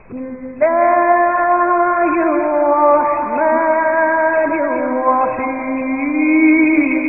بسم الله الرحمن الرحيم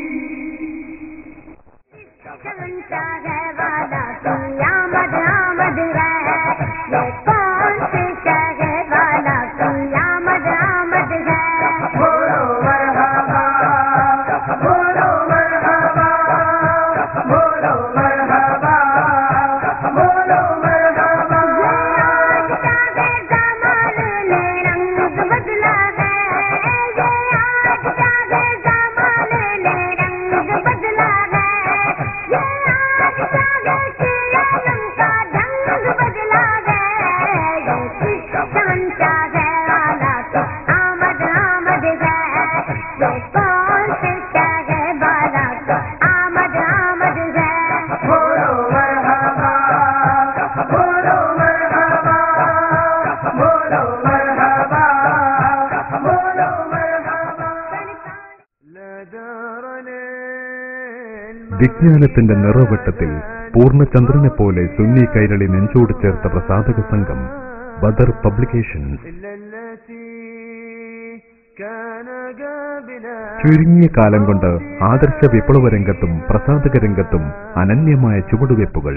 चमचा है वादा तुम यामद आमद है ये कौन से शहर वाला तुम यामद आमद है बोलो मरहबा बोलो मरहबा बोलो मरहबा बोलो मरहबा आज चाहे जमाल ने रंग बदला है ये आज चाहे जमाल ने रंग बदला है ये आज चाहे शियालम का ढंग बदला है ये चमचा है वाला तो आमद आमद है ये कौन से शहर वाला तो आमद आमद है बोलो मरहबा बोलो मरहबा बोलो मरहबा बोलो मरहबा വിജ്ഞാനത്തിന്റെ നിറവട്ടത്തിൽ പൂർണ്ണചന്ദ്രനെ പോലെ സുന്നി കൈരളി നെഞ്ചോട് ചേർത്ത പ്രസാധക സംഘം ബദർ പബ്ലിക്കേഷൻസ് ചുരുങ്ങിയ കാലം കൊണ്ട് ആദർശ വിപ്ലവ രംഗത്തും പ്രസാധക രംഗത്തും അനന്യമായ ചുവടുവയ്പ്പുകൾ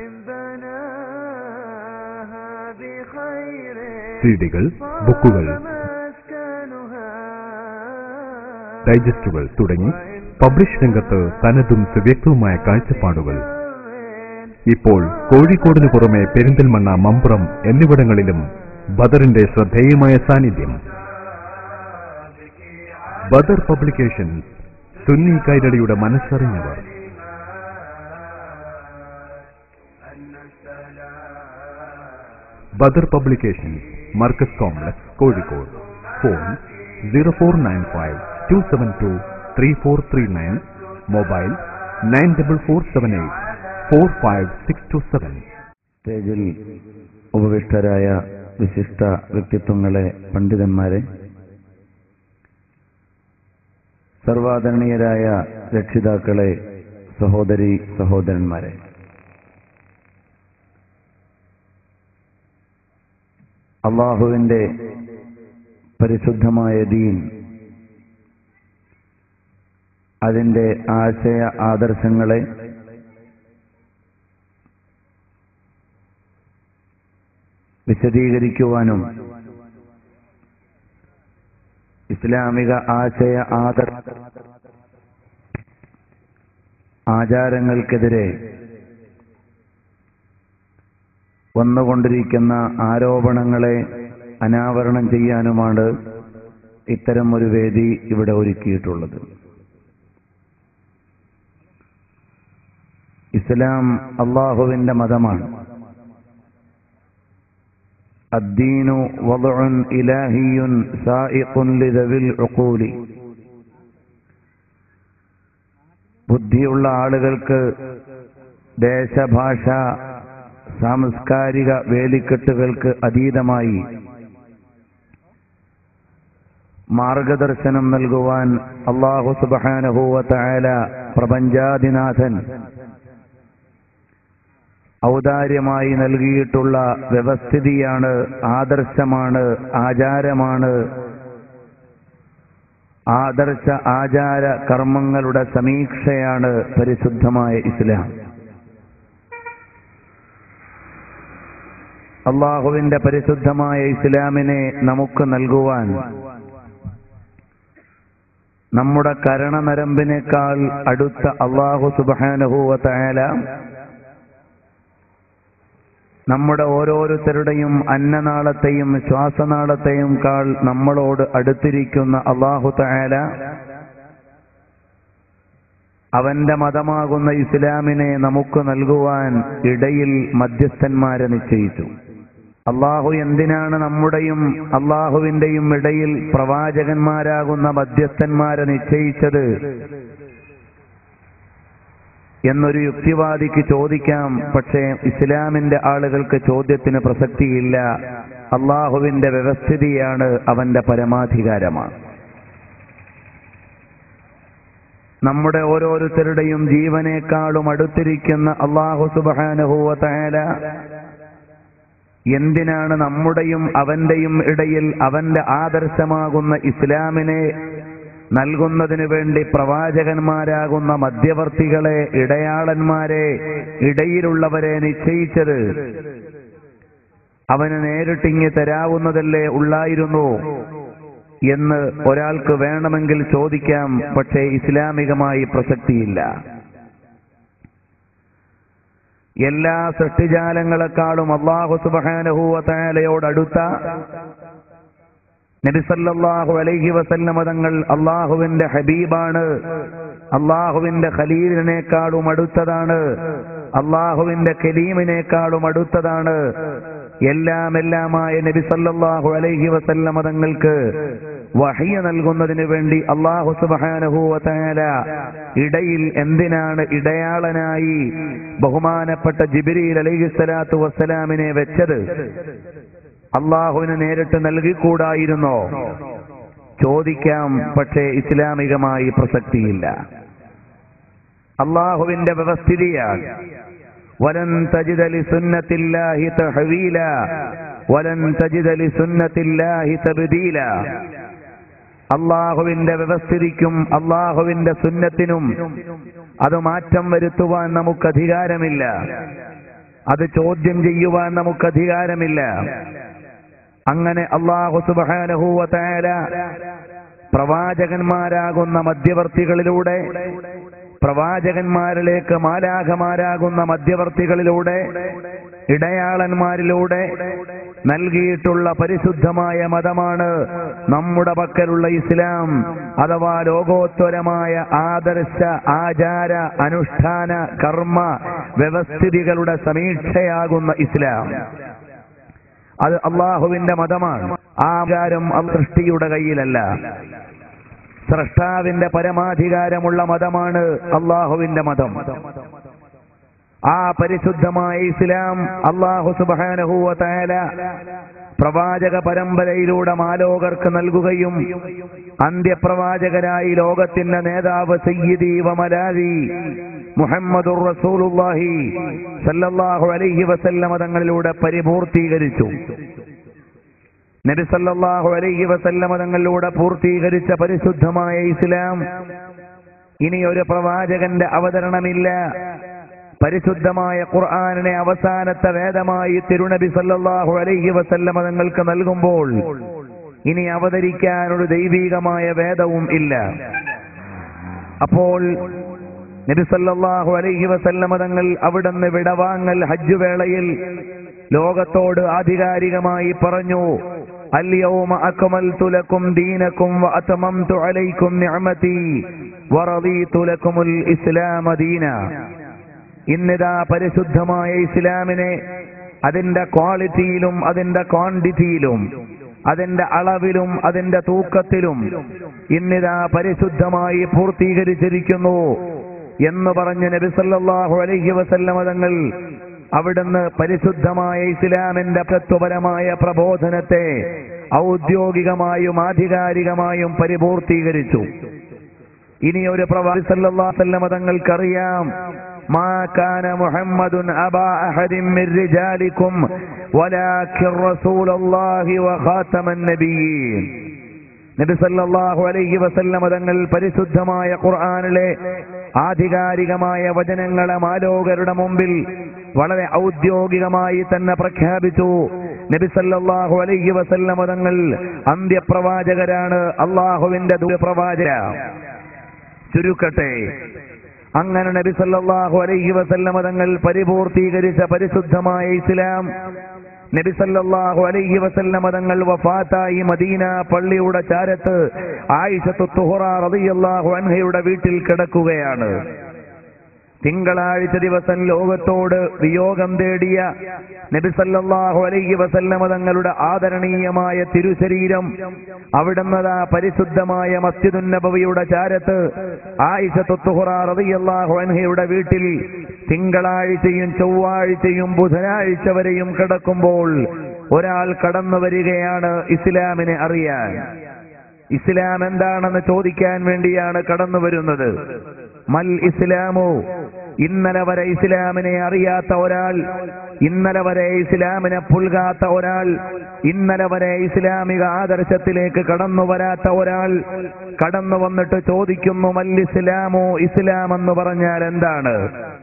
സീഡികൾ ബുക്കുകൾ ഡൈജസ്റ്റുകൾ തുടങ്ങി പബ്ലിഷ് രംഗത്ത് തനതും സുവ്യക്തവുമായ കാഴ്ചപ്പാടുകൾ ഇപ്പോൾ കോഴിക്കോടിനു പുറമെ പെരിന്തൽമണ്ണ മമ്പുറം എന്നിവിടങ്ങളിലും ബദറിന്റെ ശ്രദ്ധേയമായ സാന്നിധ്യം ബദർ പബ്ലിക്കേഷൻസ് സുന്നി കൈരളിയുടെ മനസ്സറിഞ്ഞവർ Badar publications Markaz complex Kozhikode phone zero four nine five two seven two three four three nine mobile nine double four seven eight four five six two seven സ്റ്റേജിൽ ഉപവിഷ്ടരായ വിശിഷ്ട വ്യക്തിത്വങ്ങളെ പണ്ഡിതന്മാരെ സർവാദരണീയരായ രക്ഷിതാക്കളെ സഹോദരി സഹോദരന്മാരെ അള്ളാഹുവിന്റെ പരിശുദ്ധമായ ദീൻ അതിന്റെ ആശയ ആദർശങ്ങളെ വിശദീകരിക്കുവാനും ഇസ്ലാമിക ആശയ ആദർ ആചാരങ്ങൾക്കെതിരെ വന്നുകൊണ്ടിരിക്കുന്ന ആരോപണങ്ങളെ അനാവരണം ചെയ്യാനുമാണ് ഇത്തരം ഒരു വേദി ഇവിടെ ഒരുക്കിയിട്ടുള്ളത് ഇസ്ലാം അള്ളാഹുവിന്റെ മതമാണ് الدين وضع إلهي سائق لذوي العقول ബുദ്ധിയുള്ള ആളുകൾക്ക് ദേശഭാഷ സാംസ്കാരിക വേലിക്കെട്ടുകൾക്ക് അതീതമായി മാർഗദർശനം നൽകുവാൻ അള്ളാഹു സുബാനഹുവ തആല പ്രപഞ്ചാദിനാഥൻ ഔദാര്യമായി നൽകിയിട്ടുള്ള വ്യവസ്ഥിതിയാണ് ആദർശമാണ് ആചാരമാണ് ആദർശ ആചാര കർമ്മങ്ങളുടെ സമീക്ഷയാണ് പരിശുദ്ധമായ ഇസ്ലാം അള്ളാഹുവിന്റെ പരിശുദ്ധമായ ഇസ്ലാമിനെ നമുക്ക് നൽകുവാൻ നമ്മുടെ കരണനരമ്പിനേക്കാൾ അടുത്ത അള്ളാഹു സുബാനഹുവ തയാല നമ്മുടെ ഓരോരുത്തരുടെയും അന്നനാളത്തെയും ശ്വാസനാളത്തെയും കാൾ നമ്മളോട് അടുത്തിരിക്കുന്ന അള്ളാഹു തആല അവന്റെ മതമാകുന്ന ഇസ്ലാമിനെ നമുക്ക് നൽകുവാൻ ഇടയിൽ മധ്യസ്ഥന്മാരെ നിശ്ചയിച്ചു അള്ളാഹു എന്തിനാണ് നമ്മുടെയും അള്ളാഹുവിന്റെയും ഇടയിൽ പ്രവാചകന്മാരാകുന്ന മധ്യസ്ഥന്മാരെ നിശ്ചയിച്ചത് എന്നൊരു യുക്തിവാദിക്ക് ചോദിക്കാം പക്ഷേ ഇസ്ലാമിന്റെ ആളുകൾക്ക് ചോദ്യത്തിന് പ്രസക്തിയില്ല അള്ളാഹുവിന്റെ വ്യവസ്ഥിതിയാണ് അവന്റെ പരമാധികാരമാണ് നമ്മുടെ ഓരോരുത്തരുടെയും ജീവനേക്കാളും അടുത്തിരിക്കുന്ന അള്ളാഹു സുബാനഹുവ തആല എന്തിനാണ് നമ്മുടെയും അവന്റെയും ഇടയിൽ അവന്റെ ആദർശമാകുന്ന ഇസ്ലാമിനെ നൽകുന്നതിനു വേണ്ടി പ്രവാചകന്മാരാകുന്ന മധ്യവർത്തികളെ ഇടയാളന്മാരെ ഇടയിലുള്ളവരെ നിശ്ചയിച്ചത് അവന് നേരിട്ടിങ്ങി തരാവുന്നതല്ലേ ഉള്ളായിരുന്നു എന്ന് ഒരാൾക്ക് വേണമെങ്കിൽ ചോദിക്കാം പക്ഷേ ഇസ്ലാമികമായി പ്രസക്തിയില്ല എല്ലാ സൃഷ്ടിജാലങ്ങളെക്കാളും അള്ളാഹു സുബാനഹൂവലയോടടുത്ത നബിസല്ലാഹു അലൈഹി വസല്ലമ തങ്ങൾ അള്ളാഹുവിന്റെ ഹബീബാണ് അള്ളാഹുവിന്റെ ഖലീലിനേക്കാളും അടുത്തതാണ് അള്ളാഹുവിന്റെ കലീമിനേക്കാളും അടുത്തതാണ് എല്ലാം എല്ലാമായ നബി സല്ലല്ലാഹു അലൈഹി വസല്ലമ തങ്ങൾക്ക് വഹിയ നൽകുന്നതിന് വേണ്ടി അള്ളാഹു സുബാനഹുവല ഇടയിൽ എന്തിനാണ് ഇടയാളനായി ബഹുമാനപ്പെട്ട ജിബിരിൽ അലൈഹി സ്വലാത്തു വസ്സലാമിനെ വെച്ചത് അള്ളാഹുവിന് നേരിട്ട് നൽകിക്കൂടായിരുന്നോ ചോദിക്കാം പക്ഷേ ഇസ്ലാമികമായി പ്രസക്തിയില്ല അള്ളാഹുവിന്റെ വ്യവസ്ഥിതിയാണ് ولن تجد لسنة الله تحويلا ولن تجد لسنة الله تبديلا അള്ളാഹുവിന്റെ വ്യവസ്ഥിതിക്കും അള്ളാഹുവിന്റെ സുന്നത്തിനും അത് മാറ്റം വരുത്തുവാൻ നമുക്ക് അധികാരമില്ല അത് ചോദ്യം ചെയ്യുവാൻ നമുക്ക് അധികാരമില്ല അങ്ങനെ അള്ളാഹു സുബാനഹൂവല പ്രവാചകന്മാരാകുന്ന മധ്യവർത്തികളിലൂടെ പ്രവാചകന്മാരിലേക്ക് മാലാഖമാരാകുന്ന മധ്യവർത്തികളിലൂടെ ഇടയാളന്മാരിലൂടെ നൽകിയിട്ടുള്ള പരിശുദ്ധമായ മതമാണ് നമ്മുടെ പക്കലുള്ള ഇസ്ലാം അഥവാ ലോകോത്തരമായ ആദർശ ആചാര അനുഷ്ഠാന കർമ്മ വ്യവസ്ഥിതികളുടെ സമീക്ഷയാകുന്ന ഇസ്ലാം അത് അള്ളാഹുവിന്റെ മതമാണ് ആ ആചാരം സൃഷ്ടിയുടെ കയ്യിലല്ല സ്രഷ്ടാവിന്റെ പരമാധികാരമുള്ള മതമാണ് അള്ളാഹുവിന്റെ മതം ആ പരിശുദ്ധമായ ഇസ്ലാം അള്ളാഹു സുബാനഹുവല പ്രവാചക പരമ്പരയിലൂടെ മാലോകർക്ക് നൽകുകയും അന്ത്യപ്രവാചകരായി ലോകത്തിന്റെ നേതാവ് സയ്യിദി വമലാദി മുഹമ്മദുർ റസൂലുള്ളാഹി സല്ലല്ലാഹു അലൈഹി വസല്ലമ തങ്ങളിലൂടെ പരിപൂർത്തീകരിച്ചു നബി സല്ലല്ലാഹു അലൈഹി വസല്ലമ തങ്ങളിലൂടെ പൂർത്തീകരിച്ച പരിശുദ്ധമായ ഇസ്ലാം ഇനി ഒരു പ്രവാചകന്റെ അവതരണമില്ല പരിശുദ്ധമായ ഖുർആാനിനെ അവസാനത്തെ വേദമായി തിരുനബി സല്ലല്ലാഹു അലൈഹി വസല്ലമ തങ്ങൾക്ക് നൽകുമ്പോൾ ഇനി അവതരിക്കാൻ ഒരു ദൈവീകമായ വേദവും ഇല്ല അപ്പോൾ നബി സല്ലല്ലാഹു അലൈഹി വസല്ലമ തങ്ങൾ അവിടുന്ന് വിടവാങ്ങൽ ഹജ്ജ് വേളയിൽ ലോകത്തോട് ആധികാരികമായി പറഞ്ഞു اليوم أكملت لكم دينكم وأتممت عليكم نعمتي ورضيت لكم الإسلام دينا ഇന്നിതാ പരിശുദ്ധമായ ഇസ്ലാമിനെ അതിന്റെ ക്വാളിറ്റിയിലും അതിന്റെ ക്വാണ്ടിറ്റിയിലും അതിന്റെ അളവിലും അതിന്റെ തൂക്കത്തിലും ഇന്നിതാ പരിശുദ്ധമായി പൂർത്തീകരിച്ചിരിക്കുന്നു എന്ന് പറഞ്ഞ് നബി സല്ലല്ലാഹു അലൈഹി വസല്ലമ തങ്ങൾ അവിടുന്ന് പരിശുദ്ധമായ ഇസ്ലാമിന്റെ തത്വപരമായ പ്രബോധനത്തെ ഔദ്യോഗികമായും ആധികാരികമായും പരിപൂർത്തീകരിച്ചു ഇനി ഒരു പ്രവാചി സല്ലല്ലാഹു അലൈഹി വസല്ലമ തങ്ങൾക്കറിയാം ما كان محمد أبا أحد من رجالكم ولكن رسول الله وخاتم النبيين നബി സല്ലല്ലാഹു അലൈഹി വസല്ലമ തങ്ങൾ പരിശുദ്ധമായ ഖുർആനിലെ ആധികാരികമായ വചനങ്ങളെ മാലോകരുടെ മുമ്പിൽ വളരെ ഔദ്യോഗികമായി തന്നെ പ്രഖ്യാപിച്ചു നബി സല്ലല്ലാഹു അലൈഹി വസല്ലമ തങ്ങൾ അന്ത്യപ്രവാചകരാണ് അള്ളാഹുവിന്റെ ദൂരപ്രവാചക ചുരുക്കട്ടെ അങ്ങനെ നബി സല്ലല്ലാഹു അലൈഹി വസല്ലമ തങ്ങൾ പരിപൂർത്തീകരിച്ച പരിശുദ്ധമായ ഇസ്ലാം നബി സല്ലല്ലാഹു അലൈഹി വസല്ലമ തങ്ങൾ വഫാത്തായി മദീന പള്ളിയുടെ ചാരത്ത് ആയിഷത്തു തുഹറ റളിയല്ലാഹു അൻഹയുടെ വീട്ടിൽ കിടക്കുകയാണ് തിങ്കളാഴ്ച ദിവസം ലോകത്തോട് വിയോഗം തേടിയ നബി സല്ലല്ലാഹു അലൈഹി വസല്ലമ തങ്ങളുടെ ആദരണീയമായ തിരുശരീരം അവിടുന്നതാ പരിശുദ്ധമായ മസ്ജിദുൻ നബവിയുടെ ചാരത്ത് ആയിഷ തുഹറ റളിയല്ലാഹു അൻഹയുടെ വീട്ടിൽ തിങ്കളാഴ്ചയും ചൊവ്വാഴ്ചയും ബുധനാഴ്ച വരെയും കിടക്കുമ്പോൾ ഒരാൾ കടന്നു വരികയാണ് ഇസ്ലാമിനെ അറിയാൻ ഇസ്ലാം എന്താണെന്ന് ചോദിക്കാൻ വേണ്ടിയാണ് കടന്നു വരുന്നത് മൽ ഇസ്ലാമു ഇന്നലെ വരെ ഇസ്ലാമിനെ അറിയാത്ത ഒരാൾ ഇന്നലെ വരെ ഇസ്ലാമിനെ പുൽകാത്ത ഒരാൾ ഇന്നലെ വരെ ഇസ്ലാമിക ആദർശത്തിലേക്ക് കടന്നു വരാത്ത ഒരാൾ കടന്നു വന്നിട്ട് ചോദിക്കുന്നു മല്ലിസ്ലാമോ ഇസ്ലാം എന്ന് പറഞ്ഞാൽ എന്താണ്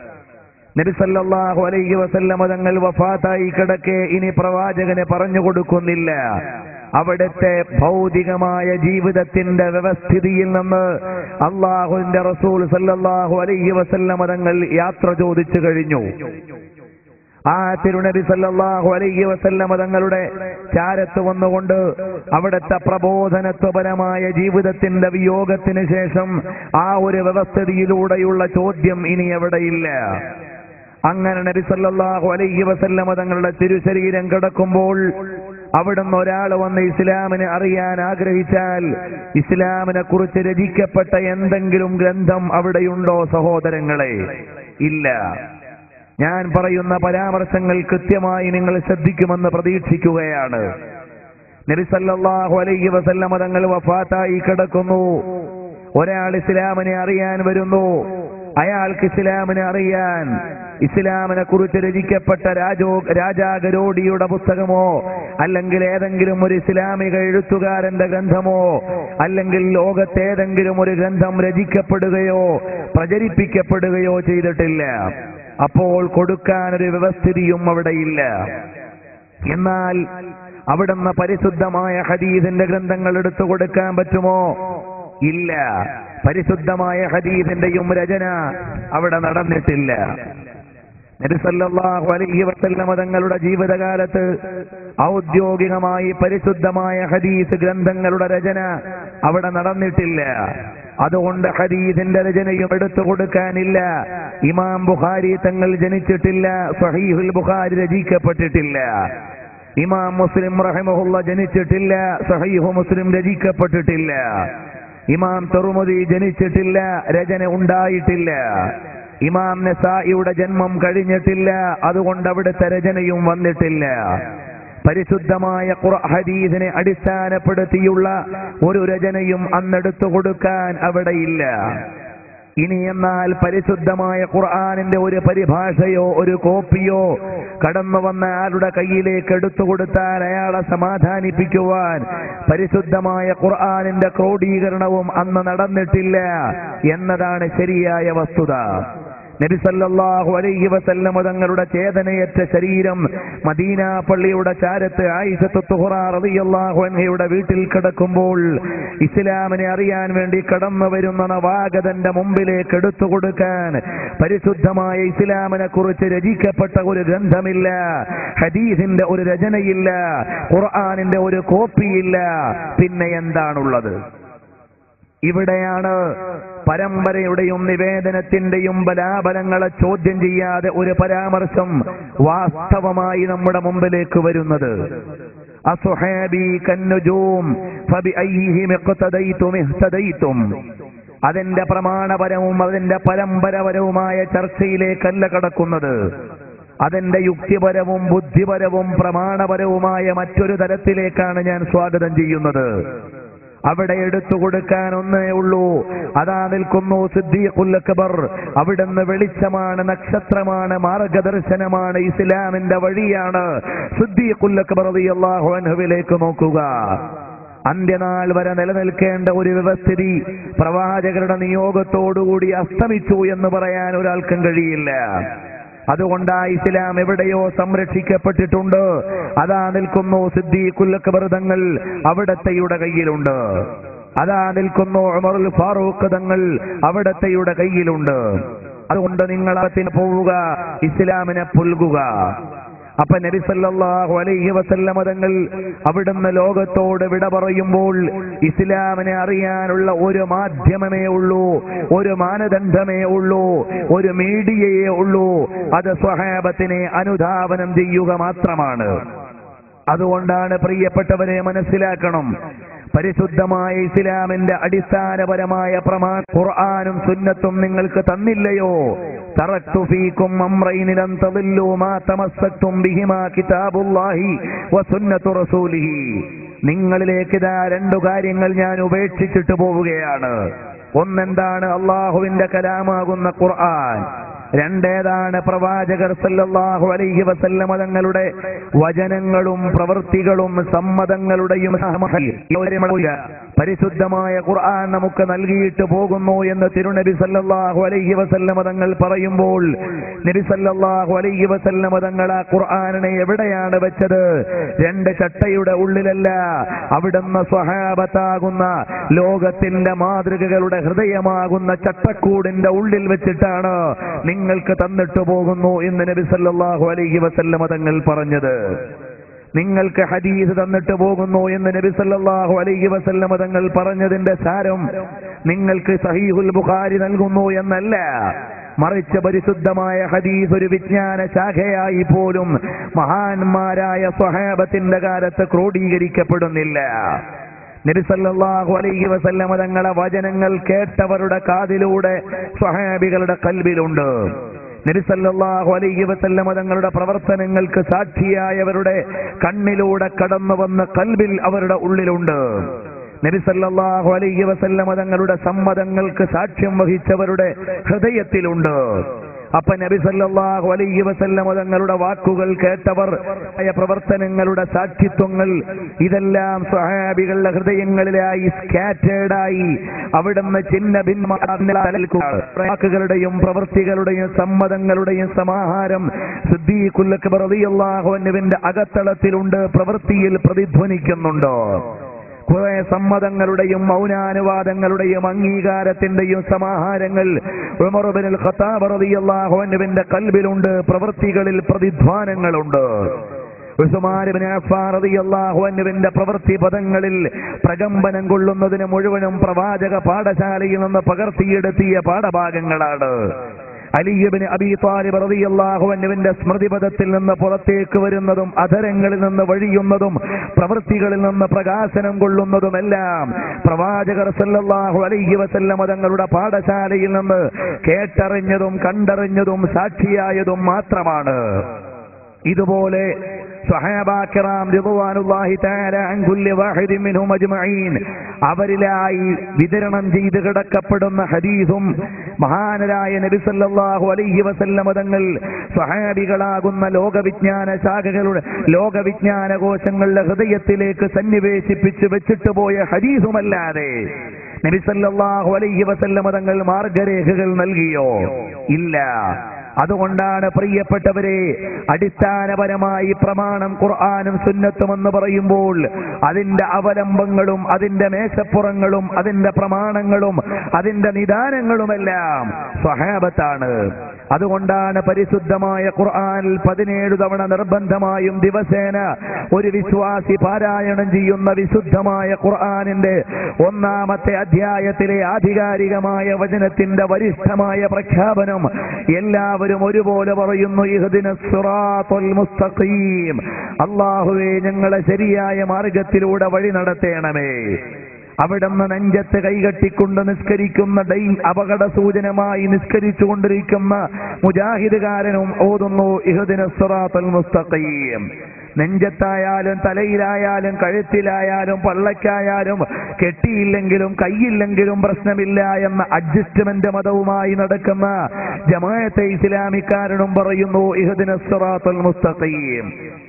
നബിസല്ലാഹു അലൈഹി വസല്ലമ തങ്ങൾ വഫാത്തായി കിടക്കെ ഇനി പ്രവാചകന് പറഞ്ഞു കൊടുക്കുന്നില്ല അവിടുത്തെ ഭൗതികമായ ജീവിതത്തിന്റെ വ്യവസ്ഥിതിയിൽ നിന്ന് അള്ളാഹുവിന്റെ റസൂൽ സല്ലല്ലാഹു അലൈഹി വസല്ലമ തങ്ങൾ യാത്ര ചോദിച്ചു കഴിഞ്ഞു ആ തിരുനബി സല്ലല്ലാഹു അലൈഹി വസല്ലമ തങ്ങളുടെ ചാരത്ത് വന്നുകൊണ്ട് അവിടുത്തെ പ്രബോധനത്വപരമായ ജീവിതത്തിന്റെ വിയോഗത്തിന് ശേഷം ആ ഒരു വ്യവസ്ഥിതിയിലൂടെയുള്ള ചോദ്യം ഇനി എവിടെയില്ല അങ്ങനെ നബി സല്ലല്ലാഹു അലൈഹി വസല്ലമ തങ്ങളുടെ തിരുശരീരം കിടക്കുമ്പോൾ അവിടുന്ന് ഒരാൾ വന്ന് ഇസ്ലാമിനെ അറിയാൻ ആഗ്രഹിച്ചാൽ ഇസ്ലാമിനെ കുറിച്ച് രചിക്കപ്പെട്ട എന്തെങ്കിലും ഗ്രന്ഥം അവിടെയുണ്ടോ സഹോദരങ്ങളെ ഇല്ല ഞാൻ പറയുന്ന പരാമർശങ്ങൾ കൃത്യമായി നിങ്ങൾ ശ്രദ്ധിക്കുമെന്ന് പ്രതീക്ഷിക്കുകയാണ് നബി സല്ലല്ലാഹു അലൈഹി വസല്ലമ തങ്ങൾ വഫാത്തായി കിടക്കുന്നു ഒരാൾ ഇസ്ലാമിനെ അറിയാൻ വരുന്നു അയാൾക്ക് ഇസ്ലാമിനെ അറിയാൻ ഇസ്ലാമിനെ കുറിച്ച് രചിക്കപ്പെട്ട രാജോ രാജാഗരോഡിയുടെ പുസ്തകമോ അല്ലെങ്കിൽ ഏതെങ്കിലും ഒരു ഇസ്ലാമിക എഴുത്തുകാരന്റെ ഗ്രന്ഥമോ അല്ലെങ്കിൽ ലോകത്തേതെങ്കിലും ഒരു ഗ്രന്ഥം രചിക്കപ്പെടുകയോ പ്രചരിപ്പിക്കപ്പെടുകയോ ചെയ്തിട്ടില്ല അപ്പോൾ കൊടുക്കാൻ ഒരു വ്യവസ്ഥിതിയും അവിടെയില്ല എന്നാൽ അവിടുന്ന് പരിശുദ്ധമായ ഹദീസിന്റെ ഗ്രന്ഥങ്ങൾ എടുത്തു കൊടുക്കാൻ പറ്റുമോ ഇല്ല പരിശുദ്ധമായ ഹദീസിന്റെയും രചന അവിടെ നടന്നിട്ടില്ല നബിസല്ലാഹു അലൈഹി വസല്ലമ തങ്ങളുടെ ജീവിതകാലത്ത് ഔദ്യോഗികമായി പരിശുദ്ധമായ ഹദീസ് ഗ്രന്ഥങ്ങളുടെ രചന അവിടെ നടന്നിട്ടില്ല അതുകൊണ്ട് ഹദീസിന്റെ രചനയും എടുത്തു കൊടുക്കാനില്ല ഇമാം ബുഖാരി തങ്ങൾ ജനിച്ചിട്ടില്ല സഹീഹുൽ ബുഖാരി രചിക്കപ്പെട്ടിട്ടില്ല ഇമാം മുസ്ലിം റഹിമഹുള്ള ജനിച്ചിട്ടില്ല സഹീഹു മുസ്ലിം രചിക്കപ്പെട്ടിട്ടില്ല ഇമാം തെറുമതി ജനിച്ചിട്ടില്ല രചന ഉണ്ടായിട്ടില്ല ഇമാം നസായിയുടെ ജന്മം കഴിഞ്ഞിട്ടില്ല അതുകൊണ്ട് അവിടുത്തെ രചനയും വന്നിട്ടില്ല പരിശുദ്ധമായ ഖുർ- ഹദീസിനെ അടിസ്ഥാനപ്പെടുത്തിയുള്ള ഒരു രചനയും അന്നെടുത്തു കൊടുക്കാൻ അവിടെയില്ല ഇനി എന്നാൽ പരിശുദ്ധമായ ഖുർആാനിന്റെ ഒരു പരിഭാഷയോ ഒരു കോപ്പിയോ കടന്നു വന്ന ആളുടെ കയ്യിലേക്ക് എടുത്തു കൊടുത്താൽ അയാളെ സമാധാനിപ്പിക്കുവാൻ പരിശുദ്ധമായ ഖുർആാനിന്റെ ക്രോഡീകരണവും അന്ന് നടന്നിട്ടില്ല എന്നതാണ് ശരിയായ വസ്തുത നബി സല്ലല്ലാഹു അലൈഹി വസല്ലമ തങ്ങളുടെ ചേതനയറ്റ ശരീരം മദീന പള്ളിയുടെ ചാരത്ത് ആയിഷത്ത് തുഹറ റളിയല്ലാഹു അൻഹയുടെ വീട്ടിൽ കിടക്കുമ്പോൾ ഇസ്ലാമിനെ അറിയാൻ വേണ്ടി കടന്നു വരുന്ന നവാഗതന്റെ മുമ്പിലേക്ക് എടുത്തു കൊടുക്കാൻ പരിശുദ്ധമായ ഇസ്ലാമിനെ കുറിച്ച് രചിക്കപ്പെട്ട ഒരു ഗ്രന്ഥമില്ല ഹദീസിന്റെ ഒരു രചനയില്ല ഖുർആാനിന്റെ ഒരു കോപ്പിയില്ല പിന്നെ എന്താണുള്ളത് ഇവിടെയാണ് പരമ്പരയുടെയും നിവേദനത്തിന്റെയും ബലാബലങ്ങളെ ചോദ്യം ചെയ്യാതെ ഒരു പരാമർശം വാസ്തവമായി നമ്മുടെ മുമ്പിലേക്ക് വരുന്നത് അസുഹാബി കന്നുജൂം ഫബിഅയ്യിഹിം ഇഖ്തദൈതും ഇഹ്തദൈതും അതിന്റെ പ്രമാണപരവും അതിന്റെ പരമ്പരപരവുമായ ചർച്ചയിലേക്കല്ല കടക്കുന്നത് അതിന്റെ യുക്തിപരവും ബുദ്ധിപരവും പ്രമാണപരവുമായ മറ്റൊരു തലത്തിലേക്കാണ് ഞാൻ സ്വാഗതം ചെയ്യുന്നത് അവിടെ എടുത്തു കൊടുക്കാൻ ഒന്നേ ഉള്ളൂ അതാ നിൽക്കുന്നു സിദ്ദീഖുൽ അക്ബർ അവിടുന്ന് വെളിച്ചമാണ് നക്ഷത്രമാണ് മാർഗദർശനമാണ് ഇസ്ലാമിന്റെ വഴിയാണ് സിദ്ദീഖുൽ അക്ബർ റളിയല്ലാഹു അൻഹുവിലേക്ക് നോക്കുക അന്ത്യനാൾ വരെ നിലനിൽക്കേണ്ട ഒരു വ്യവസ്ഥിതി പ്രവാചകരുടെ നിയോഗത്തോടുകൂടി അസ്തമിച്ചു എന്ന് പറയാൻ ഒരാൾക്കും കഴിയില്ല അതുകൊണ്ട് ആ ഇസ്ലാം എവിടെയോ സംരക്ഷിക്കപ്പെട്ടിട്ടുണ്ട് അതാ നിൽക്കുന്നു സിദ്ദീഖുൽ അക്ബർ തങ്ങൾ അവിടത്തെയുടെ കയ്യിലുണ്ട് അതാ നിൽക്കുന്നു ഉമറുൽ ഫാറൂഖ് തങ്ങൾ അവിടത്തെയുടെ കയ്യിലുണ്ട് അതുകൊണ്ട് നിങ്ങൾ അകത്തിന് പോവുക ഇസ്ലാമിനെ പുൽകുക അപ്പൊ നബി സല്ലല്ലാഹു അലൈഹി വസല്ലമ തങ്ങൾ അവിടുന്ന് ലോകത്തോട് വിട പറയുമ്പോൾ ഇസ്ലാമിനെ അറിയാനുള്ള ഒരു മാധ്യമമേ ഉള്ളൂ ഒരു മാനദണ്ഡമേ ഉള്ളൂ ഒരു മീഡിയയേ ഉള്ളൂ അത് സ്വഹാബത്തിനെ അനുധാവനം ചെയ്യുക മാത്രമാണ് അതുകൊണ്ടാണ് പ്രിയപ്പെട്ടവരെ മനസ്സിലാക്കണം പരിശുദ്ധമായ ഇസ്ലാമിന്റെ അടിസ്ഥാനപരമായ പ്രമാ ഖുർആാനും സുന്നത്തും നിങ്ങൾക്ക് തന്നില്ലയോ തറക്തു ഫീക്കും അംറൈനി ലൻ തദില്ലു മാ തമസ്സക്തും ബിഹിമാ കിതാബുല്ലാഹി വസുന്നത്തു റസൂലിഹി നിങ്ങളിലേക്ക് ഇതാ രണ്ടു കാര്യങ്ങൾ ഞാൻ ഉപേക്ഷിച്ചിട്ട് പോവുകയാണ് ഒന്നെന്താണ് അള്ളാഹുവിന്റെ കലാമാകുന്ന ഖുർആൻ രണ്ടേതാണ് പ്രവാചകർ സല്ലല്ലാഹു അലൈഹി വസല്ലമ തങ്ങളുടെ വചനങ്ങളും പ്രവൃത്തികളും സമ്മതങ്ങളുടെയും സഹമഹ- പരിശുദ്ധമായ ഖുർആൻ നമുക്ക് നൽകിയിട്ട് പോകുന്നു എന്ന് തിരുനബി സല്ലല്ലാഹു അലൈഹി വസല്ലമ തങ്ങൾ പറയുമ്പോൾ നബി സല്ലല്ലാഹു അലൈഹി വസല്ലമ തങ്ങൾ ആ ഖുർആനിനെ എവിടെയാണ് വെച്ചത് രണ്ട് ചട്ടയുടെ ഉള്ളിലല്ല അവിടുന്ന് സ്വഹാബത്താകുന്ന ലോകത്തിന്റെ മാതൃകകളുടെ ഹൃദയമാകുന്ന ചട്ടക്കൂടിന്റെ ഉള്ളിൽ വെച്ചിട്ടാണ് നിങ്ങൾക്ക് തന്നിട്ട് പോകുന്നു എന്ന് നബി സല്ലല്ലാഹു അലൈഹി വസല്ലമ തങ്ങൾ പറഞ്ഞത് നിങ്ങൾക്ക് ഹദീസ് തന്നിട്ട് പോകുന്നു എന്ന് നബി സല്ലല്ലാഹു അലൈഹി വസല്ലമ തങ്ങൾ പറഞ്ഞതിന്റെ സാരം നിങ്ങൾക്ക് സഹീഹുൽ ബുഖാരി നൽകുന്നു എന്നല്ല മറിച്ച് പരിശുദ്ധമായ ഹദീസ് ഒരു വിജ്ഞാന ശാഖയായി പോലും മഹാന്മാരായ സ്വഹാബത്തിന്റെ കാലത്ത് ക്രോഡീകരിക്കപ്പെടുന്നില്ല നബി സല്ലല്ലാഹു അലൈഹി വസല്ലമ തങ്ങളെ വചനങ്ങൾ കേട്ടവരുടെ കാതിലൂടെ സ്വഹാബികളുടെ കൽവിലുണ്ട് നബി സല്ലല്ലാഹു അലൈഹി വസല്ലമ തങ്ങളുടെ പ്രവർത്തനങ്ങൾക്ക് സാക്ഷിയായവരുടെ കണ്ണിലൂടെ കടന്നു വന്ന കൽബിൽ അവരുടെ ഉള്ളിലുണ്ട് നബി സല്ലല്ലാഹു അലൈഹി വസല്ലമ തങ്ങളുടെ സമ്മതങ്ങൾക്ക് സാക്ഷ്യം വഹിച്ചവരുടെ ഹൃദയത്തിലുണ്ട് അപ്പൊ നബി സല്ലല്ലാഹു അലൈഹി വസല്ലമ തങ്ങളുടെ വാക്കുകൾ കേട്ടവർ ആയ പ്രവർത്തനങ്ങളുടെ സാക്ഷിത്വങ്ങൾ ഇതെല്ലാം സ്വഹാബികളുടെ ഹൃദയങ്ങളിലായി സ്കാറ്റേഡായി അവിടുന്ന് ചിഹ്ന ഭിന്നമാകുന്ന വാക്കുകളുടെയും പ്രവൃത്തികളുടെയും സമ്മതങ്ങളുടെയും സമാഹാരം സിദ്ദീഖുല്ലക്ബറിയാഹുവിന്റെ അകത്തളത്തിലുണ്ട് പ്രവൃത്തിയിൽ പ്രതിധ്വനിക്കുന്നുണ്ടോ കുറെ സമ്മതങ്ങളുടെയും മൗനാനുവാദങ്ങളുടെയും അംഗീകാരത്തിന്റെയും സമാഹാരങ്ങൾ ഉമറുബിനിൽ ഖത്താബ് റളിയല്ലാഹു അൻഹുവിന്റെ കൽബിലുണ്ട് പ്രവൃത്തികളിൽ പ്രതിധ്വാനങ്ങളുണ്ട് ഉസ്മാനിബ്നു അഫ്ഫാൻ റളിയല്ലാഹു അൻഹുവിന്റെ പ്രവൃത്തി പദങ്ങളിൽ പ്രകമ്പനം കൊള്ളുന്നതിന് മുഴുവനും പ്രവാചക പാഠശാലയിൽ നിന്ന് പകർത്തിയെടുത്തിയ പാഠഭാഗങ്ങളാണ് അലിയബിന് അബി താലിബ് റളിയല്ലാഹു അൻഹുവിന്റെ സ്മൃതിപഥത്തിൽ നിന്ന് പുറത്തേക്ക് വരുന്നതും അധരങ്ങളിൽ നിന്ന് വഴിയുന്നതും പ്രവൃത്തികളിൽ നിന്ന് പ്രകാശനം കൊള്ളുന്നതുമെല്ലാം പ്രവാചകർ സല്ലല്ലാഹു അലൈഹി വസല്ലമ തങ്ങളുടെ പാഠശാലയിൽ നിന്ന് കേട്ടറിഞ്ഞതും കണ്ടറിഞ്ഞതും സാക്ഷിയായതും മാത്രമാണ് ഇതുപോലെ സ്വഹാബാക്കിറാം റിضوانുല്ലാഹി തആല അൻ കുല്ലി വാഹിദിൻ മിൻഹും അജ്മഈൻ അവരിലായി വിതരണം ചെയ്ത് കിടക്കപ്പെടുന്ന ഹദീസും മഹാനരായ നബി സല്ലല്ലാഹു അലൈഹി വസല്ലമ തങ്ങൾ സ്വഹാബികളാകുന്ന ലോകവിജ്ഞാന ശാഖകളുടെ ലോകവിജ്ഞാന കോശങ്ങളുടെ ഹൃദയത്തിലേക്ക് സന്നിവേശിപ്പിച്ച് വെച്ചിട്ട് പോയ ഹദീസുമല്ലാതെ നബി സല്ലല്ലാഹു അലൈഹി വസല്ലമ തങ്ങൾ മാർഗരേഖകൾ നൽകിയോ ഇല്ല അതുകൊണ്ടാണ് പ്രിയപ്പെട്ടവരെ അടിസ്ഥാനപരമായി പ്രമാണം ഖുർആാനും സുന്നത്തും എന്ന് പറയുമ്പോൾ അതിന്റെ അവലംബങ്ങളും അതിന്റെ മേശപ്പുറങ്ങളും അതിന്റെ പ്രമാണങ്ങളും അതിന്റെ നിദാനങ്ങളുമെല്ലാം സ്വഹാബത്താണ് അതുകൊണ്ടാണ് പരിശുദ്ധമായ ഖുർആനിൽ പതിനേഴ് തവണ നിർബന്ധമായും ദിവസേന ഒരു വിശ്വാസി പാരായണം ചെയ്യുന്ന വിശുദ്ധമായ ഖുർആനിന്റെ ഒന്നാമത്തെ അധ്യായത്തിലെ ആധികാരികമായ വചനത്തിന്റെ വരിഷ്ഠമായ പ്രഖ്യാപനം എല്ലാവരും ഒരുപോലെ പറയുന്നു ഇഹ്ദിന സിറാത്തുൽ മുസ്തഖീം അള്ളാഹുവേ ഞങ്ങളെ ശരിയായ മാർഗത്തിലൂടെ വഴി നടത്തേണമേ അവിടുന്ന് നെഞ്ചത്ത് കൈകെട്ടിക്കൊണ്ട് നിസ്കരിക്കുന്ന ഡൈ അപകട സൂചനമായി നിസ്കരിച്ചു കൊണ്ടിരിക്കുന്ന മുജാഹിദുകാരനും ഓതുന്നു ഇഹദിന സിറാത്തുൽ മുസ്തഖീം നെഞ്ചത്തായാലും തലയിലായാലും കഴുത്തിലായാലും പള്ളക്കായാലും കെട്ടിയില്ലെങ്കിലും കൈയില്ലെങ്കിലും പ്രശ്നമില്ല എന്ന അഡ്ജസ്റ്റ്മെന്റ് മതവുമായി നടക്കുന്ന ജമാഅത്തെ ഇസ്ലാമിക്കാരനും പറയുന്നു ഇഹദിന സിറാത്തുൽ മുസ്തഖീം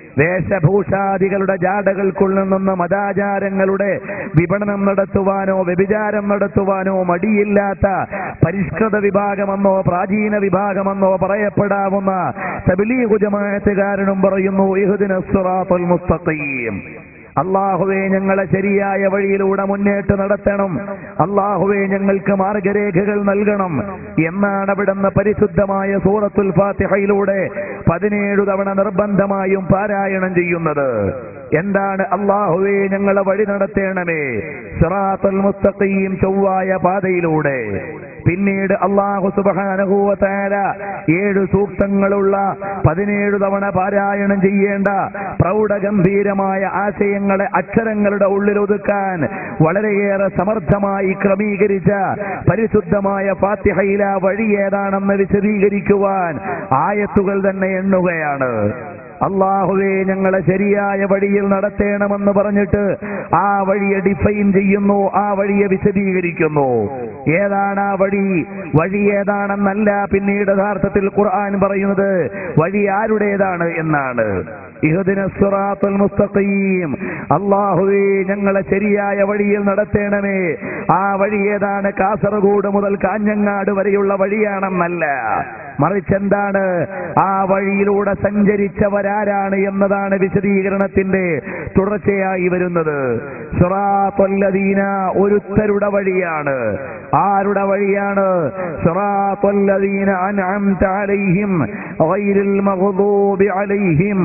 വേഷഭൂഷാദികളുടെ ജാടകൾക്കുള്ളിൽ നിന്ന് മതാചാരങ്ങളുടെ വിപണനം നടത്തുവാനോ വ്യഭിചാരം നടത്തുവാനോ മടിയില്ലാത്ത പരിഷ്കൃത വിഭാഗമെന്നോ പ്രാചീന വിഭാഗമെന്നോ പറയപ്പെടാവുന്ന തബിലീഗു ജമാഅത്തുകാരനും പറയുന്നു ഇഹുദിന സിറാത്തുൽ മുസ്തഖീം അള്ളാഹുവെ ഞങ്ങളെ ശരിയായ വഴിയിലൂടെ മുന്നേറ്റ് നടത്തണം അള്ളാഹുവെ ഞങ്ങൾക്ക് മാർഗരേഖകൾ നൽകണം എന്നാണ് അവിടുന്ന് പരിശുദ്ധമായ സൂറത്തുൽ ഫാത്തിഹയിലൂടെ പതിനേഴു തവണ നിർബന്ധമായും പാരായണം ചെയ്യുന്നത് എന്താണ് അള്ളാഹുവെ ഞങ്ങളെ വഴി നടത്തേണമേ സിറാത്തുൽ മുസ്തഖീം ചൊവ്വായ പാതയിലൂടെ പിന്നീട് അള്ളാഹു സുബാനഹൂവത്താര ഏഴ് സൂക്തങ്ങളുള്ള പതിനേഴ് തവണ പാരായണം ചെയ്യേണ്ട പ്രൗഢഗംഭീരമായ ആശയങ്ങളെ അക്ഷരങ്ങളുടെ ഉള്ളിൽ ഒതുക്കാൻ വളരെയേറെ സമർത്ഥമായി ക്രമീകരിച്ച പരിശുദ്ധമായ ഫാത്തിഹയില വഴി ഏതാണെന്ന് വിശദീകരിക്കുവാൻ ആയത്തുകൾ തന്നെ എണ്ണുകയാണ് അള്ളാഹുവേ ഞങ്ങളെ ശരിയായ വഴിയിൽ നടത്തേണമെന്ന് പറഞ്ഞിട്ട് ആ വഴിയെ ഡിഫൈൻ ചെയ്യുന്നു ആ വഴിയെ വിശദീകരിക്കുന്നു ഏതാണ് ആ വഴി വഴി ഏതാണെന്നല്ല പിന്നീട് യഥാർത്ഥത്തിൽ ഖുർആൻ പറയുന്നത് വഴി ആരുടേതാണ് എന്നാണ് ഇഹ്ദിന സിറാത്തുൽ മുസ്തഖീം അള്ളാഹുവേ ഞങ്ങളെ ശരിയായ വഴിയിൽ നടത്തേണമേ ആ വഴി ഏതാണ് കാസർഗോഡ് മുതൽ കാഞ്ഞങ്ങാട് വരെയുള്ള വഴിയാണെന്നല്ല മറിച്ച് എന്താണ് ആ വഴിയിലൂടെ സഞ്ചരിച്ചവരാരാണ് എന്നതാണ് വിശദീകരണത്തിന്റെ തുടർച്ചയായി വരുന്നത് സിറാത്തുല്ലദീന ഒരുത്തരുടെ വഴിയാണ് ആരുടെ വഴിയാണ് സിറാത്തുല്ലദീന അൻഅംത അലൈഹിം ഗൈറിൽ മഗ്ദൂബി അലൈഹിം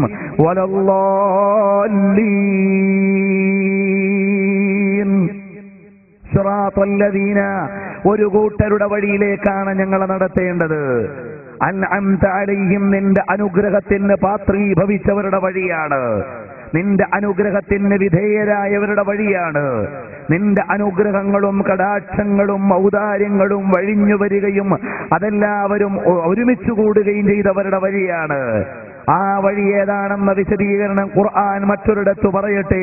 വലല്ലാലീൻ സിറാത്തുല്ലദീന ഒരു കൂട്ടരുടെ വഴിയിലേക്കാണ് ഞങ്ങൾ നടത്തേണ്ടത് അൻഅംത അലൈഹിം നിന്റെ അനുഗ്രഹത്തിന് പാത്രീഭവിച്ചവരുടെ വഴിയാണ് നിന്റെ അനുഗ്രഹത്തിന് വിധേയരായവരുടെ വഴിയാണ് നിന്റെ അനുഗ്രഹങ്ങളും കടാക്ഷങ്ങളും ഔദാര്യങ്ങളും വഴിഞ്ഞു വരികയും അതെല്ലാവരും ഒ- ഒരുമിച്ച് കൂടുകയും ചെയ്തവരുടെ വഴിയാണ് ആ വഴി ഏതാണെന്ന വിശദീകരണം ഖുർആൻ മറ്റൊരിടത്ത് പറയട്ടെ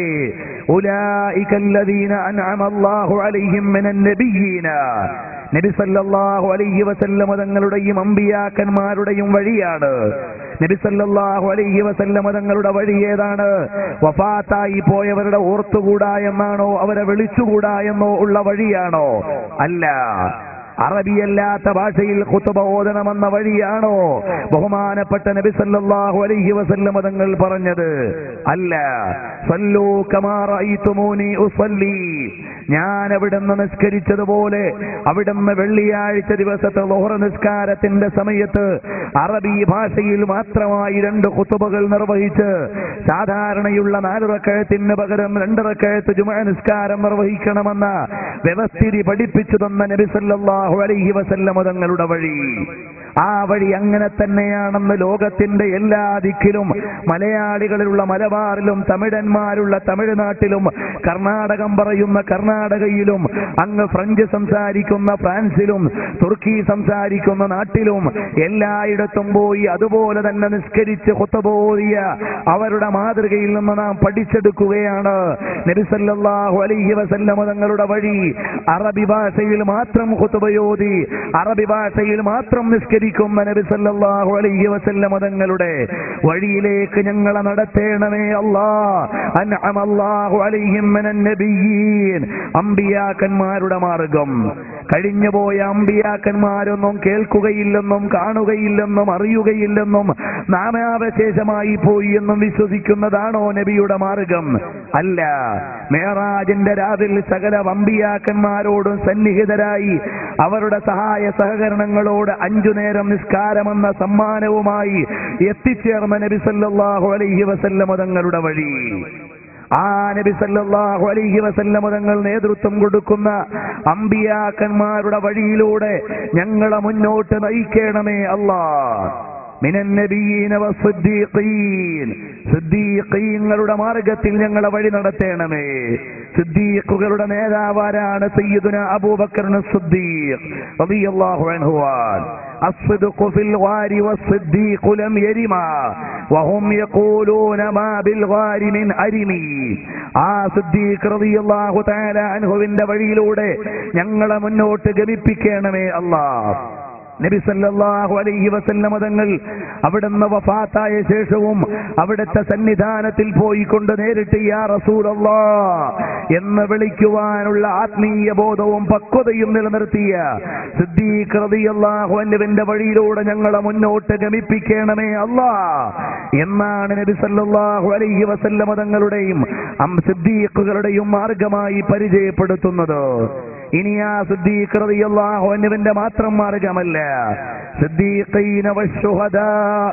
ഉലായികല്ലദീന അൻഅമല്ലാഹു അലൈഹിം മിനൻ നബിയ്യീന നബി സല്ലല്ലാഹു അലൈഹി വസല്ലമ തങ്ങളുടെയും അമ്പിയാക്കന്മാരുടെയും വഴിയാണ് നബി സല്ലല്ലാഹു അലൈഹി വസല്ലമ തങ്ങളുടെ വഴി ഏതാണ് വഫാത്തായി പോയവരുടെ ഓർത്തുകൂടാ എന്നാണോ അവരെ വിളിച്ചുകൂടാ എന്നോ ഉള്ള വഴിയാണോ അല്ല അറബിയല്ലാത്ത ഭാഷയിൽ കുത്തുബ ഓതണമെന്ന വഴിയാണോ ബഹുമാനപ്പെട്ട നബി സല്ലല്ലാഹു അലൈഹി വസല്ലമ തങ്ങൾ പറഞ്ഞത് അല്ല സല്ലൂ കമാ റഅയ്തുമൂനി ഉസല്ലി ഞാൻ അവിടുന്ന് നിസ്കരിച്ചതുപോലെ അവിടുന്ന് വെള്ളിയാഴ്ച ദിവസത്തെ ലോഹറ നിസ്കാരത്തിന്റെ സമയത്ത് അറബി ഭാഷയിൽ മാത്രമായി രണ്ട് കുത്തുബകൾ നിർവഹിച്ച് സാധാരണയുള്ള നാലിറക്കഴത്തിന് പകരം രണ്ടിറക്കഴത്ത് ജുമ നിസ്കാരം നിർവഹിക്കണമെന്ന വ്യവസ്ഥിതി പഠിപ്പിച്ചു തന്ന നബി സല്ലല്ലാഹു അലൈഹി വസല്ലമ തങ്ങളുടെ വഴി ആ വഴി അങ്ങനെ തന്നെയാണെന്ന് ലോകത്തിന്റെ എല്ലാ ദിക്കിലും മലയാളികളിലുള്ള മലബാറിലും തമിഴന്മാരുള്ള തമിഴ്നാട്ടിലും കർണാടകം പറയുന്ന കർണാടകയിലും അങ്ങ് ഫ്രഞ്ച് സംസാരിക്കുന്ന ഫ്രാൻസിലും തുർക്കി സംസാരിക്കുന്ന നാട്ടിലും എല്ലായിടത്തും പോയി അതുപോലെ തന്നെ നിസ്കരിച്ച് കൊത്തപോതിയ അവരുടെ മാതൃകയിൽ നിന്ന് നാം പഠിച്ചെടുക്കുകയാണ് നബിസല്ലാഹു അലൈഹി വസല്ലമ തങ്ങളുടെ വഴി അറബി ഭാഷയിൽ മാത്രം കുത്തുബയോതി അറബി ഭാഷയിൽ മാത്രം നിസ്കരിക്കുന്ന നബിസല്ലാഹു അലൈഹി വസല്ലമ തങ്ങളുടെ വഴിയിലേക്ക് ഞങ്ങളെ നടത്തേണമേ അല്ലാ അൻഅമല്ലാഹു അലൈഹിം മിനൻ നബിയ്യീൻ അമ്പിയാക്കന്മാരുടെ മാർഗം കഴിഞ്ഞുപോയ അമ്പിയാക്കന്മാരൊന്നും കേൾക്കുകയില്ലെന്നും കാണുകയില്ലെന്നും അറിയുകയില്ലെന്നും നാമാവശേഷമായി പോയി എന്നും വിശ്വസിക്കുന്നതാണോ നബിയുടെ മാർഗം അല്ല മേറാജിന്റെ രാവിൽ സകല അമ്പിയാക്കന്മാരോടും സന്നിഹിതരായി അവരുടെ സഹായ സഹകരണങ്ങളോട് അഞ്ചു നേരം നിസ്കാരമെന്ന സമ്മാനവുമായി എത്തിച്ചേർന്ന നബി സല്ലല്ലാഹു അലൈഹി വസല്ലമ തങ്ങളുടെ വഴി ആ നബി സല്ലല്ലാഹു അലൈഹി വസല്ലമ തങ്ങൾ നേതൃത്വം കൊടുക്കുന്ന അമ്പിയാക്കന്മാരുടെ വഴിയിലൂടെ ഞങ്ങളെ മുന്നോട്ട് നയിക്കണമേ അല്ലാ മിനൻ നബിയീന വസ്സദ്ദീഖീൻ സിദ്ദീഖീങ്ങളുടെ മാർഗത്തിൽ ഞങ്ങളെ വഴി നടത്തേണമേ സിദ്ദീഖുകളുടെ നേതാവാരാണ് സയ്യിദുന അബൂബക്കർ സിദ്ദീഖ് റളിയല്ലാഹു അൻഹു الصدق في الغار والصديق لم يرما وهم يقولون ما بالغار من أرمي ആ സിദ്ദീഖ് റളിയല്ലാഹു തആല അൻഹുവിന്റെ വഴിയിലൂടെ ഞങ്ങളെ മുന്നോട്ട് ഗമിപ്പിക്കണമേ അല്ലാഹ് നബി സല്ലല്ലാഹു അലൈഹി വസല്ലമ തങ്ങൾ അവിടുന്ന് വഫാത്തായ ശേഷവും അവിടുത്തെ സന്നിധാനത്തിൽ പോയിക്കൊണ്ട് നേരിട്ട് യാ റസൂലല്ലാ എന്ന് വിളിക്കുവാനുള്ള ആത്മീയ ബോധവും പക്വതയും നിലനിർത്തിയ സിദ്ദീഖ് റളിയല്ലാഹു അൻഹുവിന്റെ വഴിയിലൂടെ ഞങ്ങളെ മുന്നോട്ട് ഗമിപ്പിക്കണമേ അല്ലാ എന്നാണ് നബി സല്ലല്ലാഹു അലൈഹി വസല്ലമ തങ്ങളുടെയും അം സിദ്ദീഖുകളുടെയും മാർഗമായി പരിചയപ്പെടുത്തുന്നത് ഇനി ആ സിദ്ദീഖ് റളിയല്ലാഹു അൻഹുവിന്റെ മാത്രം മാർഗമല്ല സിദ്ദീഖീന വശുഹദാ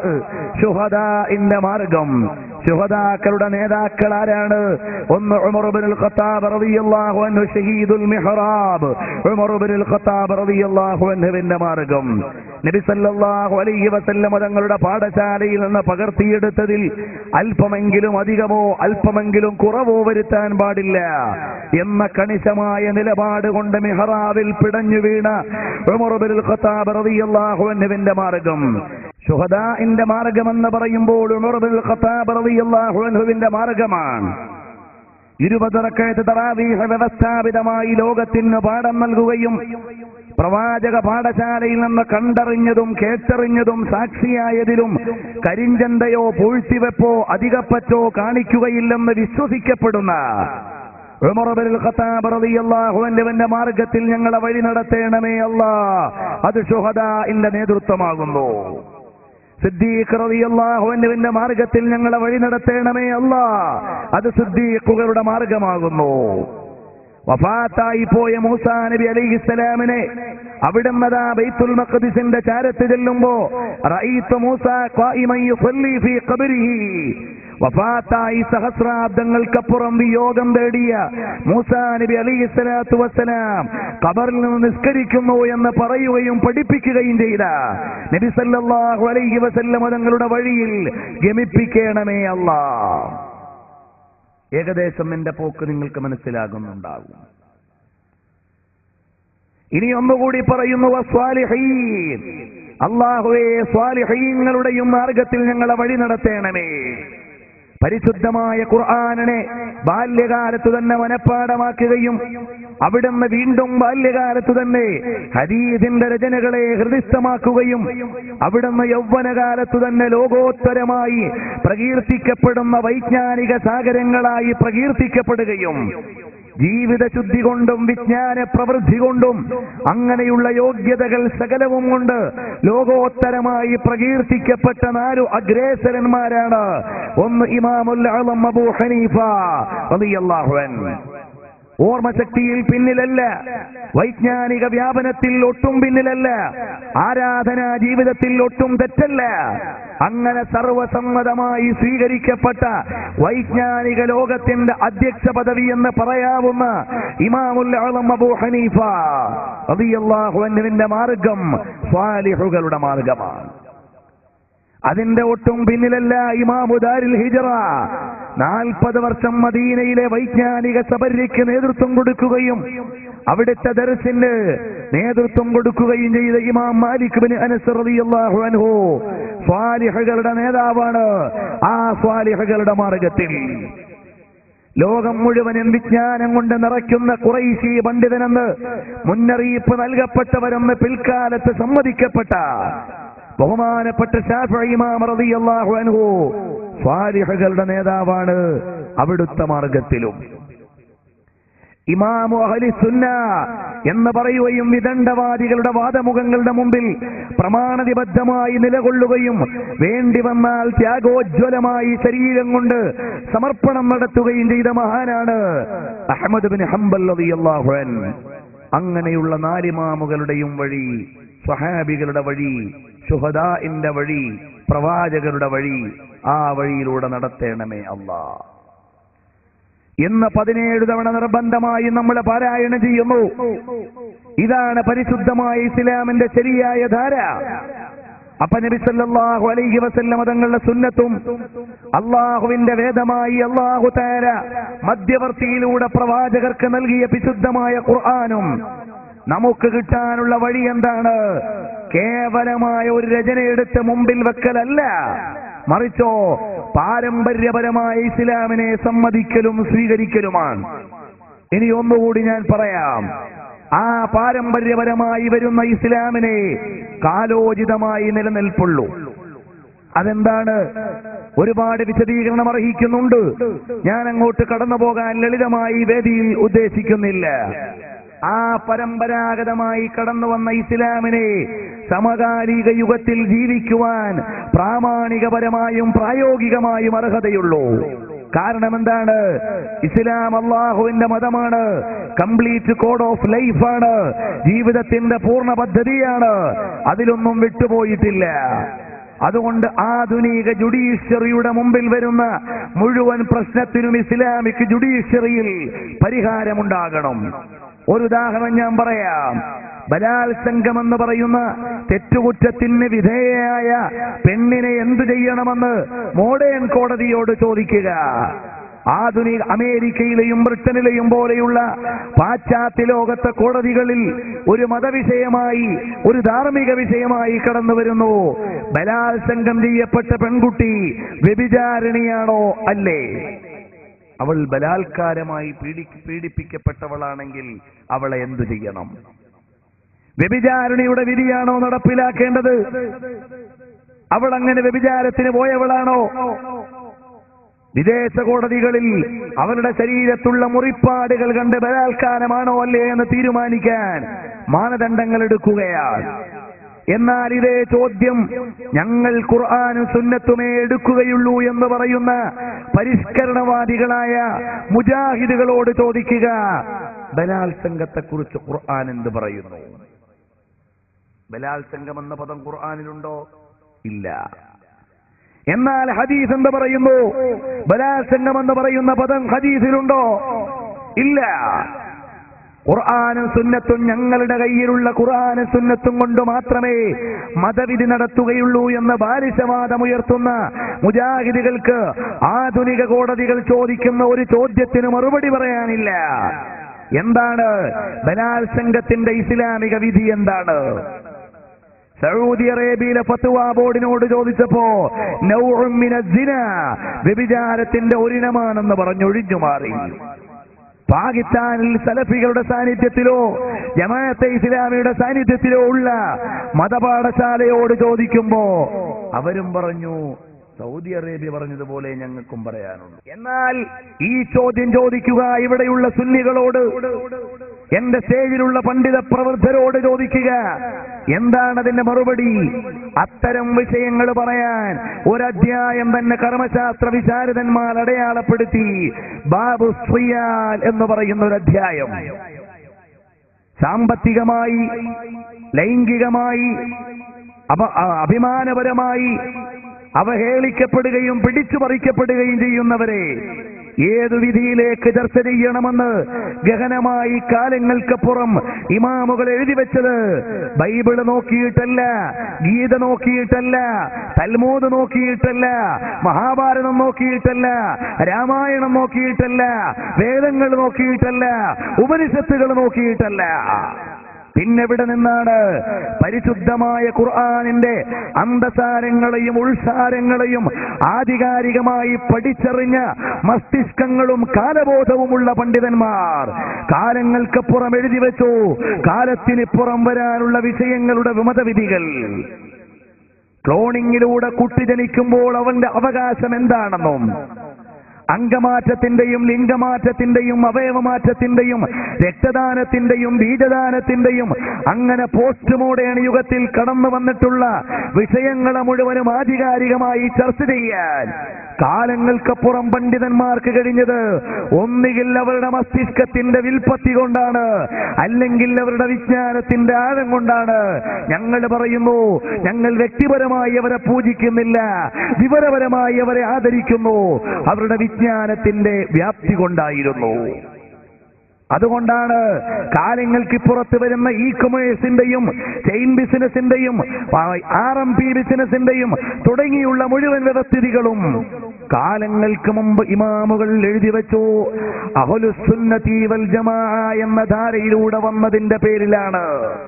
ശുഹദാഇന്റെ മാർഗം ശുഹദാക്കളുടെ നേതാക്കൾ ആരാണ് ഒന്ന് ഉമർ ഇബ്നുൽ ഖത്താബ് റളിയല്ലാഹു അൻഹു ഷഹീദുൽ മിഹ്റാബ് ഉമർ ഇബ്നുൽ ഖത്താബ് റളിയല്ലാഹു അൻഹുവിന്റെ മാർഗം നബി സല്ലല്ലാഹു അലൈഹി വസല്ലം തങ്ങളുടെ പാഠശാലയിൽ നിന്ന് പകർത്തിയെടുത്തതിൽ അല്പമെങ്കിലും അധികമോ അല്പമെങ്കിലും കുറവോ വരുത്താൻ പാടില്ല എന്ന കണിശമായ നിലപാട് കൊണ്ട് മിഹ്റാബിൽ പിടഞ്ഞു വീണ ഉമർ ഇബ്നുൽ ഖത്താബ് റളിയല്ലാഹു അൻഹുവിന്റെ മാർഗം ഷുഹദാഇന്റെ മാർഗമെന്ന് പറയുമ്പോൾ ഉമർ ബിൻ ഖത്താബ് റളിയല്ലാഹു അൻഹുവിന്റെ മാർഗമാണ് ഇരുപത് റക്കയത്ത് തറാവീഹ വ്യവസ്ഥാപിതമായി ലോകത്തിന് പാഠം നൽകുകയും പ്രവാചക പാഠശാലയിൽ നിന്ന് കണ്ടറിഞ്ഞതും കേട്ടറിഞ്ഞതും സാക്ഷിയായതിലും കരിഞ്ചന്തയോ പൂഴ്ത്തിവെപ്പോ അധികപ്പറ്റോ കാണിക്കുകയില്ലെന്ന് വിശ്വസിക്കപ്പെടുന്ന ഉമർ ബിൻ ഖത്താബ് റളിയല്ലാഹു അൻഹുവിന്റെ മാർഗത്തിൽ ഞങ്ങളെ വഴി നടത്തേണമേ അല്ലാ അത് ഷുഹദാഇന്റെ നേതൃത്വമാകുന്നു സിദ്ദീഖ് റളിയല്ലാഹു അൻഹുവിന്റെ മാർഗത്തിൽ ഞങ്ങളെ വഴി നടത്തേണമേ അല്ലാ അത് സിദ്ദീഖുകളുടെ മാർഗമാകുന്നു വഫാത്തായി പോയ മൂസാ നബി അലൈഹിസ്സലാമിനെ അവിടുന്നതാ ബൈത്തുൽ മഖ്ദിസിന്റെ ചാരത്ത് ചെല്ലുമ്പോ റഅയ്തു മൂസ ഖായിമൻ യുസല്ലി ഫീ ഖബരിഹി വഫാത്തായി സഹസ്രാബ്ദങ്ങൾക്കപ്പുറം വിയോഗം തേടിയ മൂസാ നബി അലൈഹി സ്വലാത്തു വസ്സലാം ഖബറിൽ നിന്ന് നിസ്കരിക്കുന്നു എന്ന് പറയുകയും പഠിപ്പിക്കുകയും ചെയ്ത നബി സല്ലല്ലാഹു അലൈഹി വസല്ലം തങ്ങളുടെ വഴിയിൽ ഗമിപ്പിക്കണമേ അല്ലാ ഏകദേശം എന്റെ പോക്ക് നിങ്ങൾക്ക് മനസ്സിലാകുന്നുണ്ടാകും ഇനി ഒന്നുകൂടി പറയുന്നു വസ്വാലിഹീൻ അള്ളാഹുവേ സ്വാലിഹീങ്ങളുടെയും മാർഗത്തിൽ ഞങ്ങളെ വഴി നടത്തേണമേ പരിശുദ്ധമായ ഖുർആാനിനെ ബാല്യകാലത്ത് തന്നെ മനഃപ്പാടമാക്കുകയും അവിടുന്ന് വീണ്ടും ബാല്യകാലത്ത് തന്നെ ഹരീതിന്റെ രചനകളെ ഹൃദിസ്ഥമാക്കുകയും അവിടുന്ന് യൗവനകാലത്ത് തന്നെ ലോകോത്തരമായി പ്രകീർത്തിക്കപ്പെടുന്ന വൈജ്ഞാനിക സാഗരങ്ങളായി പ്രകീർത്തിക്കപ്പെടുകയും ജീവിത ശുദ്ധി കൊണ്ടും വിജ്ഞാന പ്രവൃത്തി കൊണ്ടും അങ്ങനെയുള്ള യോഗ്യതകൾ സകലവും കൊണ്ട് ലോകോത്തരമായി പ്രകീർത്തിക്കപ്പെട്ട നാലു അഗ്രേസരന്മാരാണ് ഒന്ന് ഇമാമുൽ അളം അബൂ ഹനീഫ റളിയല്ലാഹു അൻഹു ഓർമ്മശക്തിയിൽ പിന്നിലല്ല വൈജ്ഞാനിക വ്യാപനത്തിൽ ഒട്ടും പിന്നിലല്ല ആരാധനാ ജീവിതത്തിൽ ഒട്ടും തെറ്റല്ല അങ്ങനെ സർവസമ്മതമായി സ്വീകരിക്കപ്പെട്ട വൈജ്ഞാനിക ലോകത്തിന്റെ അധ്യക്ഷ പദവി എന്ന് പറയാവുന്ന ഇമാമുൽ അളം അബൂ ഹനീഫ റളിയല്ലാഹു അൻഹുവിന്റെ മാർഗം സ്വാലിഹുകളുടെ മാർഗമാണ് അതിന്റെ ഒട്ടും പിന്നിലല്ല ഇമാമുദാരിൽ ഹിജറ നാൽപ്പത് വർഷം മദീനയിലെ വൈജ്ഞാനിക സബരിക്ക് നേതൃത്വം കൊടുക്കുകയും അവിടുത്തെ ദർസിന് നേതൃത്വം കൊടുക്കുകയും ചെയ്ത ഇമാം മാലിക് ബിൻ അനസ് റളിയല്ലാഹു അൻഹു സ്വാലിഹകളുടെ നേതാവാണ് ആ സ്വാലിഹകളുടെ മാർഗത്തിൽ ലോകം മുഴുവനും വിജ്ഞാനം കൊണ്ട് നിറയ്ക്കുന്ന കുറൈശി പണ്ഡിതനെന്ന് മുന്നറിയിപ്പ് നൽകപ്പെട്ടവരെന്ന് പിൽക്കാലത്ത് സമ്മതിക്കപ്പെട്ട ബഹുമാനപ്പെട്ട ഷാഫി ഇമാം റളിയല്ലാഹു അൻഹു സ്വാലിഹകളുടെ നേതാവാണ് അവിടുത്തെ മാർഗത്തിലും ഇമാമു അഹലി സുന്ന എന്ന് പറയുകയും വിദണ്ഡവാദികളുടെ വാദമുഖങ്ങളുടെ മുമ്പിൽ പ്രമാണനിബദ്ധമായി നിലകൊള്ളുകയും വേണ്ടി വന്നാൽ ത്യാഗോജ്വലമായി ശരീരം കൊണ്ട് സമർപ്പണം നടത്തുകയും ചെയ്ത മഹാനാണ് അഹമ്മദ് ബിൻ ഹംബൽ റളിയല്ലാഹു അൻഹു അങ്ങനെയുള്ള നാലിമാമുകളുടെയും വഴി സ്വഹാബികളുടെ വഴി ഷുഹദാഇന്റെ വഴി പ്രവാചകരുടെ വഴി ആ വഴിയിലൂടെ നടത്തേണമേ അല്ലാ ഇന്ന് പതിനേഴ് തവണ നിർബന്ധമായി നമ്മൾ പാരായണം ചെയ്യുന്നു ഇതാണ് പരിശുദ്ധമായ ഇസ്ലാമിന്റെ ശരിയായ ധാര അപ്പൊ നബി സല്ലല്ലാഹു അലൈഹി വസല്ലം തങ്ങളുടെ സുന്നത്തും അള്ളാഹുവിന്റെ വേദമായി അള്ളാഹു താര മധ്യവർത്തിയിലൂടെ പ്രവാചകർക്ക് നൽകിയ വിശുദ്ധമായ ഖുർആാനും നമുക്ക് കിട്ടാനുള്ള വഴി എന്താണ് കേവലമായ ഒരു രചനയെടുത്ത് മുമ്പിൽ വെക്കലല്ല മറിച്ചോ പാരമ്പര്യപരമായ ഇസ്ലാമിനെ സമ്മതിക്കലും സ്വീകരിക്കലുമാണ് ഇനി ഒന്നുകൂടി ഞാൻ പറയാം ആ പാരമ്പര്യപരമായി വരുന്ന ഇസ്ലാമിനെ കാലോചിതമായി നിലനിൽപ്പുള്ളൂ അതെന്താണ് ഒരുപാട് വിശദീകരണം അർഹിക്കുന്നുണ്ട് ഞാൻ അങ്ങോട്ട് കടന്നു പോകാൻ ലളിതമായി വേദിയിൽ ഉദ്ദേശിക്കുന്നില്ല ആ പരമ്പരാഗതമായി കടന്നു വന്ന ഇസ്ലാമിനെ സമകാലിക യുഗത്തിൽ ജീവിക്കുവാൻ പ്രാമാണികപരമായും പ്രായോഗികമായും അർഹതയുള്ളൂ കാരണം എന്താണ് ഇസ്ലാം അള്ളാഹുവിന്റെ മതമാണ് കംപ്ലീറ്റ് കോഡ് ഓഫ് ലൈഫാണ് ജീവിതത്തിന്റെ പൂർണ്ണ പദ്ധതിയാണ് അതിലൊന്നും വിട്ടുപോയിട്ടില്ല അതുകൊണ്ട് ആധുനിക ജുഡീഷ്യറിയുടെ മുമ്പിൽ വരുന്ന മുഴുവൻ പ്രശ്നത്തിനും ഇസ്ലാമിക് ജുഡീഷ്യറിയിൽ പരിഹാരമുണ്ടാകണം ഒരു ഉദാഹരണം ഞാൻ പറയാം ബലാത്സംഗം എന്ന് പറയുന്ന തെറ്റുകുറ്റത്തിന് വിധേയയായ പെണ്ണിനെ എന്തു ചെയ്യണമെന്ന് മോഡേൺ കോടതിയോട് ചോദിക്കുക ആധുനിക അമേരിക്കയിലെയും ബ്രിട്ടനിലെയും പോലെയുള്ള പാശ്ചാത്യ ലോകത്തെ കോടതികളിൽ ഒരു മതവിഷയമായി ഒരു ധാർമ്മിക വിഷയമായി കടന്നു വരുന്നു ബലാത്സംഗം ചെയ്യപ്പെട്ട പെൺകുട്ടി വ്യഭിചാരിണിയാണോ അല്ലേ അവൾ ബലാത്കാരമായി പീഡി പീഡിപ്പിക്കപ്പെട്ടവളാണെങ്കിൽ അവളെ എന്തു ചെയ്യണം വ്യഭിചാരിണിയുടെ വിധിയാണോ നടപ്പിലാക്കേണ്ടത് അവൾ അങ്ങനെ വ്യഭിചാരത്തിന് പോയവളാണോ വിദേശ കോടതികളിൽ അവരുടെ ശരീരത്തുള്ള മുറിപ്പാടുകൾ കണ്ട് ബലാത്കാരമാണോ അല്ലേ എന്ന് തീരുമാനിക്കാൻ മാനദണ്ഡങ്ങൾ എടുക്കുകയാണ് എന്നാൽ ഇതേ ചോദ്യം ഞങ്ങൾ ഖുർആാനും സുന്നത്തുമേ എടുക്കുകയുള്ളൂ എന്ന് പറയുന്ന പരിഷ്കരണവാദികളായ മുജാഹിദുകളോട് ചോദിക്കുക ബലാത്സംഗത്തെക്കുറിച്ച് ഖുർആൻ എന്ത് പറയുന്നു ബലാത്സംഗം എന്ന പദം ഖുർആാനിലുണ്ടോ ഇല്ല എന്നാൽ ഹദീസ് എന്ന് പറയുന്നു ബലാത്സംഗം എന്ന് പറയുന്ന പദം ഹദീസിലുണ്ടോ ഇല്ല ഖുർആാനും സുന്നത്തും ഞങ്ങളുടെ കയ്യിലുള്ള ഖുർആാനും സുന്നത്തും കൊണ്ട് മാത്രമേ മതവിധി നടത്തുകയുള്ളൂ എന്ന് ബാലിശവാദമുയർത്തുന്ന മുജാഹിദുകൾക്ക് ആധുനിക കോടതികൾ ചോദിക്കുന്ന ഒരു ചോദ്യത്തിന് മറുപടി പറയാനില്ല എന്താണ് ബലാത്സംഗത്തിന്റെ ഇസ്ലാമിക വിധി എന്താണ് സൗദി അറേബ്യയിലെ ഫത്വ ബോർഡിനോട് ചോദിച്ചപ്പോ നൗഉം മിന സിന വ്യഭിചാരത്തിന്റെ ഒരിനമാണെന്ന് പറഞ്ഞൊഴിഞ്ഞു മാറി പാകിസ്ഥാനിൽ സലഫികളുടെ സാന്നിധ്യത്തിലോ ജമാഅത്തെ ഇസ്ലാമിയുടെ സാന്നിധ്യത്തിലോ ഉള്ള മതപാഠശാലയോട് ചോദിക്കുമ്പോ അവരും പറഞ്ഞു സൗദി അറേബ്യ പറഞ്ഞതുപോലെ ഞങ്ങൾക്കും പറയാനുണ്ട് എന്നാൽ ഈ ചോദ്യം ചോദിക്കുക ഇവിടെയുള്ള സുന്നികളോട് എന്റെ സ്റ്റേജിലുള്ള പണ്ഡിത പ്രവൃദ്ധരോട് ചോദിക്കുക എന്താണ് അതിന്റെ മറുപടി അത്തരം വിഷയങ്ങൾ പറയാൻ ഒരധ്യായം തന്നെ കർമ്മശാസ്ത്ര വിശാരദന്മാർ അടയാളപ്പെടുത്തി ബാബു സ്ത്രീയാൽ എന്ന് പറയുന്ന ഒരു അധ്യായം സാമ്പത്തികമായി ലൈംഗികമായി അപ- അ- അഭിമാനപരമായി അവഹേളിക്കപ്പെടുകയും പിടിച്ചു പറിക്കപ്പെടുകയും ചെയ്യുന്നവരെ ഏതു വിധിയിലേക്ക് ചർച്ച ചെയ്യണമെന്ന് ഗഹനമായി കാലങ്ങൾക്കപ്പുറം ഇമാമുകൾ എഴുതി വെച്ചത് ബൈബിള് നോക്കിയിട്ടല്ല ഗീത നോക്കിയിട്ടല്ല തൽമൂത് നോക്കിയിട്ടല്ല മഹാഭാരതം നോക്കിയിട്ടല്ല രാമായണം നോക്കിയിട്ടല്ല വേദങ്ങൾ നോക്കിയിട്ടല്ല ഉപനിഷത്തുകൾ നോക്കിയിട്ടല്ല പിന്നെവിടെ നിന്നാണ് പരിശുദ്ധമായ ഖുർആാനിന്റെ അന്തസാരങ്ങളെയും ഉൾസാരങ്ങളെയും ആധികാരികമായി പഠിച്ചറിഞ്ഞ മസ്തിഷ്കങ്ങളും കാലബോധവുമുള്ള പണ്ഡിതന്മാർ കാലങ്ങൾക്കപ്പുറം എഴുതി വെച്ചു കാലത്തിനിപ്പുറം വരാനുള്ള വിഷയങ്ങളുടെ വിമതവിധികൾ ക്ലോണിങ്ങിലൂടെ കുട്ടി ജനിക്കുമ്പോൾ അവന്റെ അവകാശം എന്താണെന്നും അംഗമാറ്റത്തിന്റെയും ലിംഗമാറ്റത്തിന്റെയും അവയവമാറ്റത്തിന്റെയും രക്തദാനത്തിന്റെയും ബീജദാനത്തിന്റെയും അങ്ങനെ പോസ്റ്റ്മോഡേൺ യുഗത്തിൽ കടന്നു വന്നിട്ടുള്ള വിഷയങ്ങളെ മുഴുവനും ആധികാരികമായി ചർച്ച ചെയ്യാൻ കാലങ്ങൾക്കപ്പുറം പണ്ഡിതന്മാർക്ക് കഴിഞ്ഞത് ഒന്നുകിൽ അവരുടെ മസ്തിഷ്കത്തിന്റെ വിൽപ്പത്തി കൊണ്ടാണ് അല്ലെങ്കിൽ അവരുടെ വിജ്ഞാനത്തിന്റെ ആഴം കൊണ്ടാണ് ഞങ്ങൾ പറയുന്നു ഞങ്ങൾ വ്യക്തിപരമായി അവരെ പൂജിക്കുന്നില്ല വിവരപരമായി അവരെ ആദരിക്കുന്നു അവരുടെ വിജ്ഞാനത്തിന്റെ വ്യാപ്തി കൊണ്ടായിരുന്നു അതുകൊണ്ടാണ് കാലങ്ങൾക്ക് പുറത്ത് വരുന്ന ഇ കൊമേഴ്സിന്റെയും ചെയിൻ ബിസിനസിന്റെയും ആർ എം പി ബിസിനസിന്റെയും തുടങ്ങിയുള്ള മുഴുവൻ വ്യവസ്ഥിതികളും കാലങ്ങൾക്ക് മുമ്പ് ഇമാമുകൾ എഴുതി വെച്ചു അഹുലുസുന്നതി വൽ ജമാ എന്ന ധാരയിലൂടെ വന്നതിന്റെ പേരിലാണ്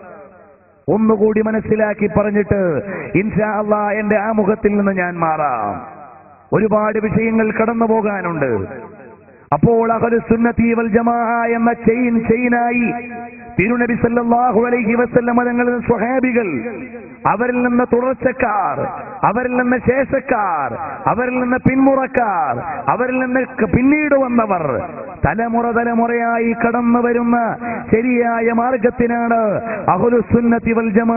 ഒന്നുകൂടി മനസ്സിലാക്കി പറഞ്ഞിട്ട് ഇൻഷാ അള്ളാ എന്റെ ആമുഖത്തിൽ നിന്ന് ഞാൻ മാറാം ഒരുപാട് വിഷയങ്ങൾ കടന്നു പോകാനുണ്ട് അപ്പോൾ അഹലു സുന്നത്തി വൽ ജമാ എന്ന ചെയിൻ ചെയിനായി തിരുനബി സല്ലല്ലാഹു അലൈഹി വസല്ലം തങ്ങളിൽ സ്വഹാബികൾ അവരിൽ നിന്ന് തുടർച്ചക്കാർ അവരിൽ നിന്ന് ശേഷക്കാർ അവരിൽ നിന്ന് പിന്മുറക്കാർ അവരിൽ നിന്ന് ക- പിന്നീട് വന്നവർ തലമുറ തലമുറയായി കടന്നു വരുന്ന ശരിയായ മാർഗത്തിനാണ് അഹുലു സുന്നത്തി വൽ ജമാ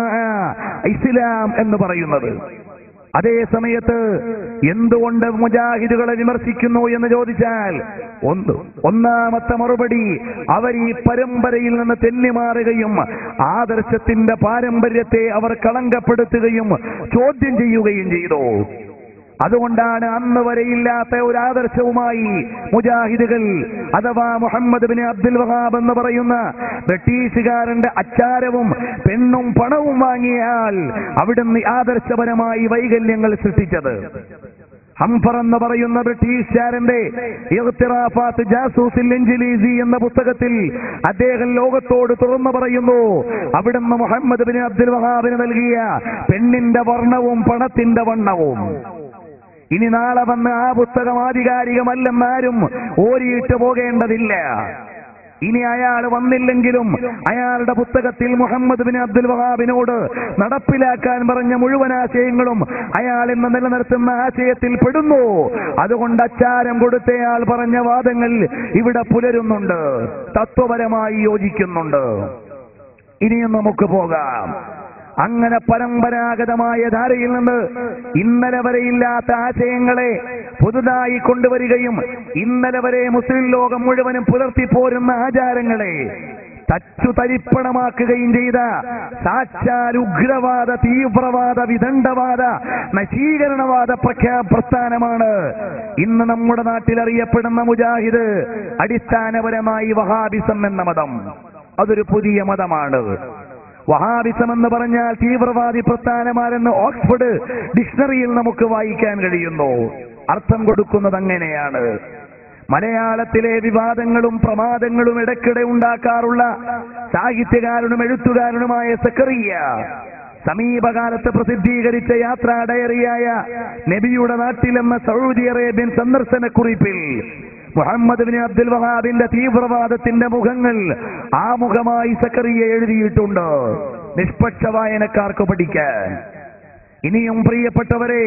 ഇസ്ലാം എന്ന് പറയുന്നത് അതേ സമയത്ത് എന്തുകൊണ്ട് മുജാഹിദുകളെ വിമർശിക്കുന്നു എന്ന് ചോദിച്ചാൽ ഒന്ന് ഒന്നാമത്തെ മറുപടി അവർ ഈ പരമ്പരയിൽ നിന്ന് തെന്നിമാറുകയും ആദർശത്തിന്റെ പാരമ്പര്യത്തെ അവർ കളങ്കപ്പെടുത്തുകയും ചോദ്യം ചെയ്യുകയും ചെയ്തു അതുകൊണ്ടാണ് അന്ന് വരെയില്ലാത്ത ഒരു ആദർശവുമായി മുജാഹിദുകൾ അഥവാ മുഹമ്മദ് ബിൻ അബ്ദുൽ വഹാബ് എന്ന് പറയുന്ന ബ്രിട്ടീഷുകാരന്റെ അച്ചാരവും പെണ്ണും പണവും വാങ്ങിയാൽ അവിടുന്ന് ആദർശപരമായി വൈകല്യങ്ങൾ സൃഷ്ടിച്ചത് ഹംഫർ എന്ന് പറയുന്ന ബ്രിട്ടീഷുകാരന്റെ ഇഖ്തിറാഫാത്ത് ജാസൂസിൽ ഇൻജിലീസി എന്ന പുസ്തകത്തിൽ അദ്ദേഹം ലോകത്തോട് തുറന്നു പറയുന്നു അവിടുന്ന് മുഹമ്മദ് ബിൻ അബ്ദുൽ വഹാബിന് നൽകിയ പെണ്ണിന്റെ വർണ്ണവും പണത്തിന്റെ വണ്ണവും ഇനി നാളെ വന്ന് ആ പുസ്തകം ആധികാരികമല്ലെന്നാരും ഓരിയിട്ട് പോകേണ്ടതില്ല ഇനി അയാൾ വന്നില്ലെങ്കിലും അയാളുടെ പുസ്തകത്തിൽ മുഹമ്മദ് ബിൻ അബ്ദുൽ വഹാബിനോട് നടപ്പിലാക്കാൻ പറഞ്ഞ മുഴുവൻ ആശയങ്ങളും അയാൾ ഇന്ന് നിലനിർത്തുന്ന ആശയത്തിൽ പെടുന്നു അതുകൊണ്ട് അച്ചാരം കൊടുത്തയാൾ പറഞ്ഞ വാദങ്ങൾ ഇവിടെ പുലരുന്നുണ്ട് തത്വപരമായി യോജിക്കുന്നുണ്ട് ഇനിയും നമുക്ക് പോകാം അങ്ങനെ പരമ്പരാഗതമായ ധാരയിൽ നിന്ന് ഇന്നലെ വരെ ഇല്ലാത്ത ആശയങ്ങളെ പുതുതായി കൊണ്ടുവരികയും ഇന്നലെ വരെ മുസ്ലിം ലോകം മുഴുവനും പുലർത്തിപ്പോരുന്ന ആചാരങ്ങളെ തച്ചുതരിപ്പണമാക്കുകയും ചെയ്ത സാക്ഷാൽ ഉഗ്രവാദ തീവ്രവാദ വിദണ്ഡവാദ നശീകരണവാദ പ്രഖ്യാ പ്രസ്ഥാനമാണ് ഇന്ന് നമ്മുടെ നാട്ടിൽ അറിയപ്പെടുന്ന മുജാഹിദ് അടിസ്ഥാനപരമായി വഹാബിസം എന്ന മതം അതൊരു പുതിയ മതമാണ് വഹാബിസം എന്ന് പറഞ്ഞാൽ തീവ്രവാദി പ്രസ്ഥാനമാരെന്ന് ഓക്സ്ഫോർഡ് ഡിക്ഷണറിയിൽ നമുക്ക് വായിക്കാൻ കഴിയുന്നു അർത്ഥം കൊടുക്കുന്നത് അങ്ങനെയാണ് മലയാളത്തിലെ വിവാദങ്ങളും പ്രമാദങ്ങളും ഇടയ്ക്കിടെ ഉണ്ടാക്കാറുള്ള സാഹിത്യകാരനും എഴുത്തുകാരനുമായ സക്കറിയ സമീപകാലത്ത് പ്രസിദ്ധീകരിച്ച യാത്രാ ഡയറിയായ നബിയുടെ നാട്ടിലെന്ന സൗദി അറേബ്യൻ സന്ദർശനക്കുറിപ്പിൽ മുഹമ്മദ് ബിൻ അബ്ദുൽ വഹാബിന്റെ തീവ്രവാദത്തിന്റെ മുഖങ്ങൾ ആമുഖമായി സക്കറിയ എഴുതിയിട്ടുണ്ട് നിഷ്പക്ഷ വായനക്കാർക്ക് പഠിക്കാൻ ഇനിയും പ്രിയപ്പെട്ടവരെ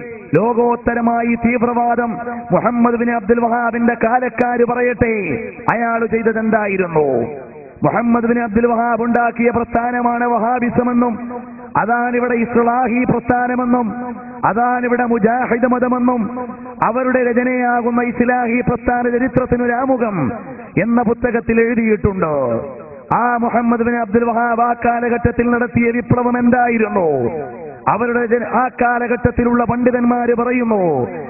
ലോകോത്തരമായി തീവ്രവാദം മുഹമ്മദ് ബിൻ അബ്ദുൽ വഹാബിന്റെ കാലക്കാര് പറയട്ടെ അയാൾ ചെയ്തതെന്തായിരുന്നു മുഹമ്മദ് ബിൻ അബ്ദുൽ വഹാബ് ഉണ്ടാക്കിയ പ്രസ്ഥാനമാണ് വഹാബിസമെന്നും അതാണിവിടെ ഇസ്ലാഹി പ്രസ്ഥാനമെന്നും അതാണിവിടെ മുജാഹിദ് മതമെന്നും അവരുടെ രചനയാകുന്ന ഇസ്ലാഹി പ്രസ്ഥാന ചരിത്രത്തിനൊരാമുഖം എന്ന പുസ്തകത്തിൽ എഴുതിയിട്ടുണ്ട് ആ മുഹമ്മദ് ബിൻ അബ്ദുൽ വഹാബ് ആ കാലഘട്ടത്തിൽ നടത്തിയ വിപ്ലവം എന്തായിരുന്നു അവരുടെ ജന- ആ കാലഘട്ടത്തിലുള്ള പണ്ഡിതന്മാര് പറയുന്നു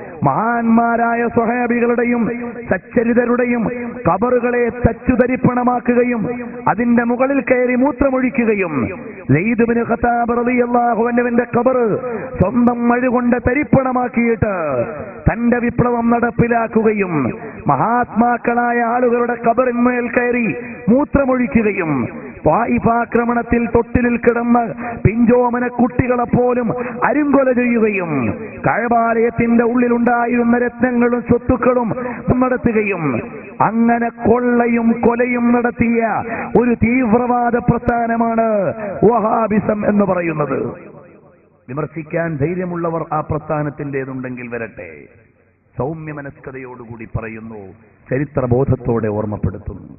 മഹാന്മാരായ സ്വഹാബികളുടെയും സച്ചരിതരുടെയും കബറുകളെ തച്ചുതരിപ്പണമാക്കുകയും അതിന്റെ മുകളിൽ കയറി മൂത്രമൊഴിക്കുകയും സെയ്ദുബിന് ഖത്താബ് റളിയല്ലാഹു അൻഹുവിന്റെ കബർ സ്വന്തം മഴുകൊണ്ട് തരിപ്പണമാക്കിയിട്ട് തന്റെ വിപ്ലവം നടപ്പിലാക്കുകയും മഹാത്മാക്കളായ ആളുകളുടെ കബറിന്മേൽ കയറി മൂത്രമൊഴിക്കുകയും വായിഫാക്രമണത്തിൽ തൊട്ടിലിൽ കിടന്ന പിഞ്ചോമന കുട്ടികളെ പോലും അരുങ്കൊല ചെയ്യുകയും കഴബാലയത്തിന്റെ ഉള്ളിലുണ്ടായിരുന്ന രത്നങ്ങളും സ്വത്തുക്കളും നടത്തുകയും അങ്ങനെ കൊള്ളയും കൊലയും നടത്തിയ ഒരു തീവ്രവാദ പ്രസ്ഥാനമാണ് വഹാബിസം എന്ന് പറയുന്നത് വിമർശിക്കാൻ ധൈര്യമുള്ളവർ ആ പ്രസ്ഥാനത്തിൻ്റെതുണ്ടെങ്കിൽ വരട്ടെ സൗമ്യ മനസ്കതയോടുകൂടി പറയുന്നു ചരിത്രബോധത്തോടെ ഓർമ്മപ്പെടുത്തുന്നു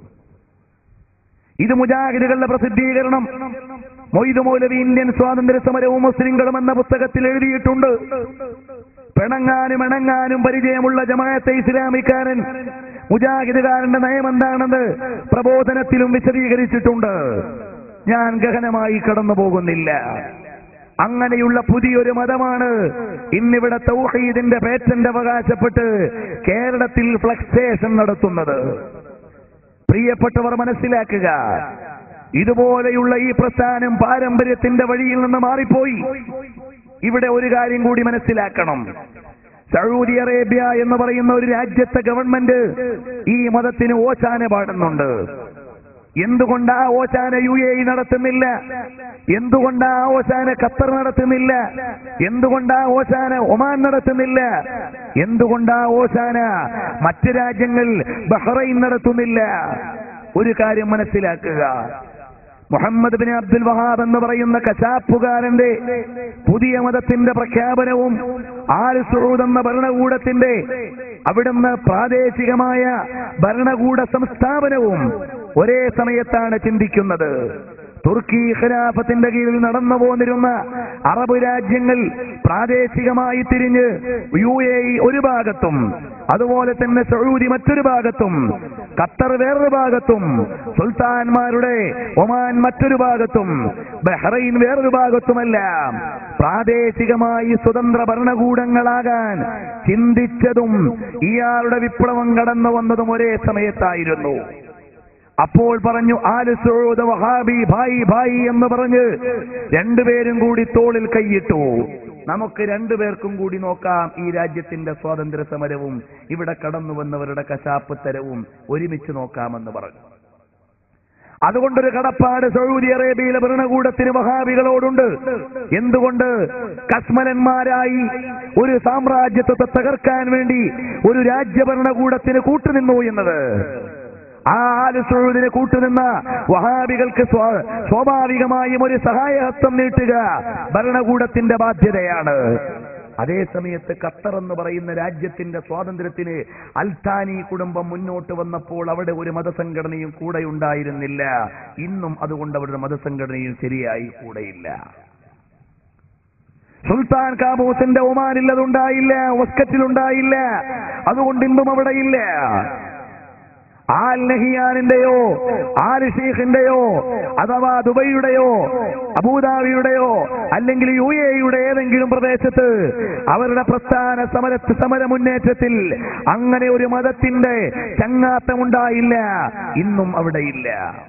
ഇത് മുജാഹിദുകളുടെ പ്രസിദ്ധീകരണം മൊയ്തു മൗലവി ഇന്ത്യൻ സ്വാതന്ത്ര്യ സമരവും മുസ്ലിങ്ങളും എന്ന പുസ്തകത്തിൽ എഴുതിയിട്ടുണ്ട് പിണങ്ങാനും ഇണങ്ങാനും പരിചയമുള്ള ജമാഅത്തെ ഇസ്ലാമിക്കാരൻ മുജാഹിദുകാരന്റെ നയം എന്താണെന്ന് പ്രബോധനത്തിലും വിശദീകരിച്ചിട്ടുണ്ട് ഞാൻ ഗഹനമായി കടന്നു പോകുന്നില്ല അങ്ങനെയുള്ള പുതിയൊരു മതമാണ് ഇന്നിവിടെ തൗഹീദിന്റെ പേറ്റന്റ് അവകാശപ്പെട്ട് കേരളത്തിൽ ഫ്ലക്സേഷൻ നടത്തുന്നത് പ്രിയപ്പെട്ടവർ മനസ്സിലാക്കുക ഇതുപോലെയുള്ള ഈ പ്രസ്ഥാനം പാരമ്പര്യത്തിന്റെ വഴിയിൽ നിന്ന് മാറിപ്പോയി ഇവിടെ ഒരു കാര്യം കൂടി മനസ്സിലാക്കണം സൗദി അറേബ്യ എന്ന് പറയുന്ന ഒരു രാജ്യത്തെ ഗവൺമെന്റ് ഈ മതത്തിന് ഓശാന പാടുന്നുണ്ട് എന്തുകൊണ്ട് ആ ഓശാന യു എ ഇ നടത്തുന്നില്ല എന്തുകൊണ്ട് ആ ഓശാന ഖത്തർ നടത്തുന്നില്ല എന്തുകൊണ്ട് ആ ഓശാന ഒമാൻ നടത്തുന്നില്ല എന്തുകൊണ്ട് ആ ഓശാന മറ്റ് രാജ്യങ്ങൾ ബഹ്റൈൻ നടത്തുന്നില്ല ഒരു കാര്യം മനസ്സിലാക്കുക മുഹമ്മദ് ബിൻ അബ്ദുൽ വഹാബ് എന്ന് പറയുന്ന കശാപ്പുകാരന്റെ പുതിയ മതത്തിന്റെ പ്രഖ്യാപനവും ആൽ സൂദ് എന്ന ഭരണകൂടത്തിന്റെ അവിടുന്ന് പ്രാദേശികമായ ഭരണകൂട സംസ്ഥാപനവും ഒരേ സമയത്താണ് ചിന്തിക്കുന്നത് തുർക്കി ഖിലാഫത്തിന്റെ കീഴിൽ നടന്നു പോന്നിരുന്ന അറബ് രാജ്യങ്ങൾ പ്രാദേശികമായി തിരിഞ്ഞ് യു എ ഇ ഒരു ഭാഗത്തും അതുപോലെ തന്നെ സൗദി മറ്റൊരു ഭാഗത്തും ഖത്തർ വേറൊരു ഭാഗത്തും സുൽത്താൻമാരുടെ ഒമാൻ മറ്റൊരു ഭാഗത്തും ബഹ്റൈൻ വേറൊരു ഭാഗത്തുമെല്ലാം പ്രാദേശികമായി സ്വതന്ത്ര ഭരണകൂടങ്ങളാകാൻ ചിന്തിച്ചതും ഇയാളുടെ വിപ്ലവം കടന്നു വന്നതും ഒരേ സമയത്തായിരുന്നു അപ്പോൾ പറഞ്ഞു ആല് സൂദ് വഹാബി ഭായി ഭായി എന്ന് പറഞ്ഞ് രണ്ടുപേരും കൂടി തോളിൽ കൈയിട്ടു നമുക്ക് രണ്ടുപേർക്കും കൂടി നോക്കാം ഈ രാജ്യത്തിന്റെ സ്വാതന്ത്ര്യ സമരവും ഇവിടെ കടന്നു വന്നവരുടെ കശാപ്പ് തരവും ഒരുമിച്ച് നോക്കാമെന്ന് പറഞ്ഞു അതുകൊണ്ടൊരു കടപ്പാട് സൗദി അറേബ്യയിലെ ഭരണകൂടത്തിന് വഹാബികളോടുണ്ട് എന്തുകൊണ്ട് കസ്മലന്മാരായി ഒരു സാമ്രാജ്യത്വത്തെ തകർക്കാൻ വേണ്ടി ഒരു രാജ്യഭരണകൂടത്തിന് കൂട്ടുനിന്നു എന്നത് ആ ആല് സൗദിന് കൂട്ടുനിന്ന വഹാബികൾക്ക് സ്വാ- സ്വാഭാവികമായും ഒരു സഹായഹസ്തം നീട്ടുക ഭരണകൂടത്തിന്റെ ബാധ്യതയാണ് അതേ സമയത്ത് ഖത്തർ എന്ന് പറയുന്ന രാജ്യത്തിന്റെ സ്വാതന്ത്ര്യത്തിന് അൽത്താനി കുടുംബം മുന്നോട്ട് വന്നപ്പോൾ അവിടെ ഒരു മതസംഘടനയും കൂടെ ഉണ്ടായിരുന്നില്ല ഇന്നും അതുകൊണ്ട് അവരുടെ മതസംഘടനയും ശരിയായി കൂടെയില്ല സുൽത്താൻ കാബൂസിന്റെ ഒമാനിൽ അതുണ്ടായില്ല ഒസ്കറ്റിലുണ്ടായില്ല അതുകൊണ്ട് ഇന്നും അവിടെയില്ല ആൽ നഹിയാനിന്റെയോ ആൽ ഷെയ്ഖിന്റെയോ അഥവാ ദുബൈയുടെയോ അബൂദാബിയുടെയോ അല്ലെങ്കിൽ യു എയുടെ ഏതെങ്കിലും പ്രദേശത്ത് അവരുടെ പ്രസ്ഥാന സമരത്ത് സമര മുന്നേറ്റത്തിൽ അങ്ങനെ ഒരു മതത്തിന്റെ ചങ്ങാത്തമുണ്ടായില്ല ഇന്നും അവിടെയില്ല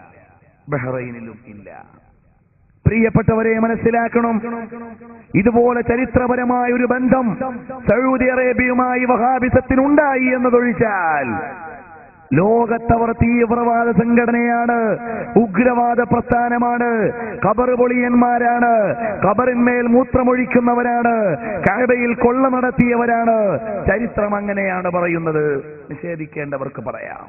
ബഹ്റൈനിലും ഇല്ല പ്രിയപ്പെട്ടവരെ മനസ്സിലാക്കണം ഇതുപോലെ ചരിത്രപരമായ ഒരു ബന്ധം സൗദി അറേബ്യയുമായി വഹാബിസത്തിനുണ്ടായി എന്നതൊഴിച്ചാൽ ലോകത്തവർ തീവ്രവാദ സംഘടനയാണ് ഉഗ്രവാദ പ്രസ്ഥാനമാണ് ഖബർ പൊളിയന്മാരാണ് ഖബറിന്മേൽ മൂത്രമൊഴിക്കുന്നവരാണ് കഅബയിൽ കൊള്ള നടത്തിയവരാണ് ചരിത്രം അങ്ങനെയാണ് പറയുന്നത് നിഷേധിക്കേണ്ടവർക്ക് പറയാം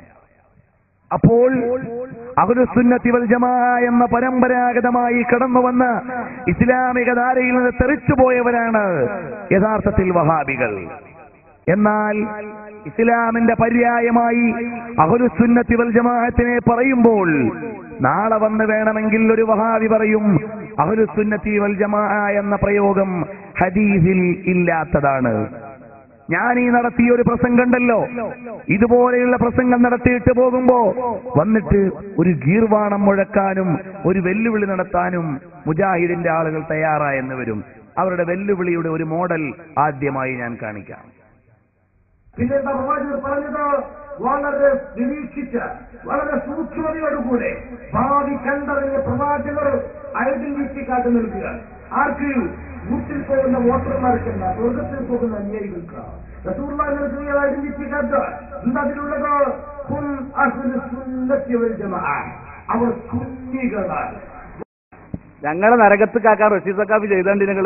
അപ്പോൾ അഹുലുസുന്നത്തി വൽ ജമാ എന്ന പരമ്പരാഗതമായി കടന്നു വന്ന ഇസ്ലാമിക ധാരയിൽ നിന്ന് തെറിച്ചുപോയവരാണ് യഥാർത്ഥത്തിൽ വഹാബികൾ എന്നാൽ ഇസ്ലാമിന്റെ പര്യായമായി അഹുലുസുന്നത്തി വൽ ജമാഅത്തിനെ പറയുമ്പോൾ നാളെ വന്ന് വേണമെങ്കിൽ ഒരു വഹാബി പറയും അഹുലുസുന്നത്തി വൽ ജമാ എന്ന പ്രയോഗം ഹദീസിൽ ഇല്ലാത്തതാണ് ഞാൻ ഈ നടത്തിയ ഒരു പ്രസംഗം ഉണ്ടല്ലോ ഇതുപോലെയുള്ള പ്രസംഗം നടത്തിയിട്ട് പോകുമ്പോ വന്നിട്ട് ഒരു ഗീർവാണം മുഴക്കാനും ഒരു വെല്ലുവിളി നടത്താനും മുജാഹിദിന്റെ ആളുകൾ തയ്യാറായെന്ന് വരും അവരുടെ വെല്ലുവിളിയുടെ ഒരു മോഡൽ ആദ്യമായി ഞാൻ കാണിക്കാം പിന്നെ എന്താ പ്രവാചകർ പറഞ്ഞത് വളരെ നിരീക്ഷിച്ച് വളരെ സൂക്ഷ്മതയോടുകൂടെ ഭാവി കണ്ടറിഞ്ഞ പ്രവാചകർ ഐഡന്റിറ്റി കാട്ടി നിൽക്കുക ആർക്ക് വീട്ടിൽ പോകുന്ന വോട്ടർമാർക്കല്ല സ്വർഗത്തിൽ പോകുന്ന അന്യായികൾക്ക് റസൂർമാർ ഐഡന്റിറ്റി കാർഡ് എന്താ അതിലുള്ളത് ഹും അഹ്ലു സുന്നത്തി വൽ ജമാഅ. അവർ സുന്നികളാണ് ഞങ്ങളെ നരകത്ത് കാക്കാൻ റഷീദ് സക്കാഫി ചെയ്തണ്ട് നിങ്ങള്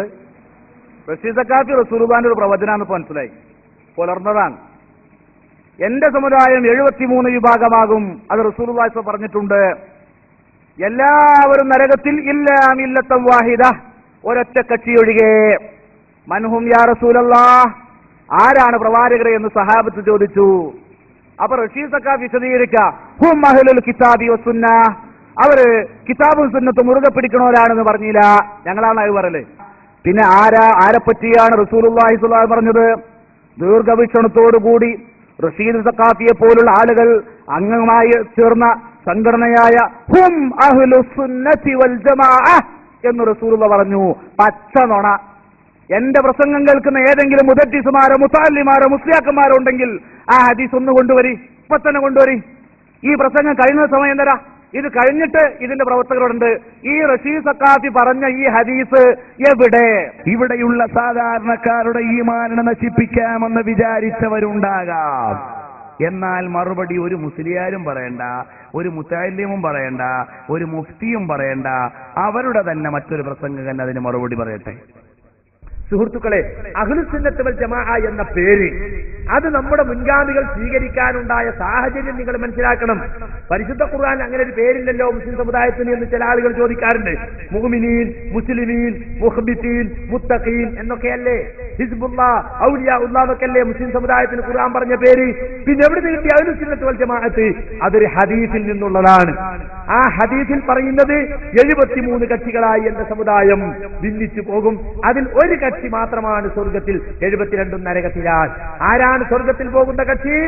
റഷീദ് സക്കാഫി റസൂർബാന്റെ ഒരു പ്രവചനാന്ന് മനസ്സിലായി പുലർന്നതാണ് എന്റെ സമുദായം എഴുപത്തിമൂന്ന് വിഭാഗമാകും അത് റസൂൽ പറഞ്ഞിട്ടുണ്ട് എല്ലാവരും നരകത്തിൽ ഇല്ലാം ഇല്ലത്തം വാഹിദ ഒരൊറ്റ കക്ഷി ഒഴികെ മൻഹും യാ റസൂലല്ലാ ആരാണ് പ്രവാചകരെ എന്ന് സഹാബത്ത് ചോദിച്ചു അപ്പൊ റഷീദ് സക്കാഫ് വിശദീകരിക്ക ഹും അഹ്ലുൽ കിതാബി വസുന്ന അവര് കിതാബും സുന്നത്തും മുറുകെ പിടിക്കണവരാണെന്ന് പറഞ്ഞില്ല ഞങ്ങളാണ് അത് പറയല് പിന്നെ ആരാ ആരെ പറ്റിയാണ് റസൂലുള്ളാഹി സ്വല്ലല്ലാഹു അലൈഹി പറഞ്ഞത് ദീർഘവീക്ഷണത്തോടുകൂടി റഷീദ് സക്കാഫിയെ പോലുള്ള ആളുകൾ അംഗമായി ചേർന്ന സംഘടനയായ ഹും അഹ്ലു സുന്നത്തി വൽ ജമാഅ എന്ന് റസൂലുള്ള പറഞ്ഞു പച്ച നുണ എന്റെ പ്രസംഗം കേൾക്കുന്ന ഏതെങ്കിലും മുദറ്റിസുമാരോ മുത്താലിമാരോ മുസ്ലിയാക്കന്മാരോ ഉണ്ടെങ്കിൽ ആ ഹദീസ് ഒന്ന് കൊണ്ടുവരി ഇപ്പൊ തന്നെ കൊണ്ടുവരി ഈ പ്രസംഗം കഴിയുന്ന സമയം തരാ ഇത് കഴിഞ്ഞിട്ട് ഇതിന്റെ പ്രവർത്തകരോടുണ്ട് ഈ റഷീദ് സക്കാഫി പറഞ്ഞ ഈ ഹദീസ് എവിടെ ഇവിടെയുള്ള സാധാരണക്കാരുടെ ഈ മാനന നശിപ്പിക്കാമെന്ന് വിചാരിച്ചവരുണ്ടാകാം എന്നാൽ മറുപടി ഒരു മുസ്ലിയാരും പറയണ്ട ഒരു മുത്താലിമും പറയണ്ട ഒരു മുഫ്തിയും പറയണ്ട അവരുടെ തന്നെ മറ്റൊരു പ്രസംഗകൻ അതിന് മറുപടി പറയട്ടെ സുഹൃത്തുക്കളെ അഹ്ലുസുന്നത്ത് വൽ ജമാ എന്ന പേര് അത് നമ്മുടെ മുൻഗാമികൾ സ്വീകരിക്കാനുണ്ടായ സാഹചര്യം നിങ്ങൾ മനസ്സിലാക്കണം പരിശുദ്ധ ഖുർആൻ അങ്ങനെ ഒരു പേരില്ലല്ലോ മുസ്ലിം സമുദായത്തിന് എന്ന് ചില ആളുകൾ ചോദിക്കാറുണ്ട് മുഹ്മിനീൻ മുസ്ലിമീൻ മുഹബിത്തീൻ മുത്തഖീൻ എന്നൊക്കെയല്ലേ ഹിസ്ബുല്ല ഔലിയ എന്നൊക്കെയല്ലേ മുസ്ലിം സമുദായത്തിന് ഖുർആൻ പറഞ്ഞ പേര് പിന്നെ എവിടെ നിന്ന് കിട്ടിയ അഹ്ലുസുന്നത്ത് വൽ ജമാഅത്ത് അതൊരു ഹദീസിൽ നിന്നുള്ളതാണ് ആ ഹദീസിൽ പറയുന്നത് എഴുപത്തിമൂന്ന് കക്ഷികളായി എന്റെ സമുദായം ഭിന്നിച്ചു പോകും അതിൽ ഒരു കക്ഷി മാത്രമാണ് സ്വർഗത്തിൽ എഴുപത്തിരണ്ടും നരകത്തിലാണ് ആരാണ് സ്വർഗത്തിൽ പോകുന്ന കക്ഷി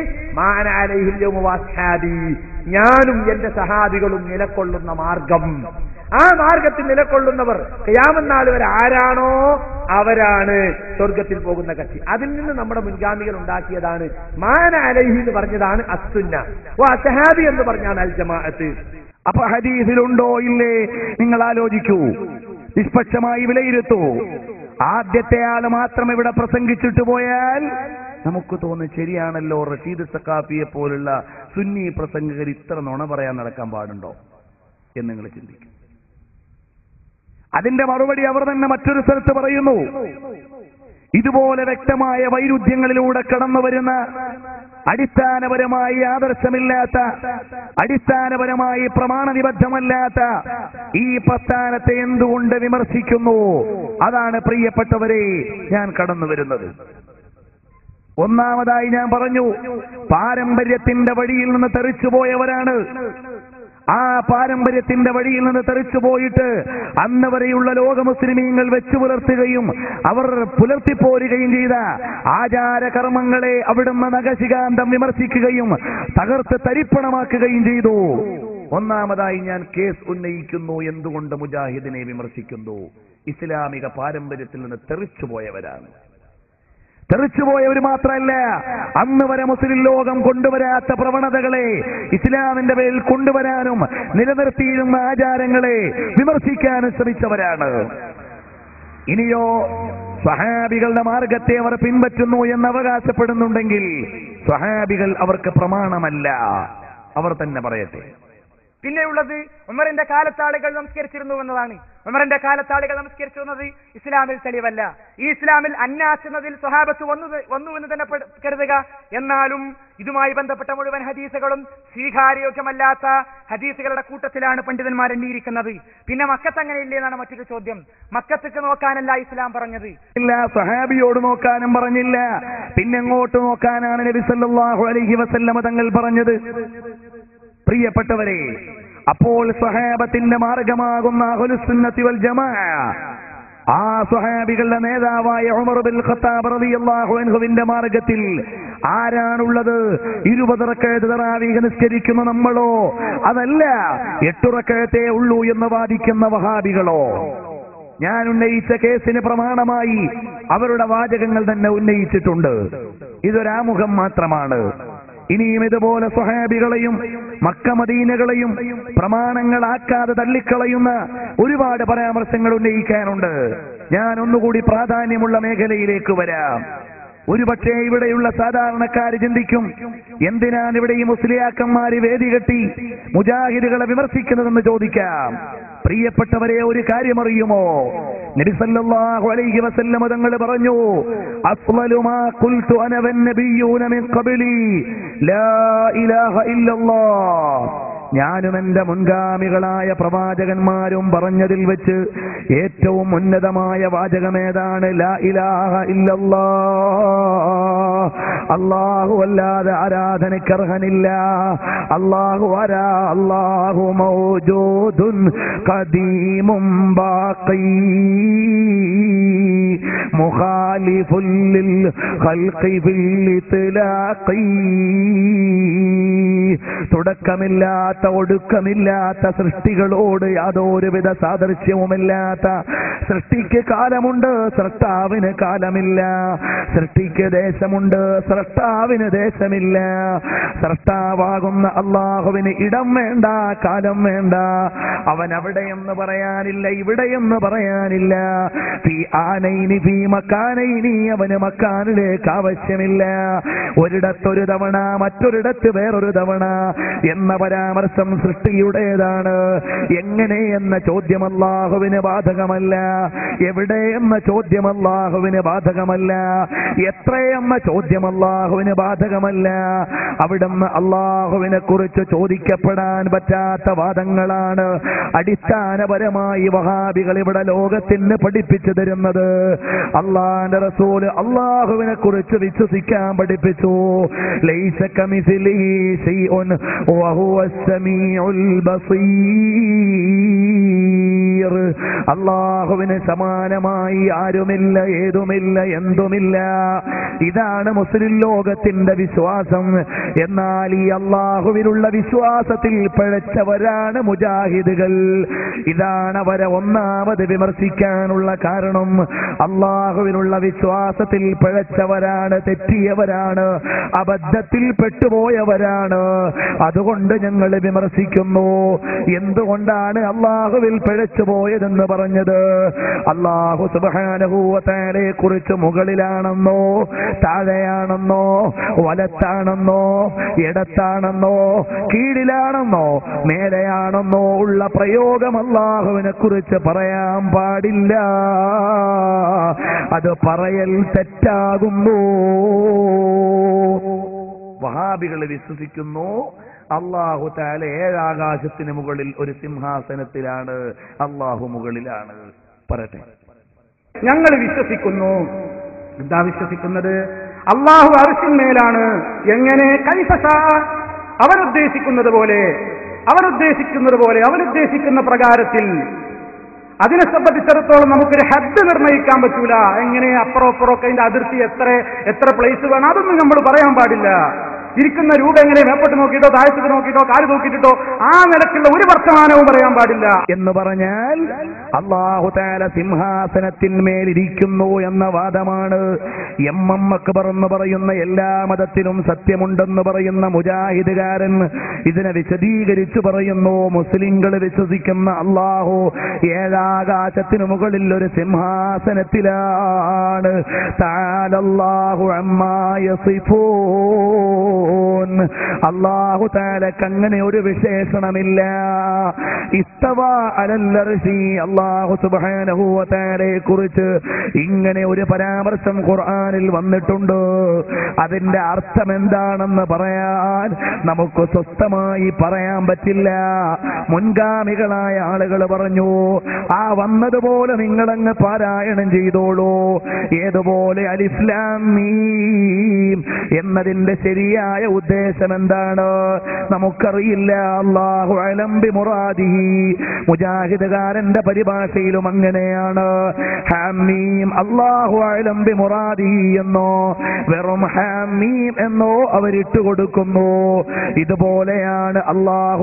മാനാലി ഞാനും എന്റെ സഹാബികളും നിലക്കൊള്ളുന്ന മാർഗം ആ മാർഗത്തിൽ നിലക്കൊള്ളുന്നവർ കയാമന്നാൾ വരെ ആരാണോ അവരാണ് സ്വർഗത്തിൽ പോകുന്ന കക്ഷി അതിൽ നിന്ന് നമ്മുടെ മുൻഗാമികൾ ഉണ്ടാക്കിയതാണ് മാന അലൈഹി എന്ന് പറഞ്ഞതാണ് അസുന്ന ഓ അസഹാബി എന്ന് പറഞ്ഞാണ് അൽ ജമാഅത്ത് അപ്പൊ ഹദീസിലുണ്ടോ ഇല്ലേ നിങ്ങൾ ആലോചിക്കൂ നിഷ്പക്ഷമായി വിലയിരുത്തൂ ആദ്യത്തെ ആള് മാത്രം ഇവിടെ പ്രസംഗിച്ചിട്ട് പോയാൽ നമുക്ക് തോന്നും ശരിയാണല്ലോ റഷീദ് സക്കാഫിയെ പോലുള്ള സുന്നി പ്രസംഗകർ ഇത്ര നുണ പറയാൻ നടക്കാൻ പാടുണ്ടോ എന്ന് നിങ്ങൾ ചിന്തിക്കും അതിന്റെ മറുപടി അവർ തന്നെ മറ്റൊരു സ്ഥലത്ത് പറയുന്നു ഇതുപോലെ വ്യക്തമായ വൈരുദ്ധ്യങ്ങളിലൂടെ കടന്നു വരുന്ന അടിസ്ഥാനപരമായി ആദർശമില്ലാത്ത അടിസ്ഥാനപരമായി പ്രമാണനിബദ്ധമല്ലാത്ത ഈ പ്രസ്ഥാനത്തെ എന്തുകൊണ്ട് വിമർശിക്കുന്നു അതാണ് പ്രിയപ്പെട്ടവരെ ഞാൻ കടന്നു വരുന്നത് ഒന്നാമതായി ഞാൻ പറഞ്ഞു പാരമ്പര്യത്തിന്റെ വഴിയിൽ നിന്ന് തെറിച്ചുപോയവരാണ് ആ പാരമ്പര്യത്തിന്റെ വഴിയിൽ നിന്ന് തെറിച്ചു പോയിട്ട് അന്ന് വരെയുള്ള ലോക മുസ്ലിമീങ്ങൾ വെച്ചു പുലർത്തുകയും അവർ പുലർത്തിപ്പോരുകയും ചെയ്ത ആചാര കർമ്മങ്ങളെ അവിടുന്ന് നഖശികാന്തം വിമർശിക്കുകയും തകർത്ത് തരിപ്പണമാക്കുകയും ചെയ്തു ഒന്നാമതായി ഞാൻ കേസ് ഉന്നയിക്കുന്നു എന്തുകൊണ്ട് മുജാഹിദിനെ വിമർശിക്കുന്നു ഇസ്ലാമിക പാരമ്പര്യത്തിൽ നിന്ന് തെറിച്ചുപോയവരാണ് തെറിച്ചുപോയവർ മാത്രമല്ല അന്ന് വരെ മുസ്ലിം ലോകം കൊണ്ടുവരാത്ത പ്രവണതകളെ ഇസ്ലാമിന്റെ പേരിൽ കൊണ്ടുവരാനും നിലനിർത്തിയിരുന്ന ആചാരങ്ങളെ വിമർശിക്കാനും ശ്രമിച്ചവരാണ് ഇനിയോ സ്വഹാബികളുടെ മാർഗത്തെ അവർ പിൻപറ്റുന്നു എന്ന് അവകാശപ്പെടുന്നുണ്ടെങ്കിൽ സ്വഹാബികൾ അവർക്ക് പ്രമാണമല്ല അവർ തന്നെ പറയട്ടെ പിന്നെയുള്ളത് ഉമറിന്റെ കാലത്താളുകൾ നമസ്കരിച്ചിരുന്നു എന്നതാണ് ഉമറിന്റെ കാലത്താളുകൾ നമസ്കരിച്ചു എന്നത് ഇസ്ലാമിൽ തെളിവല്ല ഈ ഇസ്ലാമിൽ അന്നാസ് എന്നതിൽ സ്വഹാബത്ത് വന്നു വന്നു എന്ന് തന്നെ പെ- കരുതുക എന്നാലും ഇതുമായി ബന്ധപ്പെട്ട മുഴുവൻ ഹദീസുകളും സ്വീകാര്യോഗ്യമല്ലാത്ത ഹദീസുകളുടെ കൂട്ടത്തിലാണ് പണ്ഡിതന്മാർ എണ്ണിയിരിക്കുന്നത് പിന്നെ മക്കത്ത് അങ്ങനെയില്ലേ എന്നാണ് മറ്റൊരു ചോദ്യം മക്കത്തേക്ക് നോക്കാനല്ല ഇസ്ലാം പറഞ്ഞത് ഇല്ല സഹാബിയോട് നോക്കാനും പറഞ്ഞില്ല പിന്നെങ്ങോട്ട് നോക്കാനാണ് നബി സല്ലല്ലാഹു അലൈഹി വസല്ലമ തങ്ങൾ പറഞ്ഞത് പ്രിയപ്പെട്ടവരെ അപ്പോൾ സഹാബത്തിന്റെ മാർഗമാകുന്ന അഹ്ലുസുന്നത്തി വൽ ജമാഅ ആ സ്വഹാബികളുടെ നേതാവായ ഉമർ ബിൻ ഖത്താബ് റളിയല്ലാഹു അൻഹുവിന്റെ മാർഗത്തിൽ ആരാണുള്ളത് ഇരുപത് റക്കഴത്ത് തറാവീഹ് നിസ്കരിക്കുന്ന നമ്മളോ അതല്ല എട്ടു റക്കഴത്തേ ഉള്ളൂ എന്ന് വാദിക്കുന്ന വഹാബികളോ ഞാൻ ഉന്നയിച്ച കേസിന് പ്രമാണമായി അവരുടെ വാചകങ്ങൾ തന്നെ ഉന്നയിച്ചിട്ടുണ്ട് ഇതൊരാമുഖം മാത്രമാണ് ഇനിയും ഇതുപോലെ സ്വഹാബികളെയും മക്കമദീനകളെയും പ്രമാണങ്ങളാക്കാതെ തള്ളിക്കളയുന്ന ഒരുപാട് പരാമർശങ്ങൾ ഉന്നയിക്കാനുണ്ട് ഞാൻ ഒന്നുകൂടി പ്രാധാന്യമുള്ള മേഖലയിലേക്ക് വരാം ഒരുപക്ഷെ ഇവിടെയുള്ള സാധാരണക്കാര് ചിന്തിക്കും എന്തിനാണ് ഇവിടെ ഈ മുസ്ലിയാക്കന്മാര് വേദി കെട്ടി മുജാഹിദുകളെ വിമർശിക്കുന്നതെന്ന് ചോദിക്കാം പ്രിയപ്പെട്ടവരെ ഒരു കാര്യമറിയുമോ നബി സല്ലല്ലാഹു അലൈഹി വസല്ലമ തങ്ങൾ പറഞ്ഞു അഫ്ളലു മാ ഖുൽതു അന വന്നബിയ്യൂന മിൻ ഖബ്ലി ലാ ഇലാഹ ഇല്ലല്ലാഹ് ഞാനും എന്റെ മുൻഗാമികളായ പ്രവാചകന്മാരും പറഞ്ഞതിൽ വെച്ച് ഏറ്റവും ഉന്നതമായ വാചകമേതാണ് ലാ ഇലാഹ ഇല്ലല്ലാ അള്ളാഹു അല്ലാതെ ആരാധനക്കർഹനില്ല അള്ളാഹു ആരാ അള്ളാഹു മൗജൂദുൻ ഖദീമും ബാഖി മുഖാലിഫുൽ ലിൽ ഖൽഖി ബിൽ ഇത്ലാഖി തുടക്കമില്ലാത്ത ഒടുക്കമില്ലാത്ത സൃഷ്ടികളോട് യാതൊരുവിധ സാദൃശ്യവുമില്ലാത്ത സൃഷ്ടിക്ക് കാലമുണ്ട് സൃഷ്ടാവിന് കാലമില്ല സൃഷ്ടിക്ക് ദേശമുണ്ട് സൃഷ്ടാവിന് ദേശമില്ല സൃഷ്ടാവാകുന്ന അള്ളാഹുവിന് ഇടം വേണ്ട കാലം വേണ്ട അവൻ അവിടെയെന്ന് പറയാനില്ല ഇവിടെയെന്ന് പറയാനില്ല ഫീ ആനൈനി ഫീ മക്കാനൈനി അവന് മക്കാനിലേക്ക് ആവശ്യമില്ല ഒരിടത്തൊരു തവണ മറ്റൊരിടത്ത് വേറൊരു തവണ എന്ന പരാമർശം സൃഷ്ടിയുടേതാണ് എങ്ങനെ എന്ന ചോദ്യം അല്ലാഹുവിന് ബാധകമല്ല എവിടെ എന്ന ചോദ്യം അല്ലാഹുവിന് ബാധകമല്ല എത്രയെന്ന ചോദ്യം അല്ലാഹുവിന് ബാധകമല്ല അവിടുന്ന് അള്ളാഹുവിനെ കുറിച്ച് ചോദിക്കപ്പെടാൻ പറ്റാത്ത വാദങ്ങളാണ് അടിസ്ഥാനപരമായി വഹാബികൾ ഇവിടെ ലോകത്തിന് പഠിപ്പിച്ചു തരുന്നത് അള്ളാന്റെ റസൂല് അള്ളാഹുവിനെ കുറിച്ച് വിശ്വസിക്കാൻ പഠിപ്പിച്ചു ലൈസ കമിസിലിഹി ശൈഉൻ വഹുവ സമീഉൽ ബസീർ അള്ളാഹുവിന് സമാനമായി ആരുമില്ല ഏതുമില്ല എന്തുമില്ല ഇതാണ് മുസ്ലിം ലോകത്തിന്റെ വിശ്വാസം എന്നാൽ ഈ അള്ളാഹുവിനുള്ള വിശ്വാസത്തിൽ പിഴച്ചവരാണ് മുജാഹിദുകൾ ഇതാണ് അവരെ ഒന്നാമത് വിമർശിക്കാനുള്ള കാരണം അള്ളാഹുവിനുള്ള വിശ്വാസത്തിൽ പിഴച്ചവരാണ് തെറ്റിയവരാണ് അബദ്ധത്തിൽ പെട്ടുപോയവരാണ് അതുകൊണ്ട് ഞങ്ങൾ വിമർശിക്കുന്നു എന്തുകൊണ്ടാണ് അള്ളാഹുവിൽ പിഴച്ചു പോയതെന്ന് പറഞ്ഞത് അള്ളാഹു സുബാനഹൂവത്താലെ കുറിച്ച് മുകളിലാണെന്നോ താഴെയാണെന്നോ വലത്താണെന്നോ ഇടത്താണെന്നോ കീഴിലാണെന്നോ മേലെയാണെന്നോ ഉള്ള പ്രയോഗം അള്ളാഹുവിനെ കുറിച്ച് പറയാൻ പാടില്ല അത് പറയൽ തെറ്റാകുന്നു വഹാബികൾ വിശ്വസിക്കുന്നു അള്ളാഹു താല ഏഴാകാശത്തിന് മുകളിൽ ഒരു സിംഹാസനത്തിലാണ് അള്ളാഹു മുകളിലാണ് പറയട്ടെ ഞങ്ങൾ വിശ്വസിക്കുന്നു എന്താ വിശ്വസിക്കുന്നത് അള്ളാഹു അർഷിന്മേലാണ് എങ്ങനെ കൈഫസ അവനുദ്ദേശിക്കുന്നത് പോലെ അവനുദ്ദേശിക്കുന്നത് പോലെ അവനുദ്ദേശിക്കുന്ന പ്രകാരത്തിൽ അതിനെ സംബന്ധിച്ചിടത്തോളം നമുക്കൊരു ഹദ് നിർണ്ണയിക്കാൻ പറ്റൂല എങ്ങനെ അപ്പുറം അപ്പുറം ഒക്കെ അതിന്റെ അതിർത്തി എത്ര എത്ര പ്ലേസ് വേണം അതൊന്നും നമ്മൾ പറയാൻ പാടില്ല ഇരിക്കുന്ന രൂപ എങ്ങനെ മേപ്പോട്ട് നോക്കിയിട്ടോ താഴത്തേക്ക് നോക്കിയിട്ടോ കാല് നോക്കിയിട്ടോ ആ നിലക്കുള്ള ഒരു വർത്തമാനവും പറയാൻ പാടില്ല എന്ന് പറഞ്ഞാൽ അള്ളാഹു താല സിംഹാസനത്തിന്മേലിരിക്കുന്നു എന്ന വാദമാണ് എം എം അക്ബർ എന്ന് പറയുന്ന എല്ലാ മതത്തിലും സത്യമുണ്ടെന്ന് പറയുന്ന മുജാഹിദുകാരൻ ഇതിനെ വിശദീകരിച്ചു പറയുന്നു മുസ്ലിങ്ങൾ വിശ്വസിക്കുന്ന അള്ളാഹു ഏഴാകാശത്തിനു മുകളിൽ ഒരു സിംഹാസനത്തിലാണ് താലല്ലാഹു അമ്മായ അള്ളാഹു താലക്ക് അങ്ങനെ ഒരു വിശേഷണമില്ല ഇസ്തവ അലല്ലർഷി അള്ളാഹു സുബാനഹുവത്താലെ കുറിച്ച് ഇങ്ങനെ ഒരു പരാമർശം ഖുർആനിൽ വന്നിട്ടുണ്ട് അതിന്റെ അർത്ഥം എന്താണെന്ന് പറയാൻ നമുക്ക് സ്വസ്ഥമായി പറയാൻ പറ്റില്ല മുൻഗാമികളായ ആളുകൾ പറഞ്ഞു ആ വന്നതുപോലെ നിങ്ങളങ്ങ് പാരായണം ചെയ്തോളൂ ഏതുപോലെ അലിസ്ലാം മീം എന്നതിന്റെ ശരിയായ ഉദ്ദേശം എന്താണ് നമുക്കറിയില്ല അള്ളാഹു അലംബി മുറാദിഹി മുജാഹിദുകാരന്റെ പരിഭാഷയിലും അങ്ങനെയാണ് ഹാമീം അള്ളാഹു അലംബി മുറാദിഹി എന്നോ വെറും ഹാമീം എന്നോ അവരിട്ട് കൊടുക്കുന്നു ഇതുപോലെയാണ് അള്ളാഹു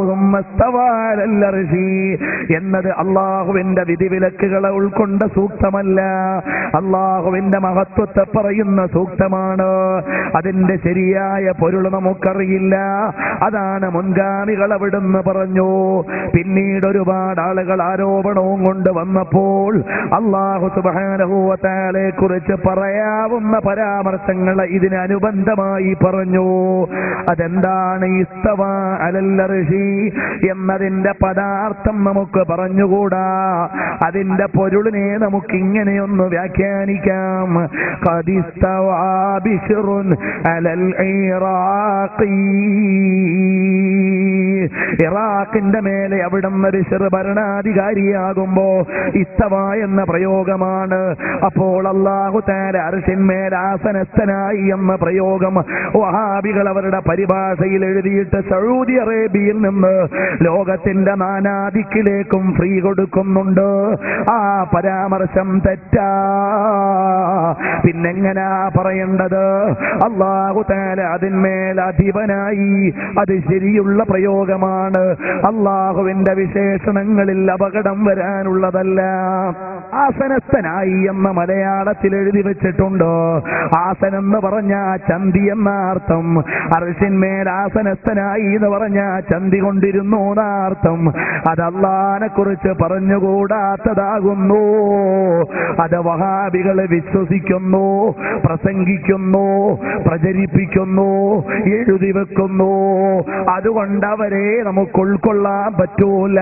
എന്നത് അള്ളാഹുവിന്റെ വിധിവിലക്കുകളെ ഉൾക്കൊണ്ട സൂക്തമല്ല അള്ളാഹുവിന്റെ മഹത്വത്തെ പറയുന്ന സൂക്തമാണ് അതിന്റെ ശരിയായ പൊരുൾ നമുക്കറിയില്ല അതാണ് മുൻഗാമികൾ അവിടുന്ന് പറഞ്ഞു പിന്നീട് ഒരുപാട് ആളുകൾ ആരോപണവും കൊണ്ട് വന്നപ്പോൾ അള്ളാഹു സുബാനഹുവത്താലെ കുറിച്ച് പറയാവുന്ന പരാമർശങ്ങൾ ഇതിന് അനുബന്ധമായി പറഞ്ഞു അതെന്താണ് ഇസ്തവ അലല്ലർഷി എന്നതിന്റെ പദാർത്ഥം നമുക്ക് പറഞ്ഞുകൂടാ അതിന്റെ പൊരുളിനെ നമുക്ക് ഇങ്ങനെയൊന്ന് വ്യാഖ്യാനിക്കാം ഖദിസ്തവാ ബിശ്റുൻ അലൽ ഇറാഖി ഇറാഖിന്റെ മേലെ അവിടുന്ന് ഒരു ചെറു ഭരണാധികാരിയാകുമ്പോ ഇസ്തവ എന്ന പ്രയോഗമാണ് അപ്പോൾ അള്ളാഹു താര അർഷിന്മേൽ ആസനസ്ഥനായി എന്ന പ്രയോഗം വഹാബികൾ അവരുടെ പരിഭാഷയിൽ എഴുതിയിട്ട് സൗദി അറേബ്യയിൽ നിന്ന് ലോകത്തിന്റെ നാനാദിക്കിലേക്കും ഫ്രീ കൊടുക്കുന്നുണ്ട് ആ പരാമർശം തെറ്റാ പിന്നെങ്ങനാ പറയേണ്ടത് അള്ളാഹു താല അതിന്മേൽ അധിപനായി അത് ശരിയുള്ള പ്രയോഗമാണ് അള്ളാഹുവിന്റെ വിശേഷണങ്ങളിൽ അപകടം വരാനുള്ളതല്ല ആസനസ്ഥനായി എന്ന മലയാളത്തിൽ എഴുതി വെച്ചിട്ടുണ്ട് ആസനം എന്ന് പറഞ്ഞ ചന്തി എന്ന അർത്ഥം അർഷിന്മേൽ ആസനസ്ഥനായി എന്ന് പറഞ്ഞ ചന്തി കൊണ്ടിരുന്നു എന്നാർത്ഥം അത് അള്ളാനെ കുറിച്ച് പറഞ്ഞുകൂടാത്തതാകുന്നു അത് വഹാബികൾ വിശ്വസിക്കുന്നു പ്രസംഗിക്കുന്നു പ്രചരിപ്പിക്കുന്നു എഴുതി വെക്കുന്നു അതുകൊണ്ട് അവരെ നമുക്ക് ഉൾക്കൊള്ളാൻ പറ്റൂല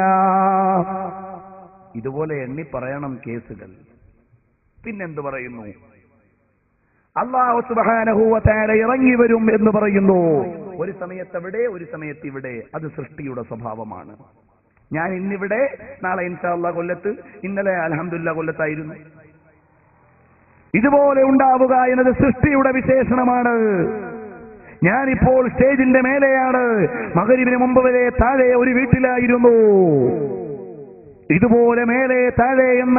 ഇതുപോലെ എണ്ണി പറയണം കേസുകൾ പിന്നെന്ത് പറയുന്നു അള്ളാഹു സുബാനഹൂവത്താല ഇറങ്ങി വരും എന്ന് പറയുന്നു ഒരു സമയത്ത് അവിടെ ഒരു സമയത്ത് ഇവിടെ അത് സൃഷ്ടിയുടെ സ്വഭാവമാണ് ഞാൻ ഇന്നിവിടെ നാളെ ഇൻഷാല്ല കൊല്ലത്ത് ഇന്നലെ അലഹമില്ല കൊല്ലത്തായിരുന്നു ഇതുപോലെ ഉണ്ടാവുക എന്നത് സൃഷ്ടിയുടെ വിശേഷണമാണ് ഞാനിപ്പോൾ സ്റ്റേജിന്റെ മേലെയാണ് മകരിവിന് മുമ്പ് വരെ താഴെ ഒരു വീട്ടിലായിരുന്നു ഇതുപോലെ മേലെ താഴെ എന്ന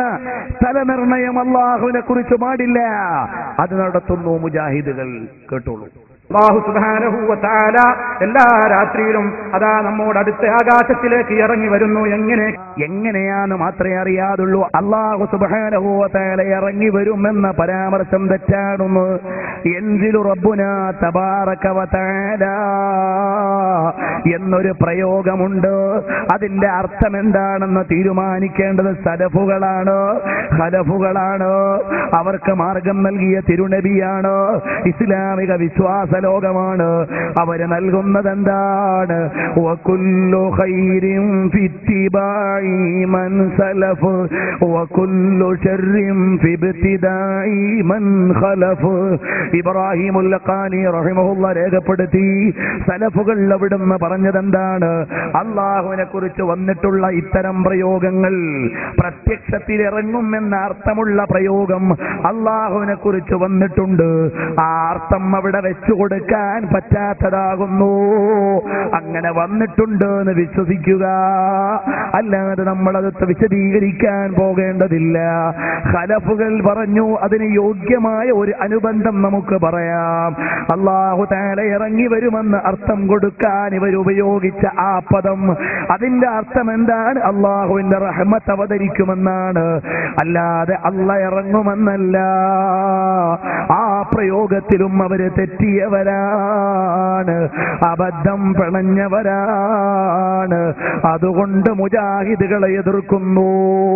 സ്ഥലനിർണയം അള്ളാഹുവിനെ കുറിച്ച് പാടില്ല അത് നടത്തുന്നു മുജാഹിദുകൾ കേട്ടോളൂ അള്ളാഹു സുബാനഹൂവത്താല എല്ലാ രാത്രിയിലും അതാ നമ്മോട് അടുത്ത ആകാശത്തിലേക്ക് ഇറങ്ങി വരുന്നു എങ്ങനെ എങ്ങനെയാന്ന് മാത്രമേ അറിയാതുള്ളൂ അള്ളാഹു സുബാനഹുവല ഇറങ്ങി വരുമെന്ന പരാമർശം തെറ്റാണെന്ന് എന്തിലു റബ്ബുന തബാറക്കവതാല എന്നൊരു പ്രയോഗമുണ്ട് അതിന്റെ അർത്ഥം എന്താണെന്ന് തീരുമാനിക്കേണ്ടത് സലഫുകളാണ് ഹലഫുകളാണ് അവർക്ക് മാർഗം നൽകിയ തിരുനബിയാണ് ഇസ്ലാമിക വിശ്വാസ ലോകമാണ് അവര് നൽകുന്നത് എന്താണ് വകുല്ലു ഖൈരിൻ ഫിത്തിബാഇ മൻ സലഫ് വകുല്ലു ശർരിൻ ഫിബ്തിദാഇ മൻ ഖലഫ് ഇബ്രാഹിമുൽ ലഖാനി റഹിമഹുള്ള രേഖപ്പെടുത്തി സലഫുകൾ അവിടുന്ന് പറഞ്ഞത് എന്താണ് അള്ളാഹുവിനെ കുറിച്ച് വന്നിട്ടുള്ള ഇത്തരം പ്രയോഗങ്ങൾ പ്രത്യക്ഷത്തിൽ ഇറങ്ങും എന്ന അർത്ഥമുള്ള പ്രയോഗം അള്ളാഹുവിനെ കുറിച്ച് വന്നിട്ടുണ്ട് ആ അർത്ഥം അവിടെ വെച്ചു കൊടുക്കാൻ പറ്റാത്തതാകുന്നു അങ്ങനെ വന്നിട്ടുണ്ട് എന്ന് വിശ്വസിക്കുക അല്ലാതെ നമ്മളത് വിശദീകരിക്കാൻ പോകേണ്ടതില്ല ഖലഫുകൾ പറഞ്ഞു അതിന് യോഗ്യമായ ഒരു അനുബന്ധം നമുക്ക് പറയാം അള്ളാഹു താല ഇറങ്ങി വരുമെന്ന് അർത്ഥം കൊടുക്കാൻ ഇവർ ഉപയോഗിച്ച ആ പദം അതിന്റെ അർത്ഥം എന്താണ് അള്ളാഹുവിന്റെ റഹ്മത്ത് അവതരിക്കുമെന്നാണ് അല്ലാതെ അല്ല ഇറങ്ങുമെന്നല്ല ആ പ്രയോഗത്തിലും അവര് തെറ്റിയവരാണ് അബദ്ധം പിണഞ്ഞവരാണ് അതുകൊണ്ട് മുജാഹിദുകളെ എതിർക്കുന്നു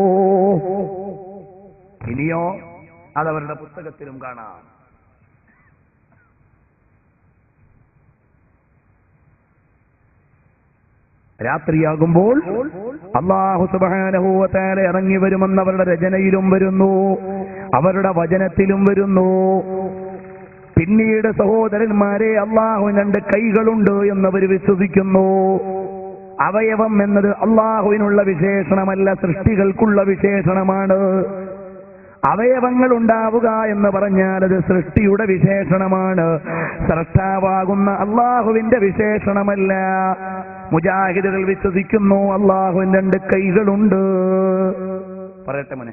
ഇനിയോ അതവരുടെ പുസ്തകത്തിലും കാണാം രാത്രിയാകുമ്പോൾ അള്ളാഹു സുബാനഹൂവത്താലെ ഇറങ്ങി വരുമെന്ന് അവരുടെ രചനയിലും വരുന്നു അവരുടെ വചനത്തിലും വരുന്നു പിന്നീട് സഹോദരന്മാരെ അള്ളാഹു രണ്ട് കൈകളുണ്ട് എന്നവർ വിശ്വസിക്കുന്നു അവയവം എന്നത് അള്ളാഹുവിനുള്ള വിശേഷണമല്ല സൃഷ്ടികൾക്കുള്ള വിശേഷണമാണ് അവയവങ്ങൾ ഉണ്ടാവുക എന്ന് പറഞ്ഞാൽ അത് സൃഷ്ടിയുടെ വിശേഷണമാണ് സൃഷ്ടാവാകുന്ന അള്ളാഹുവിന്റെ വിശേഷണമല്ല മുജാഹിദുകൾ വിശ്വസിക്കുന്നു അള്ളാഹുവിന് രണ്ട് കൈകളുണ്ട് പറയട്ടെ മോനെ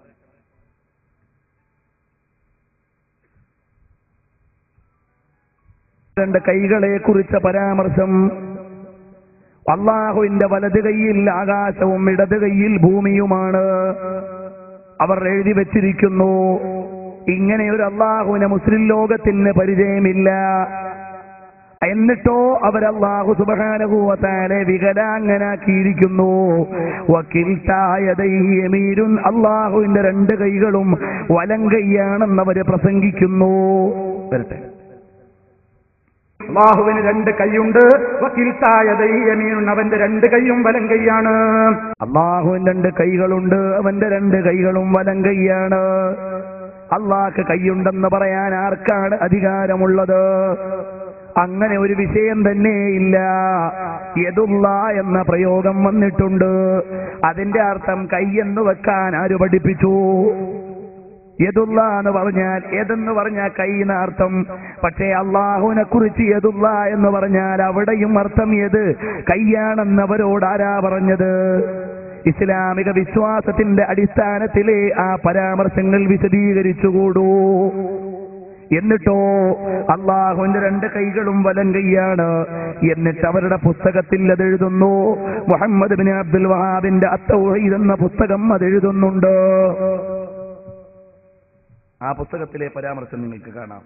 രണ്ട് കൈകളെ കുറിച്ച പരാമർശം അള്ളാഹുവിന്റെ വലത് കൈയിൽ ആകാശവും ഇടത് കൈയിൽ ഭൂമിയുമാണ് അവർ എഴുതി വെച്ചിരിക്കുന്നു ഇങ്ങനെ ഒരു അള്ളാഹുവിനെ മുസ്ലിം ലോകത്തിന് പരിചയമില്ല എന്നിട്ടോ അവർ അള്ളാഹു സുബാനുഭൂവത്താലെ വികലാങ്ങനാക്കിയിരിക്കുന്നു വക്കിൽത്തായതീരുൻ അള്ളാഹുവിന്റെ രണ്ട് കൈകളും വലം കൈയാണെന്നവര് പ്രസംഗിക്കുന്നു വരട്ടെ അള്ളാഹുവിന് രണ്ട് കൈയുണ്ട് വക്കീൽത്തായ ദൈവമീൻ അവന്റെ രണ്ട് കൈയും വലം കൈയാണ് അള്ളാഹുവിന് രണ്ട് കൈകളുണ്ട് അവന്റെ രണ്ട് കൈകളും വലം കൈയാണ് അള്ളാഹ്ക്ക് കൈയുണ്ടെന്ന് പറയാൻ ആർക്കാണ് അധികാരമുള്ളത് അങ്ങനെ ഒരു വിഷയം തന്നെ ഇല്ല യദുള്ള എന്ന പ്രയോഗം വന്നിട്ടുണ്ട് അതിന്റെ അർത്ഥം കൈ എന്ന് വെക്കാൻ ആര് പഠിപ്പിച്ചു യദുള്ള എന്ന് പറഞ്ഞാൽ ഏതെന്ന് പറഞ്ഞാൽ കൈ എന്ന അർത്ഥം പക്ഷേ അള്ളാഹുവിനെ കുറിച്ച് യദുള്ള എന്ന് പറഞ്ഞാൽ അവിടെയും അർത്ഥം ഏത് കൈയാണെന്നവരോട് ആരാ പറഞ്ഞത് ഇസ്ലാമിക വിശ്വാസത്തിന്റെ അടിസ്ഥാനത്തിലെ ആ പരാമർശങ്ങൾ വിശദീകരിച്ചുകൂടൂ എന്നിട്ടോ അള്ളാഹുവിന്റെ രണ്ട് കൈകളും വലം കൈയാണ് എന്നിട്ട് അവരുടെ പുസ്തകത്തിൽ അത് എഴുതുന്നു മുഹമ്മദ് ബിൻ അബ്ദുൽ വഹാബിന്റെ അത്തൗഹീദ് എന്ന പുസ്തകം അത് എഴുതുന്നുണ്ട് ആ പുസ്തകത്തിലെ പരാമർശം നിങ്ങൾക്ക് കാണാം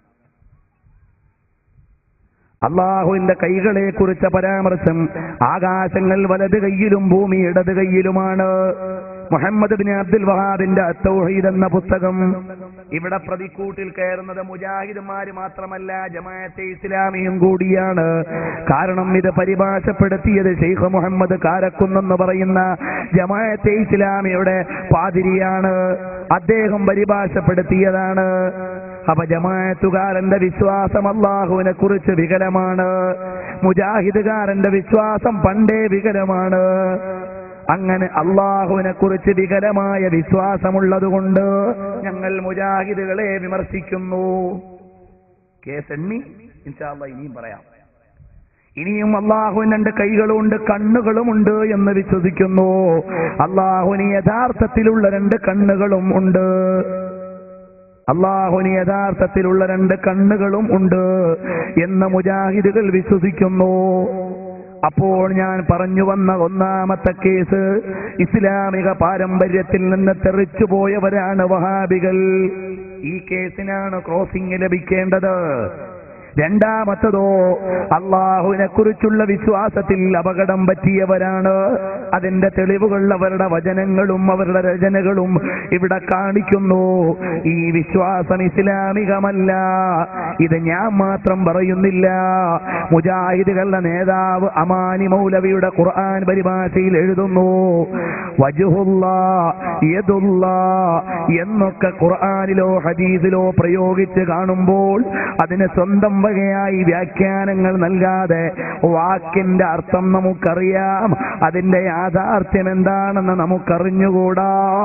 അള്ളാഹുവിന്റെ കൈകളെ കുറിച്ച പരാമർശം ആകാശങ്ങൾ വലത് കൈയിലും ഭൂമി ഇടത് കൈയിലുമാണ് മുഹമ്മദ് ബിൻ അബ്ദുൽ വഹാബിന്റെ അത്തൗഹീദ് എന്ന പുസ്തകം ഇവിടെ പ്രതിക്കൂട്ടിൽ കയറുന്നത് മുജാഹിദുമാര് മാത്രമല്ല ജമാഅത്തെ ഇസ്ലാമിയും കൂടിയാണ് കാരണം ഇത് പരിഭാഷപ്പെടുത്തിയത് ഷെയ്ഖ് മുഹമ്മദ് കാരക്കുന്നെന്ന് പറയുന്ന ജമാഅത്തെ ഇസ്ലാമിയുടെ പാതിരിയാണ് അദ്ദേഹം പരിഭാഷപ്പെടുത്തിയതാണ് അപ്പൊ ജമാഅത്തുകാരന്റെ വിശ്വാസം അള്ളാഹുവിനെ കുറിച്ച് വികലമാണ് മുജാഹിദുകാരന്റെ വിശ്വാസം പണ്ടേ വികലമാണ് അങ്ങനെ അള്ളാഹുവിനെ കുറിച്ച് വികലമായ വിശ്വാസമുള്ളതുകൊണ്ട് ഞങ്ങൾ മുജാഹിദുകളെ വിമർശിക്കുന്നു കേസ് എണ്ണി ഇൻഷാല്ല ഇനിയും പറയാം ഇനിയും അള്ളാഹുവിന് രണ്ട് കൈകളുമുണ്ട് കണ്ണുകളുമുണ്ട് എന്ന് വിശ്വസിക്കുന്നു അള്ളാഹുവിന് യഥാർത്ഥത്തിലുള്ള രണ്ട് കണ്ണുകളും ഉണ്ട് അള്ളാഹുന് യഥാർത്ഥത്തിലുള്ള രണ്ട് കണ്ണുകളും ഉണ്ട് എന്ന് മുജാഹിദുകൾ വിശ്വസിക്കുന്നു അപ്പോൾ ഞാൻ പറഞ്ഞു വന്ന ഒന്നാമത്തെ കേസ് ഇസ്ലാമിക പാരമ്പര്യത്തിൽ നിന്ന് തെറിച്ചു പോയവരാണ് വഹാബികൾ ഈ കേസിനാണ് ക്രോസിംഗ് ലഭിക്കേണ്ടത് രണ്ടാമത്തതോ അള്ളാഹുവിനെ കുറിച്ചുള്ള വിശ്വാസത്തിൽ അപകടം പറ്റിയവരാണ് അതിന്റെ തെളിവുകൾ അവരുടെ വചനങ്ങളും അവരുടെ രചനകളും ഇവിടെ കാണിക്കുന്നു ഈ വിശ്വാസം ഇസ്ലാമികമല്ല ഇത് ഞാൻ മാത്രം പറയുന്നില്ല മുജാഹിദുകളുടെ നേതാവ് അമാനി മൗലവിയുടെ ഖുർആൻ പരിഭാഷയിൽ എഴുതുന്നു വജുഹുല്ല യദുല്ല എന്നൊക്കെ ഖുർആനിലോ ഹദീസിലോ പ്രയോഗിച്ച് കാണുമ്പോൾ അതിന് സ്വന്തം വകയായി വ്യാഖ്യാനങ്ങൾ നൽകാതെ വാക്കിന്റെ അർത്ഥം നമുക്കറിയാം അതിന്റെ യാഥാർത്ഥ്യം എന്താണെന്ന് നമുക്കറിഞ്ഞുകൂടാ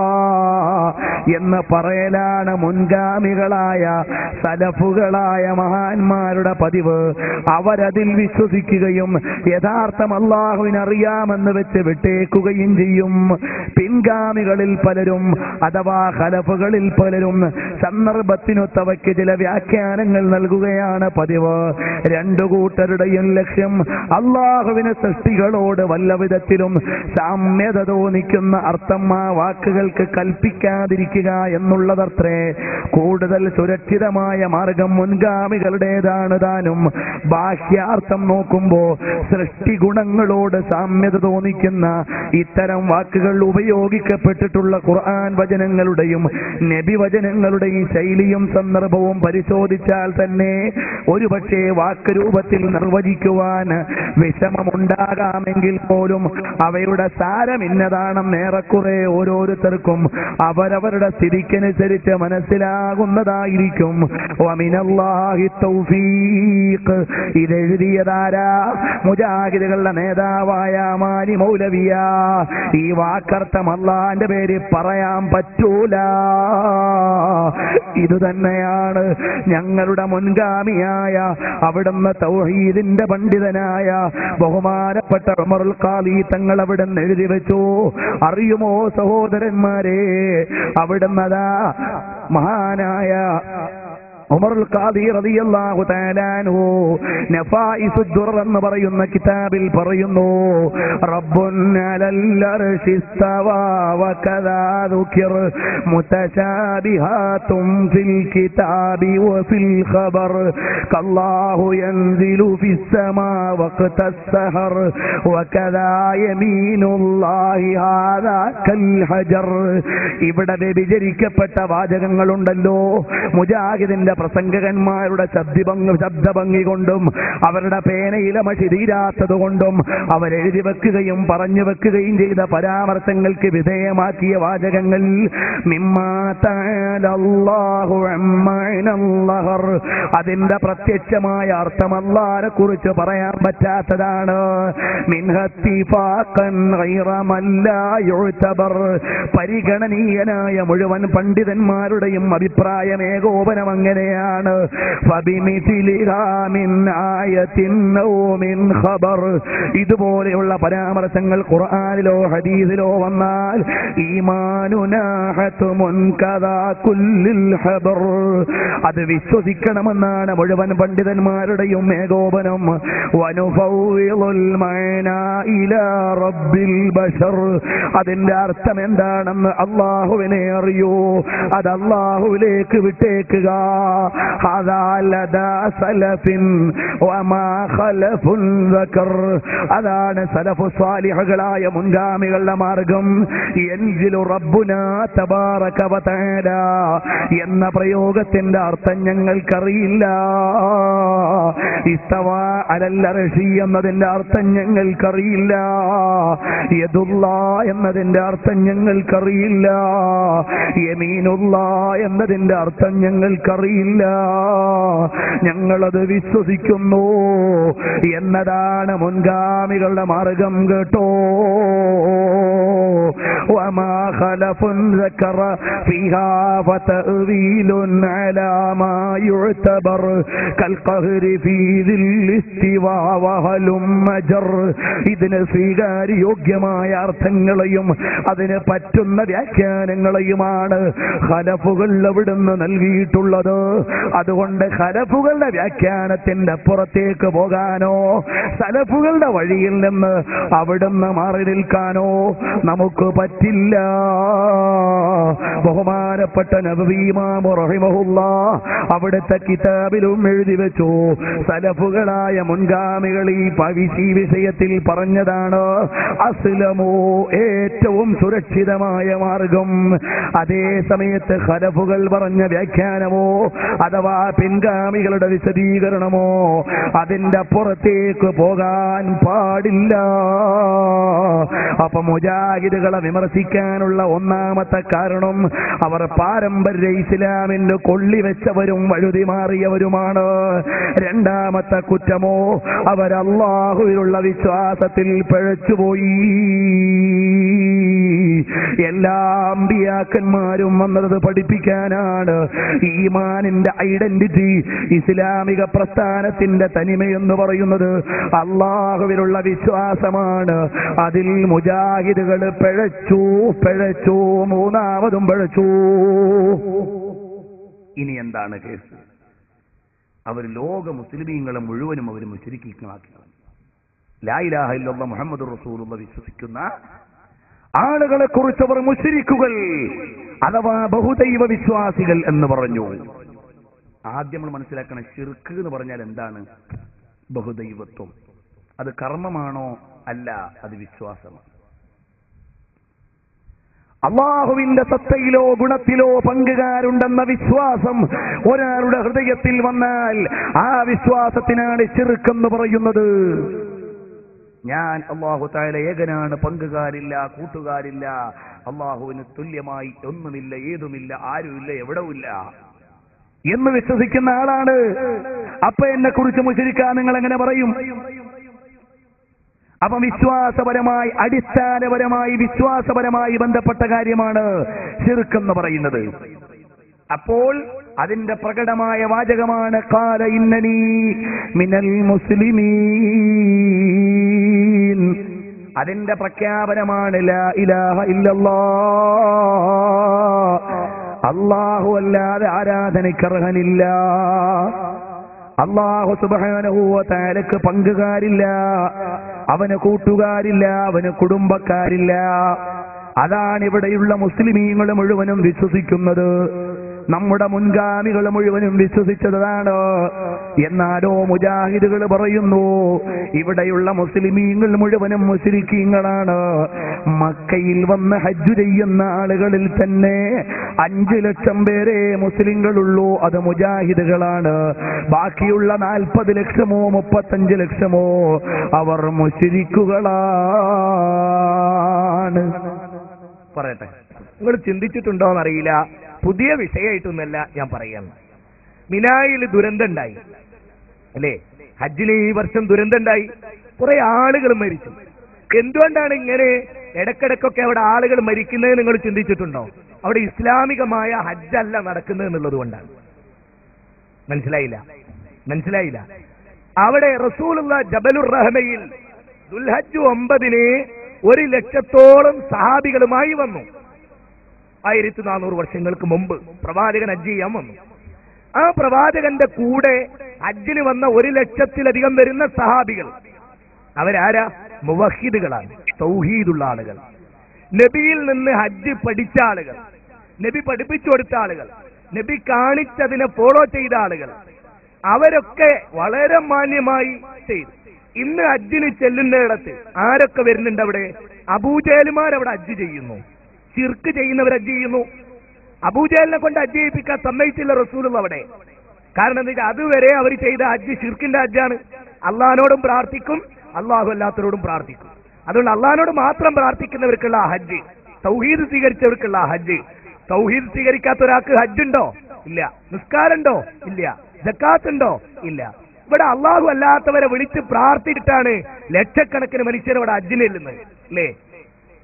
എന്ന് പറയലാണ് മുൻഗാമികളായ സലഫുകളായ മഹാന്മാരുടെ പതിവ് അവരതിൽ വിശ്വസിക്കുകയും യഥാർത്ഥം അള്ളാഹുവിനറിയാമെന്ന് വെച്ച് വിട്ടേക്കുകയും ചെയ്യും പിൻഗാമികളിൽ പലരും അഥവാ ഖലഫുകളിൽ പലരും സന്ദർഭത്തിനൊത്തവയ്ക്ക് ചില വ്യാഖ്യാനങ്ങൾ നൽകുകയാണ് പതിവ് രണ്ടു കൂട്ടരുടെയും ലക്ഷ്യം അള്ളാഹുവിന് സൃഷ്ടികളോട് വല്ല വിധത്തിലും സാമ്യത തോന്നിക്കുന്ന അർത്ഥം ആ വാക്കുകൾക്ക് കൽപ്പിക്കാതിരിക്കുക എന്നുള്ളതത്രേ കൂടുതൽ സുരക്ഷിതമായ മാർഗം മുൻഗാമികളുടേതാണ് താനും ബാഹ്യാർത്ഥം നോക്കുമ്പോ സൃഷ്ടി ഗുണങ്ങളോട് സാമ്യത തോന്നിക്കുന്ന ഇത്തരം വാക്കുകൾ ഉപയോഗിക്കപ്പെട്ടിട്ടുള്ള ഖുർആൻ വചനങ്ങളുടെയും നബി വചനങ്ങളുടെയും ശൈലിയും സന്ദർഭവും പരിശോധിച്ചാൽ തന്നെ ഒരുപക്ഷെ വാക്ക് രൂപത്തിൽ നിർവചിക്കുവാൻ വിഷമമുണ്ടാകാമെങ്കിൽ പോലും അവയുടെ സാരം ഇന്നതാണെന്ന് ഏറെക്കുറെ ഓരോരുത്തർക്കും അവരവരുടെ സ്ഥിതിക്കനുസരിച്ച് മനസ്സിലാകുന്നതായിരിക്കും വമിനല്ലാഹി തൗഫീഖ് ഇതെഴുതിയതാരാ മുജാഹിദുകളുടെ നേതാവായ മാനി മൗലവിയ ഈ വാക്കർത്ഥം അള്ളാന്റെ പേര് പറയാൻ പറ്റൂല ഇത് തന്നെയാണ് ഞങ്ങളുടെ മുൻഗാമിയായ അവിടുന്ന് തൗഹീദിന്റെ പണ്ഡിതനായ ബഹുമാനപ്പെട്ട ഉമറുൽ ഖാലി തങ്ങൾ അവിടുന്ന് എഴുതി വെച്ചു അറിയുമോ സഹോദരന്മാരെ അവിടുന്ന് അതാ മഹാനായ ഉമറുൽ ഖാദി റളിയല്ലാഹു തആല അൻഹു നഫായിസു ദുർ എന്ന് പറയുന്ന കിതാബിൽ പറയുന്നു റബ്ബുൻ അലൽ അർശി ഇസ്തവാ വകദാ ദുകിർ മുതശാബിഹാതും ഫിൽ കിതാബി വഫിൽ ഖബർ കല്ലാഹു യൻസിലു ഫിസ് സമാ വഖത السهر وكذا يمين الله هذا كالحجر ഇവിടെ വ്യഭിചരിക്കപ്പെട്ട വാചകങ്ങളുണ്ടല്ലോ മുജാഹിദിന്റെ പ്രസംഗകന്മാരുടെ ശബ്ദഭംഗി ശബ്ദഭംഗി കൊണ്ടും അവരുടെ പേനയിലെ മഷി തീരാത്തത് കൊണ്ടും അവരെഴുതി വെക്കുകയും പറഞ്ഞു വെക്കുകയും ചെയ്ത പരാമർശങ്ങൾക്ക് വിധേയമാക്കിയ വാചകങ്ങൾ മിമ്മാ തആലല്ലാഹു അമ്മഅനല്ലഹർ. അതിന്റെ പ്രത്യക്ഷമായ അർത്ഥം അള്ളാനെ കുറിച്ച് പറയാൻ പറ്റാത്തതാണ് മിൻഹത്തിഫാഖൻ ഗൈറ മല്ലാ യുഅ്തബർ. പരിഗണനീയനായ മുഴുവൻ പണ്ഡിതന്മാരുടെയും അഭിപ്രായം ഏകോപനം അങ്ങനെയാണ് ഫബിമിഥിലിഹാ മിൻ ആയത്തിൻ ഔ മിൻ ഖബർ. ഇതുപോലെയുള്ള പരാമർശങ്ങൾ ഖുർആനിലോ ഹദീസിലോ വന്നാൽ ഈമാനുനാഹത്തുമുൻ കഥാ കുല്ലിൽ ഹബർ. അത് വിശ്വസിക്കണമെന്നാണ് മുഴുവൻ പണ്ഡിതന്മാരുടെയും ഏകോപനം വനുഫൗവിളുൽ മഅന ഇലാ റബ്ബിൽ ബശർ. അതിന്റെ അർത്ഥം എന്താണെന്ന് അള്ളാഹുവിനെ അറിയൂ അത് അള്ളാഹുവിലേക്ക് വിട്ടേക്കുക ഹദാ ലദാ സലഫിൻ വമാ ഖലഫുൻ ദക്കർ. അതാണ് സലഫു സ്വാലിഹുകളായ മുൻഗാമികളുടെ മാർഗം എൻജിലു റബ്ബുന തബാറക വതആല എന്ന പ്രയോഗത്തിന്റെ അർത്ഥം ഞങ്ങൾക്കറിയില്ല ഇസ്തവ അലൽ അർശി എന്നതിന്റെ അർത്ഥം ഞങ്ങൾക്കറിയില്ല യദുല്ല എന്നതിന്റെ അർത്ഥം ഞങ്ങൾക്കറിയില്ല യമീനുള്ള എന്നതിന്റെ അർത്ഥം ഞങ്ങൾക്കറിയില്ല ഞങ്ങളത് വിശ്വസിക്കുന്നു എന്നതാണ് മുൻഗാമികളുടെ മാർഗം കേട്ടോ وما خلف ذكر فيها فتأويل على ما يعتبر كالقهر في ذي الاستواء وهلم مجر ഇതിന് സ്വീകാര്യോഗ്യമായ അർത്ഥങ്ങളെയും അതിന് പറ്റുന്ന വ്യാഖ്യാനങ്ങളെയുമാണ് ഖലഫുകൾ അവിടുന്ന് നൽകിയിട്ടുള്ളത് അതുകൊണ്ട് ഖലഫുകളുടെ വ്യാഖ്യാനത്തിന്റെ അപ്പുറത്തേക്ക് പോകാനോ സലഫുകളുടെ വഴിയിൽ നിന്ന് അവിടുന്ന് മാറി നിൽക്കാനോ നമുക്ക് പറ്റില്ല ബഹുമാനപ്പെട്ട നബീമാമു റഹിമഹുല്ല അവിടുത്തെ കിതാബിലും എഴുതി വെച്ചു സലഫുകളായ മുൻഗാമികൾ ഈ പവിശി വിഷയത്തിൽ പറഞ്ഞതാണ് അസ്ലമോ ഏറ്റവും സുരക്ഷിതമായ മാർഗം അതേ സമയത്ത് ഖലഫുകൾ പറഞ്ഞ വ്യാഖ്യാനമോ അഥവാ പിൻഗാമികളുടെ വിശദീകരണമോ അതിന്റെ പുറത്തേക്ക് പോകാൻ പാടില്ല അപ്പൊ മുജാഹിദുകളെ വിമർശിക്കാനുള്ള ഒന്നാമത്തെ കാരണം അവർ പാരമ്പര്യ ഇസ്ലാമിന് കൊള്ളിവെച്ചവരും വഴുതി മാറിയവരുമാണ് രണ്ടാമത്തെ കുറ്റമോ അവർ അള്ളാഹുവിലുള്ള വിശ്വാസത്തിൽ പിഴച്ചുപോയി എല്ലാ അമ്പിയാക്കന്മാരും വന്നത് പഠിപ്പിക്കാനാണ് ഈമാനിന്റെ ഐഡന്റിറ്റി ഇസ്ലാമിക പ്രസ്ഥാനത്തിന്റെ തനിമയെന്ന് പറയുന്നത് അള്ളാഹുവിലുള്ള വിശ്വാസമാണ് അതിൽ മുജാഹിദുകൾ പിഴച്ചു പിഴച്ചു മൂന്നാമതും പിഴച്ചു ഇനി എന്താണ് കേസ് അവർ ലോക മുസ്ലിമീങ്ങളെ മുഴുവനും അവർ മുശരിക്കീങ്ങളാക്കി ലായിലാഹ ഇല്ല മുഹമ്മദ് റസൂലുള്ള വിശ്വസിക്കുന്ന ആളുകളെ കുറിച്ച് അവർ മുശരിക്കുകൾ അഥവാ ബഹുദൈവ വിശ്വാസികൾ എന്ന് പറഞ്ഞു ആദ്യം നമ്മൾ മനസ്സിലാക്കണം ഷിർക്ക് എന്ന് പറഞ്ഞാൽ എന്താണ് ബഹുദൈവത്വം അത് കർമ്മമാണോ അല്ല അത് വിശ്വാസമാണ് അള്ളാഹുവിന്റെ സത്തയിലോ ഗുണത്തിലോ പങ്കുകാരുണ്ടെന്ന വിശ്വാസം ഒരാളുടെ ഹൃദയത്തിൽ വന്നാൽ ആ വിശ്വാസത്തിനാണ് ചെറുക്കെന്ന് പറയുന്നത് ഞാൻ അള്ളാഹു താല ഏകനാണ് പങ്കുകാരില്ല കൂട്ടുകാരില്ല അള്ളാഹുവിന് തുല്യമായി ഒന്നുമില്ല ഏതുമില്ല ആരുമില്ല എവിടവുമില്ല എന്ന് വിശ്വസിക്കുന്ന ആളാണ് അപ്പൊ എന്നെ കുറിച്ച് മുശരിക്കാൻ നിങ്ങൾ എങ്ങനെ പറയും അപ്പൊ വിശ്വാസപരമായി അടിസ്ഥാനപരമായി വിശ്വാസപരമായി ബന്ധപ്പെട്ട കാര്യമാണ് ഷിർക്കെന്ന് പറയുന്നത് അപ്പോൾ അതിന്റെ പ്രകടമായ വാചകമാണ് കാല ഇന്നനി മിനൽ മുസ്ലിമീൻ അതിന്റെ പ്രഖ്യാപനമാണ് ലാ ഇലാഹ ഇല്ലല്ലാ അള്ളാഹു അല്ലാതെ ആരാധനയ്ക്കർഹനില്ല അള്ളാഹു സുബാനഹൂവ താലക്ക് പങ്കുകാരില്ല അവന് കൂട്ടുകാരില്ല അവന് കുടുംബക്കാരില്ല അതാണ് ഇവിടെയുള്ള മുസ്ലിമീങ്ങൾ മുഴുവനും വിശ്വസിക്കുന്നത് നമ്മുടെ മുൻഗാമികൾ മുഴുവനും വിശ്വസിച്ചതാണ് എന്നാലോ മുജാഹിദുകൾ പറയുന്നു ഇവിടെയുള്ള മുസ്ലിമീങ്ങൾ മുഴുവനും മുസ്ലിക്കീങ്ങളാണ് മക്കയിൽ വന്ന് ഹജ്ജ് ചെയ്യുന്ന ആളുകളിൽ തന്നെ അഞ്ചു ലക്ഷം പേരെ മുസ്ലിങ്ങളുള്ളൂ അത് മുജാഹിദുകളാണ് ബാക്കിയുള്ള നാൽപ്പത് ലക്ഷമോ മുപ്പത്തഞ്ച് ലക്ഷമോ അവർ മുസ്ലിക്കുകളാണ് പറയട്ടെ നിങ്ങൾ ചിന്തിച്ചിട്ടുണ്ടോ എന്നറിയില്ല പുതിയ വിഷയമായിട്ടൊന്നല്ല ഞാൻ പറയുന്നു മിനായിൽ ദുരന്തം ഉണ്ടായി അല്ലേ ഹജ്ജിന് ഈ വർഷം ദുരന്തം ഉണ്ടായി കുറെ ആളുകൾ മരിച്ചു എന്തുകൊണ്ടാണ് ഇങ്ങനെ ഇടക്കിടക്കൊക്കെ അവിടെ ആളുകൾ മരിക്കുന്നത് നിങ്ങൾ ചിന്തിച്ചിട്ടുണ്ടോ അവിടെ ഇസ്ലാമികമായ ഹജ്ജല്ല നടക്കുന്നത് എന്നുള്ളത് കൊണ്ടാണ് മനസ്സിലായില്ല മനസ്സിലായില്ല അവിടെ റസൂലുള്ള ജബലുർ റഹ്മയിൽ ദുൽഹജ്ജ് ഒമ്പതിന് ഒരു ലക്ഷത്തോളം സഹാബികളുമായി വന്നു ആയിരത്തി നാനൂറ് വർഷങ്ങൾക്ക് മുമ്പ് പ്രവാചകൻ ഹജ്ജ് ചെയ്യാൻ വന്നു ആ പ്രവാചകന്റെ കൂടെ ഹജ്ജിന് വന്ന ഒരു ലക്ഷത്തിലധികം വരുന്ന സഹാബികൾ അവരാരാ മുവഹിദുകളാണ് തൗഹീദുള്ള ആളുകൾ നബിയിൽ നിന്ന് ഹജ്ജ് പഠിച്ച ആളുകൾ നബി പഠിപ്പിച്ചു കൊടുത്ത ആളുകൾ നബി കാണിച്ചതിനെ ഫോളോ ചെയ്ത ആളുകൾ അവരൊക്കെ വളരെ മാന്യമായി ചെയ്തു ഇന്ന് ഹജ്ജിന് ചെല്ലുന്നിടത്ത് ആരൊക്കെ വരുന്നുണ്ട് അവിടെ അബൂജേലുമാർ അവിടെ ഹജ്ജ് ചെയ്യുന്നു ചിർക്ക് ചെയ്യുന്നവർ ഹജ്ജ് ചെയ്യുന്നു അബൂജേലിനെ കൊണ്ട് ഹജ്ജ് ചെയ്യിപ്പിക്കാൻ സമ്മതിച്ചില്ല റസൂലുള്ള അവിടെ കാരണം എന്താ വെച്ചാൽ അതുവരെ അവർ ചെയ്ത ഹജ്ജ് ഷിർക്കിന്റെ ഹജ്ജാണ് അള്ളഹാനോടും പ്രാർത്ഥിക്കും അള്ളാഹു അല്ലാത്തവരോടും പ്രാർത്ഥിക്കും അതുകൊണ്ട് അള്ളഹാനോട് മാത്രം പ്രാർത്ഥിക്കുന്നവർക്കുള്ള ആ ഹജ്ജ് തൗഹീദ് സ്വീകരിച്ചവർക്കുള്ള ആ ഹജ്ജ് തൗഹീദ് സ്വീകരിക്കാത്ത ഒരാൾക്ക് ഹജ്ജ് ഉണ്ടോ ഇല്ല നിസ്കാരമുണ്ടോ ഇല്ല ജക്കാത്ത് ഉണ്ടോ ഇല്ല ഇവിടെ അള്ളാഹു അല്ലാത്തവരെ വിളിച്ച് പ്രാർത്ഥിച്ചിട്ടാണ് ലക്ഷക്കണക്കിന് മനുഷ്യർ ഇവിടെ ഹജ്ജിന് ചെല്ലുന്നത് അല്ലേ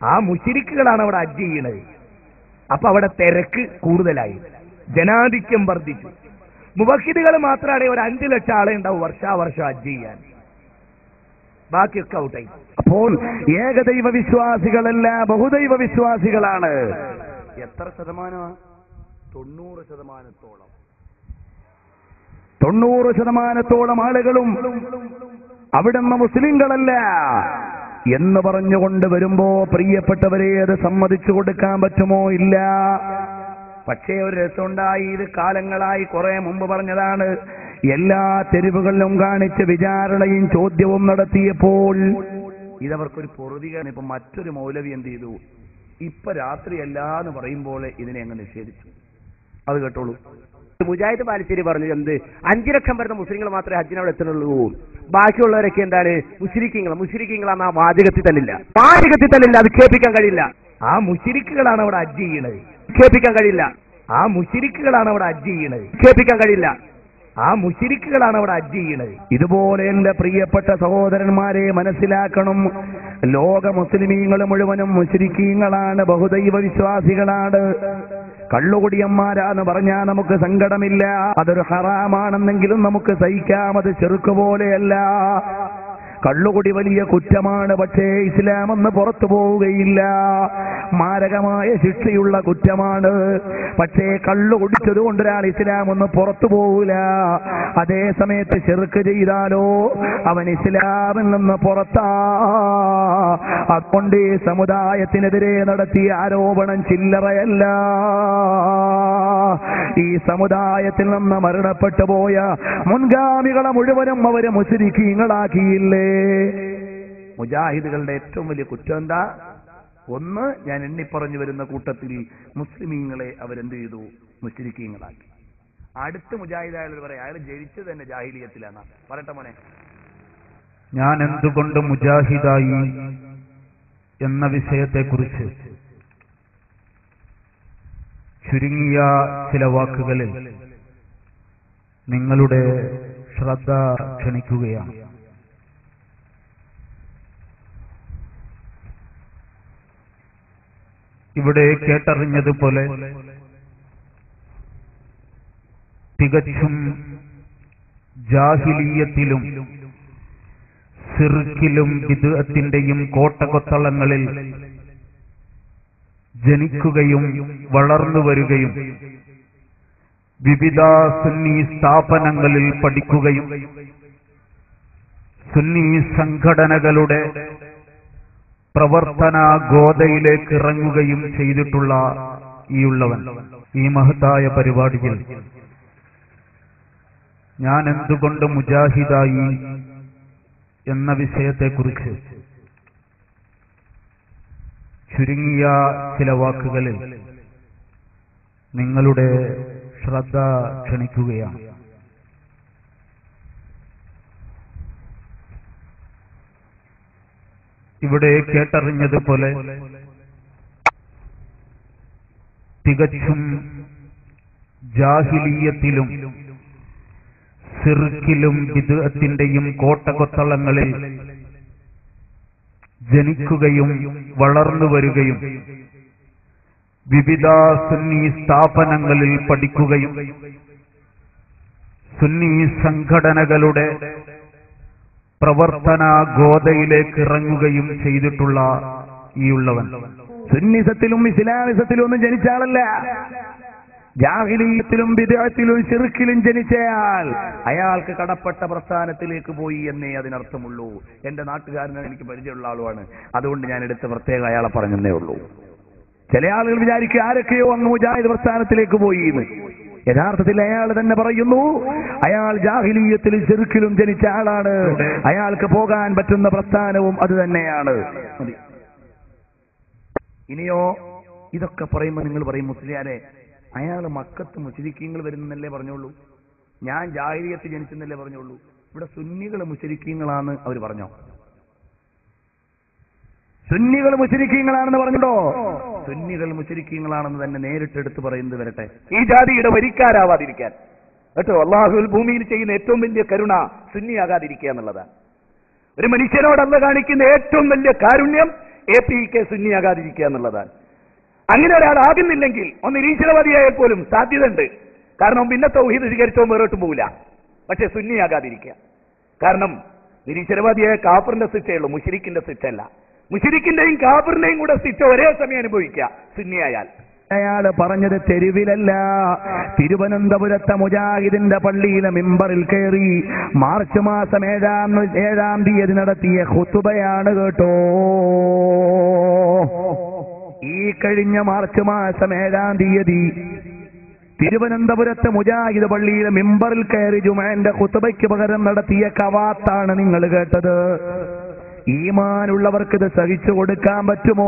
ആ മുശിരിക്കുകളാണ് അവിടെ ഹജ്ജ് ചെയ്യണത് അപ്പൊ അവിടെ തിരക്ക് കൂടുതലായി ജനാധിക്യം വർദ്ധിച്ചു മുബക്കിദുകൾ മാത്രമാണ് ഒരു അഞ്ചു ലക്ഷം ആളെ ഉണ്ടാവും വർഷാവർഷം ഹജ്ജ് ചെയ്യാൻ ബാക്കിയൊക്കെ ഔട്ടായി അപ്പോൾ ഏകദൈവ വിശ്വാസികളല്ല ബഹുദൈവ വിശ്വാസികളാണ് എത്ര ശതമാനമാണ് തൊണ്ണൂറ് ശതമാനത്തോളം തൊണ്ണൂറ് ശതമാനത്തോളം ആളുകളും അവിടുന്ന് മുസ്ലിങ്ങളല്ല എന്ന് പറഞ്ഞുകൊണ്ട് വരുമ്പോ പ്രിയപ്പെട്ടവരെ അത് സമ്മതിച്ചു കൊടുക്കാൻ പറ്റുമോ ഇല്ല പക്ഷേ ഒരു രസമുണ്ടായി ഇത് കാലങ്ങളായി കുറെ മുമ്പ് പറഞ്ഞതാണ് എല്ലാ തെരുവുകളിലും കാണിച്ച് വിചാരണയും ചോദ്യവും നടത്തിയപ്പോൾ ഇതവർക്കൊരു പൊറുതികാണ് ഇപ്പൊ മറ്റൊരു മൗലവി എന്ത് ചെയ്തു ഇപ്പൊ രാത്രിയല്ല എന്ന് പറയുമ്പോൾ ഇതിനെ അങ്ങ് നിഷേധിച്ചു അത് കേട്ടോളൂ മുജാഹിദ് ബാലുശ്ശേരി പറഞ്ഞു എന്ത് അഞ്ചു ലക്ഷം വരുന്ന മുസ്ലിങ്ങൾ മാത്രമേ ഹജ്ജിന് അവിടെ എത്തുന്നുള്ളൂ ബാക്കിയുള്ളവരൊക്കെ എന്താണ് മുസ്ലിക്കീങ്ങൾ മുസ്ലിക്കീങ്ങളാണ് ആ വാചകത്തിൽ തന്നില്ല വാചകത്തിൽ തന്നില്ല അത് കേൾപ്പിക്കാൻ കഴിയില്ല ആ മുശിരിക്കുകളാണ് അവിടെ ഹജ്ജ് ചെയ്യണത് കേൾപ്പിക്കാൻ കഴിയില്ല ആ മുശിരിക്കുകളാണ് അവിടെ ഹജ്ജ് ചെയ്യണത് കേൾപ്പിക്കാൻ കഴിയില്ല ആ മുശിരിക്കുകളാണ് അവിടെ ഹജ്ജ് ചെയ്യണത് ഇതുപോലെ എന്റെ പ്രിയപ്പെട്ട സഹോദരന്മാരെ മനസ്സിലാക്കണം ലോക മുസ്ലിമീങ്ങൾ മുഴുവനും മുശിരിക്കീങ്ങളാണ് ബഹുദൈവ വിശ്വാസികളാണ് കള്ളുകുടിയന്മാരാന്ന് പറഞ്ഞാൽ നമുക്ക് സങ്കടമില്ല അതൊരു ഹറാമാണെന്നെങ്കിലും നമുക്ക് സഹിക്കാം അത് ചെറുക്ക് പോലെയല്ല കള്ളുകുടി വലിയ കുറ്റമാണ് പക്ഷേ ഇസ്ലാം ഒന്ന് പുറത്തു പോവുകയില്ല മാരകമായ ശിക്ഷയുള്ള കുറ്റമാണ് പക്ഷേ കള്ളു കുടിച്ചത് കൊണ്ട് ഒരാൾ ഇസ്ലാം ഒന്ന് പുറത്തു പോവില്ല അതേ സമയത്ത് ചെറുക്ക് ചെയ്താലോ അവൻ ഇസ്ലാമിൽ നിന്ന് പുറത്താ അതുകൊണ്ട് ഈ സമുദായത്തിനെതിരെ നടത്തിയ ആരോപണം ചില്ലറയല്ല ഈ സമുദായത്തിൽ നിന്ന് മരണപ്പെട്ടു പോയ മുൻഗാമികളെ മുഴുവനും അവര് മുസ്ലിഖീങ്ങളാക്കിയില്ലേ മുജാഹിദുകളുടെ ഏറ്റവും വലിയ കുറ്റം എന്താ ഒന്ന് ഞാൻ എണ്ണിപ്പറഞ്ഞു വരുന്ന കൂട്ടത്തിൽ മുസ്ലിമീങ്ങളെ അവരെന്ത് ചെയ്തു മുസ്ലിഖീങ്ങളാക്കി അടുത്ത മുജാഹിദ് അയാൾ പറയാം അയാൾ ജനിച്ചത് തന്നെ ജാഹിലിയത്തിലാണ് പറയട്ടെ മോനെ ഞാൻ എന്തുകൊണ്ട് മുജാഹിദായി എന്ന വിഷയത്തെക്കുറിച്ച് ചുരുങ്ങിയ ചില വാക്കുകളിൽ നിങ്ങളുടെ ശ്രദ്ധ ക്ഷണിക്കുകയാണ് ഇവിടെ കേട്ടറിഞ്ഞതുപോലെ തികച്ചും ജാഹിലീയത്തിലും സിർക്കിലും വിദുഅത്തിന്റെയും കോട്ടകൊത്തളങ്ങളിൽ ജനിക്കുകയും വളർന്നു വരികയും വിവിധ സുന്നി സ്ഥാപനങ്ങളിൽ പഠിക്കുകയും സുന്നി സംഘടനകളുടെ പ്രവർത്തന ഗോതയിലേക്ക് ഇറങ്ങുകയും ചെയ്തിട്ടുള്ള ഈ ഉള്ളവൻ ഈ മഹത്തായ പരിപാടിയിൽ ഞാൻ എന്തുകൊണ്ട് മുജാഹിദായി എന്ന വിഷയത്തെക്കുറിച്ച് ചുരുങ്ങിയ ചില വാക്കുകളിൽ നിങ്ങളുടെ ശ്രദ്ധ ക്ഷണിക്കുകയാണ് ഇവിടെ കേട്ടറിഞ്ഞതുപോലെ തികച്ചും ജാഹിലീയത്തിലും സിർക്കിലും വിദുഅത്തിന്റെയും കോട്ടകൊത്തളങ്ങളിൽ ജനിക്കുകയും വളർന്നു വരികയും വിവിധ സുന്നി സ്ഥാപനങ്ങളിൽ പഠിക്കുകയും സുന്നി സംഘടനകളുടെ പ്രവർത്തന ഗോതയിലേക്ക് ഇറങ്ങുകയും ചെയ്തിട്ടുള്ള ഈ ഉള്ളവൻ സുന്നിസത്തിലും ഇസ്ലാമിസത്തിലും ഒന്നും ജനിച്ച ആളല്ല ജാഹിലീയത്തിലും വിദേഹത്തിലും ചെറുക്കിലും ജനിച്ചയാൾ അയാൾക്ക് കടപ്പെട്ട പ്രസ്ഥാനത്തിലേക്ക് പോയി എന്നേ അതിനർത്ഥമുള്ളൂ എന്റെ നാട്ടുകാരനെ എനിക്ക് പരിചയമുള്ള ആളുമാണ് അതുകൊണ്ട് ഞാൻ എടുത്ത് പ്രത്യേകം അയാളെ പറഞ്ഞെന്നേ ഉള്ളൂ ചില ആളുകൾ വിചാരിക്കും ആരൊക്കെയോ അങ്ങ് മുജാഹിദ് പ്രസ്ഥാനത്തിലേക്ക് പോയി എന്ന് യഥാർത്ഥത്തിൽ അയാൾ തന്നെ പറയുന്നു അയാൾ ജാഹിലീയത്തിലും ചെറുക്കിലും ജനിച്ച ആളാണ് അയാൾക്ക് പോകാൻ പറ്റുന്ന പ്രസ്ഥാനവും അത് തന്നെയാണ് മതി. ഇനിയോ ഇതൊക്കെ പറയുമ്പോൾ നിങ്ങൾ പറയും മുസ്ലിയാരെ അയാൾ മക്കത്ത് മുസ്ലിക്കീങ്ങൾ വരുന്നല്ലേ പറഞ്ഞോളൂ ഞാൻ ജാഹിലിയത്ത് ജനിച്ചെന്നല്ലേ പറഞ്ഞോളൂ ഇവിടെ സുന്നികൾ മുസ്ലിക്കീങ്ങളാണ് അവർ പറഞ്ഞോ സുന്നികൾ മുസ്ലിക്കീങ്ങളാണെന്ന് പറഞ്ഞോ സുന്നികൾ മുസ്ലിക്കീങ്ങളാണെന്ന് തന്നെ നേരിട്ട് എടുത്ത് പറയുന്നത് വരട്ടെ ഈ ജാതിയുടെ വരിക്കാരാവാതിരിക്കാൻ കേട്ടോ അള്ളാഹുൽ ഭൂമിയിൽ ചെയ്യുന്ന ഏറ്റവും വലിയ കരുണ സുന്നിയാകാതിരിക്കുക എന്നുള്ളതാണ് ഒരു മനുഷ്യനോട് അല്ല കാണിക്കുന്ന ഏറ്റവും വലിയ കാരുണ്യം എ പി കെ സുന്നിയാകാതിരിക്കുക എന്നുള്ളതാണ് അങ്ങനെ ഒരാൾ ആകുന്നില്ലെങ്കിൽ ഒന്ന് നിരീശ്വരവാദിയായാൽ പോലും സാധ്യതയുണ്ട് കാരണം പിന്നെ തൗഹീദ് സ്വീകരിച്ചോ വേറോട്ടും പോകില്ല പക്ഷെ സുന്നിയാകാതിരിക്കുക കാരണം നിരീശ്വരവാദിയായ കാഫറിന്റെ ശിക്ഷയുള്ളൂ മുഷിരിക്കിന്റെ ശിക്ഷയല്ല മുഷിരിക്കിന്റെയും കാഫറിന്റെയും കൂടെ ശിക്ഷ ഒരേ സമയം അനുഭവിക്കുക സുന്നിയായാൽ അയാള് പറഞ്ഞത് തെരുവിലല്ല തിരുവനന്തപുരത്തെ മുജാഹിദിന്റെ പള്ളിയിലെ മിമ്പറിൽ കയറി മാർച്ച് മാസം ഏഴാം ഏഴാം തീയതി നടത്തിയ ഹുത്തുബയാണ് കേട്ടോ ഈ കഴിഞ്ഞ മാർച്ച് മാസം ഏഴാം തീയതി തിരുവനന്തപുരത്തെ മുജാഹിദ് പള്ളിയിലെ മിമ്പറിൽ കയറി ജുമാന്റെ ഹുത്തുബയ്ക്ക് പകരം നടത്തിയ കവാത്താണ് നിങ്ങൾ കേട്ടത് ഈമാനുള്ളവർക്ക് ഇത് സഹിച്ചു കൊടുക്കാൻ പറ്റുമോ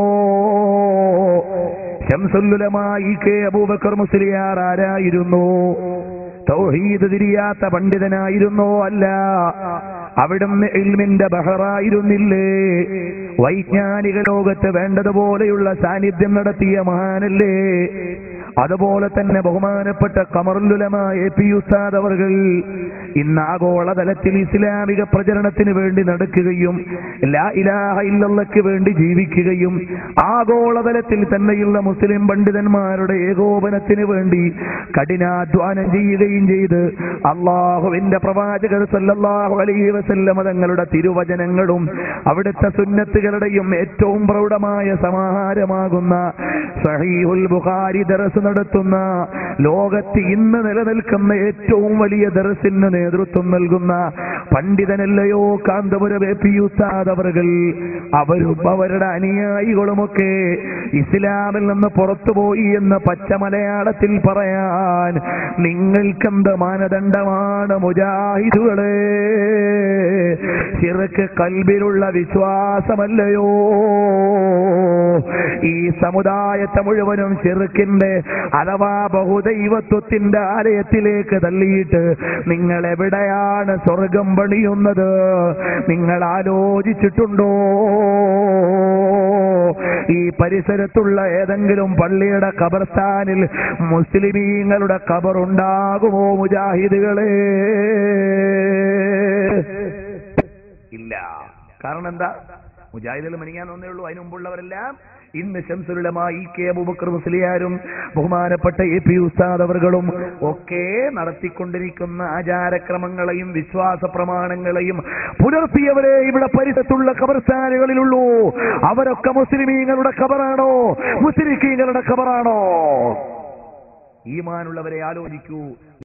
ശംസുല്ലുലമായി കെ അബൂബക്കർ മുസ്ലിയാർ ആരായിരുന്നു തൗഹീദ് തിരിയാത്ത പണ്ഡിതനായിരുന്നോ അല്ല അവിടുന്ന് ഇൽമിന്റെ ബഹറായിരുന്നില്ലേ വൈജ്ഞാനിക ലോകത്ത് വേണ്ടതുപോലെയുള്ള സാന്നിധ്യം നടത്തിയ മഹാനല്ലേ അതുപോലെ തന്നെ ബഹുമാനപ്പെട്ട കമറുല്ലുലമ എ പി ഉസ്താദ് അവർകൾ ഇന്ന് ആഗോളതലത്തിൽ ഇസ്ലാമിക പ്രചരണത്തിന് വേണ്ടി നടക്കുകയും ലാ ഇലാഹ ഇല്ലല്ലക്ക് വേണ്ടി ജീവിക്കുകയും ആഗോളതലത്തിൽ തന്നെയുള്ള മുസ്ലിം പണ്ഡിതന്മാരുടെ ഏകോപനത്തിന് വേണ്ടി കഠിനാധ്വാനം ചെയ്യുകയും ചെയ്ത് അള്ളാഹുവിന്റെ പ്രവാചകർ സല്ലല്ലാഹു അലൈഹി വസല്ലമ തങ്ങളുടെ തിരുവചനങ്ങളും അവിടുത്തെ സുന്നത്തുകളുടെയും ഏറ്റവും പ്രൗഢമായ സമാഹാരമാകുന്ന സഹീഹുൽ ബുഖാരി ദറസ് നടത്തുന്ന ലോകത്ത് ഇന്ന് നിലനിൽക്കുന്ന ഏറ്റവും വലിയ ദറസിന് നേതൃത്വം നൽകുന്ന പണ്ഡിതനല്ലയോ കാന്തപുരം എ പി ഉസ്താദ് അവറുകൾ അവരും അവരുടെ അനുയായികളുമൊക്കെ ഇസ്ലാമിൽ നിന്ന് പുറത്തുപോയി എന്ന് പച്ച മലയാളത്തിൽ പറയാൻ നിങ്ങൾക്കെന്ത് മാനദണ്ഡമാണ് മുജാഹിദുകളെ ചിറക്ക് കൽബിലുള്ള വിശ്വാസമല്ലയോ ഈ സമുദായത്തെ മുഴുവനും ചെറുക്കിന്റെ അഥവാ ബഹുദൈവത്വത്തിന്റെ ആലയത്തിലേക്ക് തള്ളിയിട്ട് നിങ്ങൾ എവിടെയാണ് സ്വർഗം പണിയുന്നത് നിങ്ങൾ ആലോചിച്ചിട്ടുണ്ടോ ഈ പരിസരത്തുള്ള ഏതെങ്കിലും പള്ളിയുടെ ഖബർസ്ഥാനിൽ മുസ്ലിമീങ്ങളുടെ ഖബർ ഉണ്ടാകുമോ മുജാഹിദുകളെ ഇല്ല കാരണം എന്താ മുജാഹിദുകൾ മനിയാൻ ഒന്നേ ഉള്ളൂ അതിനു മുമ്പുള്ളവരെല്ലാം ഇന്ന് ശംസുലമായി കെ അബൂബക്കർ മുസ്ലിയാരും ബഹുമാനപ്പെട്ട എ പി ഉസ്താദ് അവർകളും ഒക്കെ നടത്തിക്കൊണ്ടിരിക്കുന്ന ആചാരക്രമങ്ങളെയും വിശ്വാസ പ്രമാണങ്ങളെയും പുലർത്തിയവരെ ഇവിടെ പരിസരത്തുള്ള ഖബർസ്ഥാനുകളിലുള്ളൂ അവരൊക്കെ മുസ്ലിമീങ്ങളുടെ ഖബറാണോ മുസ്ലിഖീങ്ങളുടെ ഖബറാണോ ഈമാനുള്ളവരെ ആലോചിക്കൂ